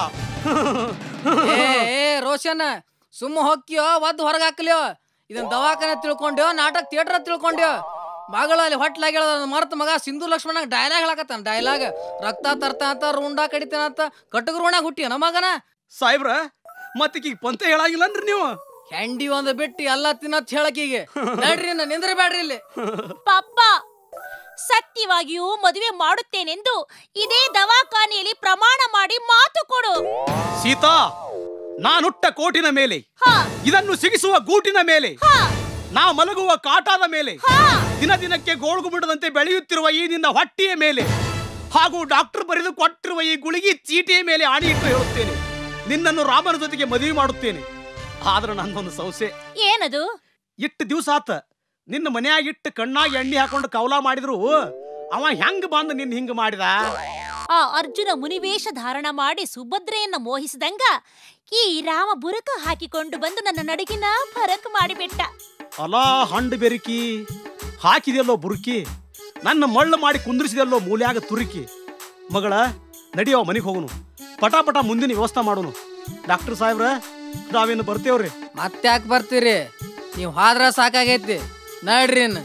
ಏ ಏ ರೋಷನ್ ಸುಮ್ಮ ಹೊಕ್ಕಿಯೋ ಒದ್ದು ಹೊರಗೆ ಹಾಕ್ಲಿಯೋ ಇದನ್ ದವಾಖಾನೆ ತಿಳ್ಕೊಂಡ್ಯೋ ನಾಟಕ ಥಿಯೇಟರ್ ತಿಳ್ಕೊಂಡ್ಯೋ ಮಗಳ ಅಲ್ಲಿ ಹೊಟ್ಲಾಗ ಮರ್ತ ಮಗ ಸಿಂಧು ಲಕ್ಷ್ಮಣ ಡೈಲಾಗ್ ಹೇಳಕತ್ತಾನ ಡೈಲಾಗ್ ರಕ್ತ ತರ್ತ ಅಂತ ರುಂಡ ಕಡಿತಾನ ಅಂತ ಕಟ್ಟಗ್ರೋಣಾಗ ಹುಟ್ಟಿಯ ಮಗನ ಸಾಹೇಬ್ರ ಮತ್ತೀಗ ಪಂತ ಹೇಳಾಗಿಲ್ಲನ್ರಿ ನೀವು ಹೆಂಡಿ ಒಂದು ಬಿಟ್ಟು ಎಲ್ಲ ತಿನ್ನತ್ ಹೇಳಕೀಗೆ ನಡ್ರಿ ನಾ ನಿಂದ್ರ ಬ್ಯಾಡ್ರಿ ಇಲ್ಲಿ ಪಾಪ ಸತ್ಯವಾಗಿಯೂ ಮದುವೆ ಮಾಡುತ್ತೇನೆಂದು ಇದೇ ದವಾಖಾನೆಯಲ್ಲಿ ಪ್ರಮಾಣ ಮಾಡಿ ಮಾತು ಕೊಡು ಸೀತಾ ನಾನುಟ್ಟ ಕೋಟಿನ ಮೇಲೆ ಹಾ ಇದನ್ನು ಸಿಗಿಸುವ ಗೂಟಿನ ಮೇಲೆ ಹಾ ನಾ ಮಲಗುವ ಕಾಟಾದ ಮೇಲೆ ಹಾ ದಿನ ದಿನಕ್ಕೆ ಗೋಳ್ಗು ಬಿಡದಂತೆ ಬೆಳೆಯುತ್ತಿರುವ ಈ ನಿನ್ನ ಹೊಟ್ಟೆಯ ಮೇಲೆ ಹಾಗೂ ಡಾಕ್ಟರ್ ಬರೆದು ಕೊಟ್ಟಿರುವ ಈ ಗುಳಿಗೆ ಚೀಟಿಯ ಮೇಲೆ ಆಣಿ ಇಟ್ಟು ಹೇಳುತ್ತೇನೆ ನಿನ್ನನ್ನು ರಾಮನ ಜೊತೆಗೆ ಮದುವೆ ಮಾಡುತ್ತೇನೆ ಆದ್ರೆ ನನ್ನೊಂದು ಸಂಶಯ ಏನದು ಇಟ್ಟು ದಿವಸ ಆತ ನಿನ್ನ ಮನ್ಯಾಗ ಇಟ್ಟು ಕಣ್ಣಾಗಿ ಎಣ್ಣೆ ಹಾಕೊಂಡು ಕವಲ ಮಾಡಿದ್ರು ಅವ ಹೆಂಗ್ ಬಂದು ನಿನ್ನ ಹಿಂಗ ಮಾಡಿದ ಆ ಅರ್ಜುನ ಮುನಿವೇಶ ಧಾರಣ ಮಾಡಿ ಸುಭದ್ರೆಯನ್ನ ಮೋಹಿಸಿದಂಗ ಈ ರಾಮ ಬುರುಕ ಹಾಕಿಕೊಂಡು ಬಂದು ನನ್ನ ನಡುಗಿನ ಫರಕ್ ಮಾಡಿಬಿಟ್ಟ ಅಲಾ ಹಂಡು ಬೆರುಕಿ ಹಾಕಿದೆಲ್ಲೋ ಬುರುಕಿ ನನ್ನ ಮಳ್ಳು ಮಾಡಿ ಕುಂದ್ರಿಸಿದೆಲ್ಲೋ ಮೂಲ್ಯಾಗ ತುರುಕಿ ಮಗಳ ನಡಿಯೋ ಮನೆಗೆ ಹೋಗುನು ಪಟ ಪಟ ಮುಂದಿನ ವ್ಯವಸ್ಥೆ ಮಾಡೋನು ಡಾಕ್ಟರ್ ಸಾಹೇಬ್ರ ನಾವೇನು ಬರ್ತೇವ್ರಿ ಮತ್ತ್ಯಾಕ್ ಬರ್ತೀರಿ ನೀವ್ ಹಾದ್ರ ಸಾಕಾಗೈತಿ ನಡ್ರಿ ಇನ್ನು.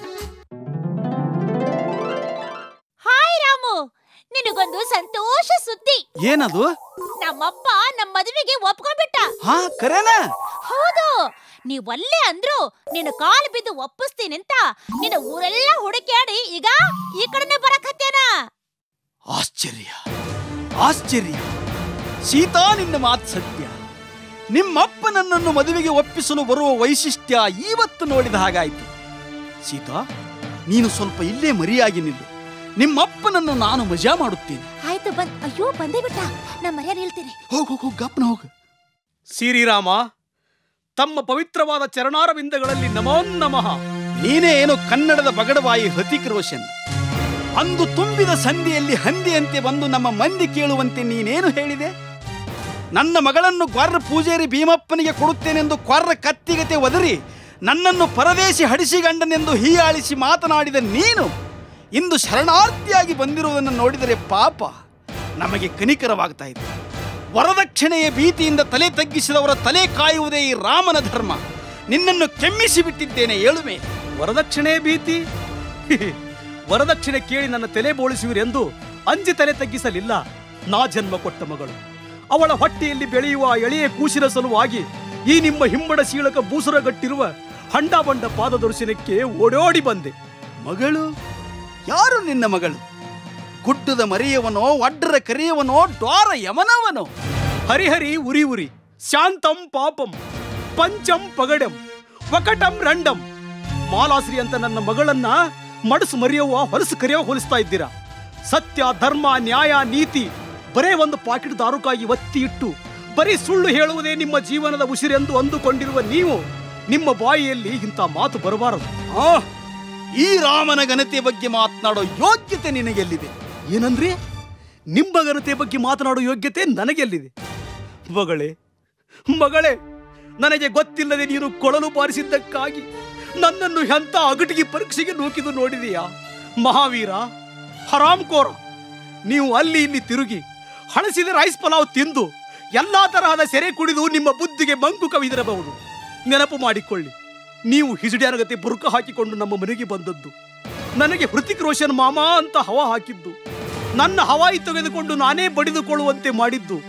ಹಾಯ್ ರಾಮು ನಿನಗೊಂದು ಸಂತೋಷ ಸುದ್ದಿ ಏನದು ನಮ್ಮಪ್ಪ ನಮ್ಮ ಮದುವೆಗೆ ಒಪ್ಕೊಂಡ್ಬಿಟ್ಟ ಹಾ ಕರೇನಾ ಹೌದು ನೀವ್ ಒಲ್ಲೆ ಅಂದ್ರು ನಿನ್ನ ಕಾಲು ಬಿದ್ದು ಒಪ್ಪಿಸ್ತೀನಂತ ನಿನ್ನ ಊರೆಲ್ಲ ಹುಡುಕ್ಯಾಡಿ ಈಗ ಈ ಕಡೆನೆ ಬರಕತ್ತೇನ ಆಶ್ಚರ್ಯ ಆಶ್ಚರ್ಯ ಸೀತಾ ನಿನ್ನ ಮಾತು ಸತ್ಯ ನಿಮ್ಮಪ್ಪ ನನ್ನನ್ನು ಮದುವೆಗೆ ಒಪ್ಪಿಸಲು ಬರುವ ವೈಶಿಷ್ಟ್ಯ ಇವತ್ತು ನೋಡಿದ ಹಾಗಾಯ್ತು ಸೀತಾ ನೀನು ಸ್ವಲ್ಪ ಇಲ್ಲೇ ಮರಿಯಾಗಿ ನಿಲ್ಲು ನಿಮ್ಮಪ್ಪನನ್ನು ನಾನು ಮಜಾ ಮಾಡುತ್ತೇನೆ ಆಯ್ತು ಬಂದ್ ಅಯ್ಯೋ ಬಂದೇ ಬಿಟ್ಟ ನಾ ಮರ್ಯಾದೆ ಹೇಳ್ತೀನಿ ಹೋಗು ಹೋಗು ಹೋಗು ಗಪ್ನ ಹೋಗು ಶ್ರೀರಾಮ ತಮ್ಮ ಪವಿತ್ರವಾದ ಚರಣಾರವಿಂದಗಳಲ್ಲಿ ನಮೋ ನಮಃ ನೀನೇ ಏನು ಕನ್ನಡದ ಬಗಡವಾಯಿ ಹೃತಿಕ್ ರೋಷನ್ ಅಂದು ತುಂಬಿದ ಸಂಧಿಯಲ್ಲಿ ಹಂದಿಯಂತೆ ಬಂದು ನಮ್ಮ ಮಂದಿ ಕೇಳುವಂತೆ ನೀನೇನು ಹೇಳಿದೆ ನನ್ನ ಮಗಳನ್ನು ಕ್ವಾರ್ರ ಪೂಜಾರಿ ಭೀಮಪ್ಪನಿಗೆ ಕೊಡುತ್ತೇನೆಂದು ಕ್ವಾರ್ರ ಕತ್ತಿಗತೆ ಒದರಿ ನನ್ನನ್ನು ಪರದೇಶಿ ಹಡಿಸಿಗಂಡನೆಂದು ಹೀಯಾಳಿಸಿ ಮಾತನಾಡಿದ ನೀನು ಇಂದು ಶರಣಾರ್ಥಿಯಾಗಿ ಬಂದಿರುವುದನ್ನು ನೋಡಿದರೆ ಪಾಪ ನಮಗೆ ಕನಿಕರವಾಗ್ತಾ ಇದೆ ವರದಕ್ಷಿಣೆಯ ಭೀತಿಯಿಂದ ತಲೆ ತಗ್ಗಿಸಿದವರ ತಲೆ ಕಾಯುವುದೇ ಈ ರಾಮನ ಧರ್ಮ ನಿನ್ನನ್ನು ಕೆಮ್ಮಿಸಿ ಬಿಟ್ಟಿದ್ದೇನೆ ಏಳುವೆ ವರದಕ್ಷಿಣೆ ಭೀತಿ ವರದಕ್ಷಿಣೆ ಕೇಳಿ ನನ್ನ ತಲೆ ಬೋಳಿಸುವಿರೆಂದು ಅಂಜಿ ತಲೆ ತಗ್ಗಿಸಲಿಲ್ಲ ನಾ ಜನ್ಮ ಕೊಟ್ಟ ಮಗಳು ಅವಳ ಹೊಟ್ಟೆಯಲ್ಲಿ ಬೆಳೆಯುವ ಎಳೆಯ ಕೂಸಿನ ಸಲುವಾಗಿ ಈ ನಿಮ್ಮ ಹಿಮ್ಮಡ ಶೀಳಕ ಬೂಸರಗಟ್ಟಿರುವ ಹಂಡ ಬಂಡ ಪಾದದರ್ಶನಕ್ಕೆ ಓಡೋಡಿ ಬಂದೆ ಮಗಳು ಯಾರು ನಿನ್ನ ಮಗಳು ಗುಡ್ಡದ ಮರಿಯವನೋ ಒಡ್ಡರ ಕರಿಯವನೋ ಡ್ವಾರ ಯಮನವನೋ ಹರಿಹರಿ ಉರಿ ಉರಿ ಶಾಂತಂ ಪಾಪಂ ಪಂಚಂ ಪಗಡಂ ವಕಟಂ ರಂಡಂ ಮಾಲಾಶ್ರೀ ಅಂತ ನನ್ನ ಮಗಳನ್ನ ಮಡಸು ಮರೆಯುವ ಹೊಲಸು ಕರೆಯೋ ಹೋಲಿಸ್ತಾ ಇದ್ದೀರಾ ಸತ್ಯ ಧರ್ಮ ನ್ಯಾಯ ನೀತಿ ಬರೇ ಒಂದು ಪಾಕೆಟ್ ದಾರುಕಾಗಿ ಒತ್ತಿ ಇಟ್ಟು ಬರೀ ಸುಳ್ಳು ಹೇಳುವುದೇ ನಿಮ್ಮ ಜೀವನದ ಉಸಿರೆಂದು ಅಂದುಕೊಂಡಿರುವ ನೀವು ನಿಮ್ಮ ಬಾಯಿಯಲ್ಲಿ ಇಂಥ ಮಾತು ಬರಬಾರದು ಆ ಈ ರಾಮನ ಘನತೆ ಬಗ್ಗೆ ಮಾತನಾಡೋ ಯೋಗ್ಯತೆ ನಿನಗೆಲ್ಲಿದೆ ಏನಂದ್ರೆ ನಿಮ್ಮ ಘನತೆ ಬಗ್ಗೆ ಮಾತನಾಡೋ ಯೋಗ್ಯತೆ ನನಗೆಲ್ಲಿದೆ ಮಗಳೇ ಮಗಳೇ ನನಗೆ ಗೊತ್ತಿಲ್ಲದೆ ನೀನು ಕೊಳಲು ಬಾರಿಸಿದ್ದಕ್ಕಾಗಿ ನನ್ನನ್ನು ಎಂಥ ಅಗಟಿಗೆ ಪರೀಕ್ಷೆಗೆ ನೂಕಿದು ನೋಡಿದೆಯಾ ಮಹಾವೀರ ಹರಾಮ್ಕೋರ ನೀವು ಅಲ್ಲಿ ಇಲ್ಲಿ ತಿರುಗಿ ಹಳಸಿದ ರೈಸ್ ಪಲಾವ್ ತಿಂದು ಎಲ್ಲಾ ತರಹದ ಸೆರೆ ಕುಡಿದು ನಿಮ್ಮ ಬುದ್ಧಿಗೆ ಮಂಕು ಕವಿದಿರಬಹುದು ನೆನಪು ಮಾಡಿಕೊಳ್ಳಿ ನೀವು ಹಿಸುಡ್ಯಾನಗತೆ ಬುರುಕ ಹಾಕಿಕೊಂಡು ನಮ್ಮ ಮನೆಗೆ ಬಂದದ್ದು ನನಗೆ ಹೃತಿಕ್ ರೋಷನ್ ಮಾಮ ಅಂತ ಹವಾ ಹಾಕಿದ್ದು ನನ್ನ ಹವಾಯಿ ತೆಗೆದುಕೊಂಡು ನಾನೇ ಬಡಿದುಕೊಳ್ಳುವಂತೆ ಮಾಡಿದ್ದು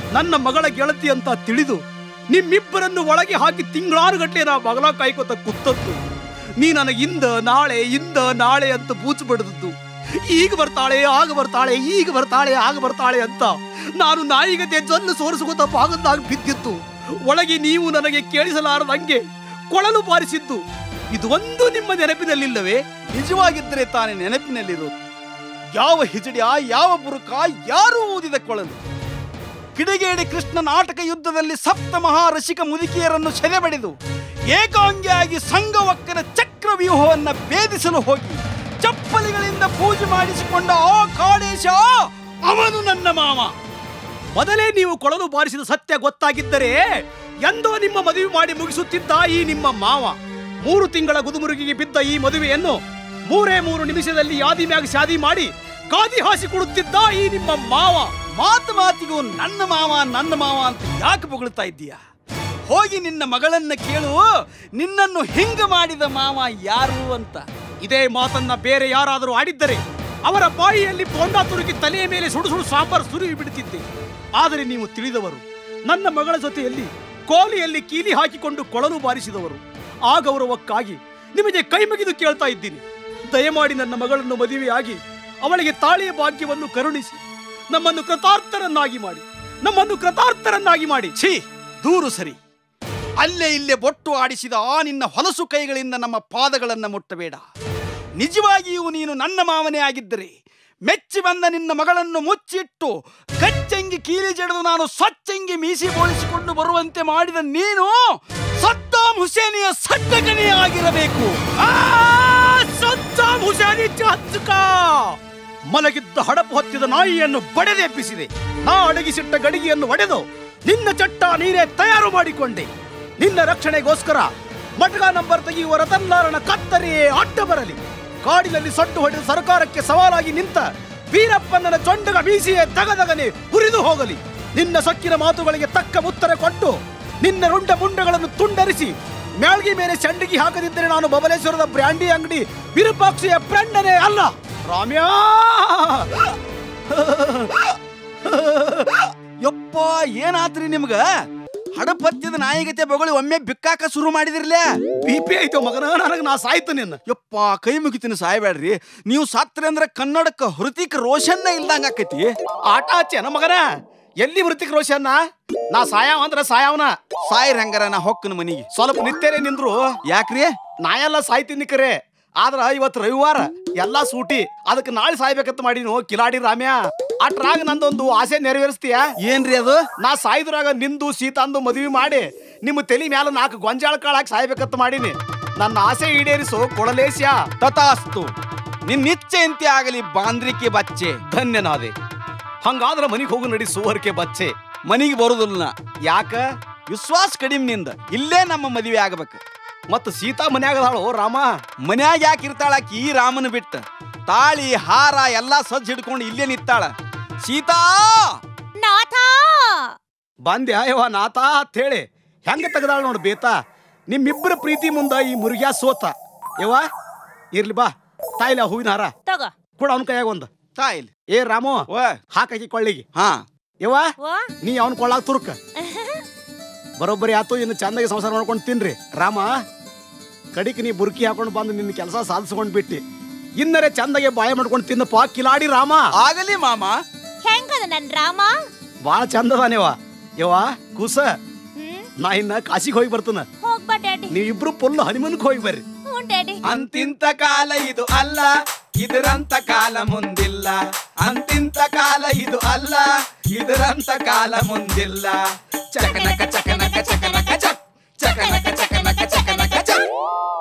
ನನ್ನ ಮಗಳ ಗೆಳತಿ ಅಂತ ತಿಳಿದು ನಿಮ್ಮಿಬ್ಬರನ್ನು ಒಳಗೆ ಹಾಕಿ ತಿಂಗಳಾರು ಗಟ್ಟಲೆ ನಾ ಮಗಳ ಕಾಯ್ಕೋತ ಕುತ್ತದ್ದು ನೀ ನನಗೆ ಇಂದ ನಾಳೆ ಇಂದ ನಾಳೆ ಅಂತ ಬೂಚು ಬಡದದ್ದು ಈಗ ಬರ್ತಾಳೆ ಆಗ ಬರ್ತಾಳೆ ಈಗ ಬರ್ತಾಳೆ ಆಗ ಬರ್ತಾಳೆ ಅಂತ ನಾನು ನಾಯಿಗತೆ ಜೊಲ್ಲು ಸೋರಿಸುವಂತ ಪಾಗದಾಗ ಬಿದ್ದಿತ್ತು ಒಳಗೆ ನೀವು ನನಗೆ ಕೇಳಿಸಲಾರದಂಗೆ ಕೊಳಲು ಬಾರಿಸಿದ್ದು ಇದು ಒಂದು ನಿಮ್ಮ ನೆನಪಿನಲ್ಲಿಲ್ಲವೇ ನಿಜವಾಗಿದ್ದರೆ ತಾನೇ ನೆನಪಿನಲ್ಲಿರೋದು ಯಾವ ಹಿಜಡಿಯ ಯಾವ ಬುರುಕ ಯಾರು ಊದಿದ ಕೊಳಲು ಕಿಡಿಗೇಡಿ ಕೃಷ್ಣ ನಾಟಕ ಯುದ್ಧದಲ್ಲಿ ಸಪ್ತ ಮಹಾರಸಿಕ ಮುದುಕಿಯರನ್ನು ಸೆರೆಬಡಿದು ಏಕಾಂಗಿಯಾಗಿ ಸಂಘವಕ್ಕನ ಚಕ್ರವ್ಯೂಹವನ್ನ ಭೇದಿಸಲು ಹೋಗಿ ಚಪ್ಪಲಿಗಳಿಂದ ಪೂಜೆ ಮಾಡಿಸಿಕೊಂಡ ಆ ಕಾಳೇಶ ಅವನು ನನ್ನ ಮಾವ ಮೊದಲೇ ನೀವು ಕೊಳಲು ಬಾರಿಸಿದ ಸತ್ಯ ಗೊತ್ತಾಗಿದ್ದರೆ ಎಂದೋ ನಿಮ್ಮ ಮದುವೆ ಮಾಡಿ ಮುಗಿಸುತ್ತಿದ್ದ ಈ ನಿಮ್ಮ ಮಾವ ಮೂರು ತಿಂಗಳ ಗುದುಮುರುಗಿಗೆ ಬಿದ್ದ ಈ ಮದುವೆಯನ್ನು ಮೂರೇ ಮೂರು ನಿಮಿಷದಲ್ಲಿ ಯಾದಿ ಮ್ಯಾಗ ಶಾದಿ ಮಾಡಿ ಕಾದಿ ಹಾಸಿ ಕೊಡುತ್ತಿದ್ದ ಈ ನಿಮ್ಮ ಮಾವ ಮಾತು ಮಾತಿಗೂ ನನ್ನ ಮಾವ ನನ್ನ ಮಾವ ಅಂತ ಯಾಕೆ ಹೊಗಳ್ತಾ ಇದ್ದೀಯ ಹೋಗಿ ನಿನ್ನ ಮಗಳನ್ನ ಕೇಳು ನಿನ್ನನ್ನು ಹಿಂಗ ಮಾಡಿದ ಮಾವ ಯಾರು ಅಂತ ಇದೇ ಮಾತನ್ನ ಬೇರೆ ಯಾರಾದರೂ ಆಡಿದ್ದರೆ ಅವರ ಬಾಯಿಯಲ್ಲಿ ಬೋಂಡ ತುರುಕಿ ತಲೆಯ ಮೇಲೆ ಸುಡು ಸುಡು ಸಾಂಬಾರು ಸುರಿವಿ ಬಿಡುತ್ತಿದ್ದೆ ಆದರೆ ನೀವು ತಿಳಿದವರು ನನ್ನ ಮಗಳ ಜೊತೆಯಲ್ಲಿ ಕೋಲಿಯಲ್ಲಿ ಕೀಲಿ ಹಾಕಿಕೊಂಡು ಕೊಳಲು ಬಾರಿಸಿದವರು ಆ ಗೌರವಕ್ಕಾಗಿ ನಿಮಗೆ ಕೈ ಮುಗಿದು ಕೇಳ್ತಾ ಇದ್ದೀನಿ ದಯಮಾಡಿ ನನ್ನ ಮಗಳನ್ನು ಮದುವೆಯಾಗಿ ಅವಳಿಗೆ ತಾಳಿಯ ಭಾಗ್ಯವನ್ನು ಕರುಣಿಸಿ ನಮ್ಮನ್ನು ಕೃತಾರ್ಥರನ್ನಾಗಿ ಮಾಡಿ ನಮ್ಮನ್ನು ಕೃತಾರ್ಥರನ್ನಾಗಿ ಮಾಡಿ ಛೀ ದೂರು ಸರಿ ಅಲ್ಲೇ ಇಲ್ಲೇ ಬೊಟ್ಟು ಆಡಿಸಿದ ಆ ನಿನ್ನ ಹೊಲಸು ಕೈಗಳಿಂದ ನಮ್ಮ ಪಾದಗಳನ್ನ ಮುಟ್ಟಬೇಡ ನಿಜವಾಗಿಯೂ ನೀನು ನನ್ನ ಮಾವನೇ ಆಗಿದ್ದರೆ ಮೆಚ್ಚಿ ಬಂದ ನಿನ್ನ ಮಗಳನ್ನು ಮುಚ್ಚಿಟ್ಟು ಕಚ್ಚಂಗಿ ಕೀಲಿ ಜಡಿದು ನಾನು ಸ್ವಚ್ಛಂಗಿ ಮೀಸಿ ಬೋಳಿಸಿಕೊಂಡು ಬರುವಂತೆ ಮಾಡಿದ ನೀನು ಸದ್ದಾಂ ಹುಸೇನಿಯ ಸಡ್ಡಗಣಿ ಆಗಿರಬೇಕು ಆ, ಸದ್ದಾಂ ಹುಸೇನಿ ಚಾಚುಕ! ಮಲಗಿದ್ದ ಹಡಪು ಹೊತ್ತಿದ ನಾಯಿಯನ್ನು ಬಡೆದೆಬ್ಬಿಸಿದೆ ನಾ ಅಡಗಿಸಿಟ್ಟ ಗಡಿಗೆಯನ್ನು ಒಡೆದು ನಿನ್ನ ಚಟ್ಟ ನೀನೇ ತಯಾರು ಮಾಡಿಕೊಂಡೆ ನಿನ್ನ ರಕ್ಷಣೆಗೋಸ್ಕರ ಮಟಗ ನಂಬರ್ ತೆಗೆಯುವ ರತನ್ಲಾರನ ಕತ್ತರಿಯೇ ಅಡ್ಡ ಬರಲಿ ಕಾಡಿನಲ್ಲಿ ಸೊಟ್ಟು ಹೊಡೆದ ಸರ್ಕಾರಕ್ಕೆ ಸವಾಲಾಗಿ ನಿಂತ ವೀರಪ್ಪನನ ಚೊಂಡಗ ಬೀಸಿಯೇ ದಗದಗನೆ ಹುರಿದು ಹೋಗಲಿ ನಿನ್ನ ಸೊಕ್ಕಿನ ಮಾತುಗಳಿಗೆ ತಕ್ಕ ಉತ್ತರ ಕೊಟ್ಟು ನಿನ್ನ ರುಂಡ ಮುಂಡಗಳನ್ನು ತುಂಡರಿಸಿ ಮ್ಯಾಳ್ಗಿ ಮೇಲೆ ಚಂಡಿಗೆ ಹಾಕದಿದ್ದರೆ ನಾನು ಬಬಲೇಶ್ವರದ ಬ್ರ್ಯಾಂಡಿ ಅಂಗಡಿ ವಿರೂಪಾಕ್ಷಿಯ ಫ್ರೆಂಡನೇ ಅಲ್ಲ ರಾಮ್ಯಾ ಯಪ್ಪ ಏನಾತ್ರಿ ನಿಮ್ಗ ಹಡಪತ್ತಿದ ನಾಯಿಗತೆ ಬೊಗಳಿ ಒಮ್ಮೆ ಬಿಕ್ಕಾಕ ಶುರು ಮಾಡಿದಿರ್ಲೇ ಬಿ ಪಿ ಐತೋ ಮಗನ ನನಗೆ ನಾ ಸಾಯ್ತು ನಿನ್ನ ಯಪ್ಪ ಕೈ ಮುಗಿತೀನಿ ಸಾಯ್ಬೇಡ್ರಿ ನೀವು ಸಾತ್ರಿ ಅಂದ್ರೆ ಕನ್ನಡಕ್ಕ ಹೃತಿಕ್ ರೋಷನ್ನ ಇಲ್ದಂಗ ಆಕೈತಿ ಆಟ ಹಚ್ಚೇನ ಮಗನ ಎಲ್ಲಿ ವೃತ್ತಿಕ್ ರೋಷನ್ನ ನಾ ಸಾಯವ ಅಂದ್ರ ಸಾಯವನ ಸಾಯ್ರಿ ಹಂಗಾರ ನಾ ಹೊಕ್ಕನ ಮನಿಗೆ ಸ್ವಲ್ಪ ನಿತ್ಯರೇ ನಿಂದ್ರು ಯಾಕ್ರಿ ನಾ ಎಲ್ಲ ಸಾಯ್ತೀನಿ ಕರೆ ಆದ್ರ ಇವತ್ತು ರವಿವಾರ ಎಲ್ಲಾ ಸೂಟಿ ಅದಕ್ಕೆ ನಾಳೆ ಸಾಯ್ಬೇಕಂತ ಮಾಡಿನು ಕಿಲಾಡಿ ರಾಮ್ಯ ಅಟ್ರಾಗ ನಂದೊಂದು ಆಸೆ ನೆರವೇರಿಸ್ತೀಯ ಏನ್ರಿ ಅದು ನಾ ಸಾಯ್ದ್ರಾಗ ನಿಂದು ಸೀತಾಂದು ಮದುವೆ ಮಾಡಿ ನಿಮ್ಮ ತಲೆ ಮ್ಯಾಲ ನಾಲ್ಕು ಗೊಂಜಾಳ ಕಾಳಾಗಿ ಸಾಯ್ಬೇಕಂತ ಮಾಡೀನಿ ನನ್ನ ಆಸೆ ಈಡೇರಿಸು ಕೊಡಲೇಶ್ಯ ತಥಾಸ್ತು ನಿನ್ ನಿಶ್ಚಯಂತೆ ಆಗಲಿ ಬಾಂದ್ರಿಕೆ ಬಚ್ಚೆ ಧನ್ಯನಾದೆ ಹಂಗಾದ್ರ ಮನಿಗೆ ಹೋಗು ನಡಿ ಸುವರ್ಕೆ ಬಚ್ಚೆ ಮನಿಗೆ ಬರುದಿಲ್ಲ ನಾ. ಯಾಕ ವಿಶ್ವಾಸ ಕಡಿಮೆ ನಿಂದ ಇಲ್ಲೇ ನಮ್ಮ ಮದುವೆ ಆಗ್ಬೇಕು ಮತ್ತ ಸೀತಾ ಮನ್ಯಾಗದಾಳು ರಾಮ ಮನ್ಯಾಗ ಯಾಕೆ ಇರ್ತಾಳಾಕಿ ಈ ರಾಮನ ಬಿಟ್ಟ ತಾಳಿ ಹಾರ ಎಲ್ಲಾ ಸಜ್ಜ್ ಹಿಡ್ಕೊಂಡು ಇಲ್ಲೇ ನಿತ್ತಾಳ ಸೀತಾ ನಾಥ ಬಂದ್ಯಾ ಯವ್ವ ನಾತ ಅಂತ ಹೇಳಿ ಹೆಂಗ ತೆಗದಾಳ ನೋಡು ಬೇತ ನಿಮ್ಮಿಬ್ಬರ ಪ್ರೀತಿ ಮುಂದ ಈ ಮುರುಗ್ಯಾ ಸೋತ ಯವ್ವ ಇರ್ಲಿ ಬಾ ತಾಯಿಲ ಹೂವಿನ ಹಾರ ತಗೋ ಕೂಡ ಅವನ ಕೈಯಾಗ ಒಂದು ತಾಯಿಲ್ ಏ ರಾಮು ಓ ಹಾಕಿ ಕೊಳ್ಳಿಗೆ ಹಾ ಯವ್ವ ವಾ ನೀ ಅವನ್ ಕೊಳ್ಳಾಗ ತುರ್ಕ ಬರೋಬ್ಬರಿ ಆತು ಇನ್ನು ಚಂದಾಗಿ ಸಂಸಾರ ಮಾಡ್ಕೊಂಡು ತಿನ್ರಿ ರಾಮ ಕಡಿಕ್ ನೀ ಬುರ್ಕಿ ಹಾಕೊಂಡು ಬಂದು ನಿನ್ನ ಕೆಲಸ ಸಾಧಿಸ್ಕೊಂಡ್ ಬಿಟ್ಟಿ ಇನ್ನರೇ ಚಂದಾಗೆ ಬಾಯ ಮಾಡ್ಕೊಂಡು ತಿನ್ನಪ್ಪ ಕಿಲಾಡಿ ರಾಮ ಆಗಲಿ ಮಾಮ ಹೆಂಗದ ನನ್ ರಾಮ ಬಾಳ ಚಂದದಾನೇವ ಯವ್ವ ಕೂಸ ಹ್ಮ್ ನಾ ಇನ್ನ ಕಾಶಿಗೆ ಹೋಗಿ ಬರ್ತನ ಹೋಗ್ಬಾ ಡ್ಯಾಡಿ ನೀವಿಬ್ರು ಫುಲ್ ಹನಿಮನ್ಕ್ ಹೋಗಿ ಬರ್ರಿ ಹ್ಞೂ ಡ್ಯಾಡಿ ಅಂತಿಂತ ಕಾಲ ಇದು ಅಲ್ಲ ಇದರಂತ ಕಾಲ ಮುಂದಿಲ್ಲ ಅಂತಿಂತ ಕಾಲ ಇದು ಅಲ್ಲ ಇದರಂತ ಕಾಲ ಮುಂದಿಲ್ಲ ಚಕನಕ ಚಕನಕ ಚಕನಕ ಚಕ್ ಚಕನಕ ಚಕನಕ ಚಕನಕ ಚಕ್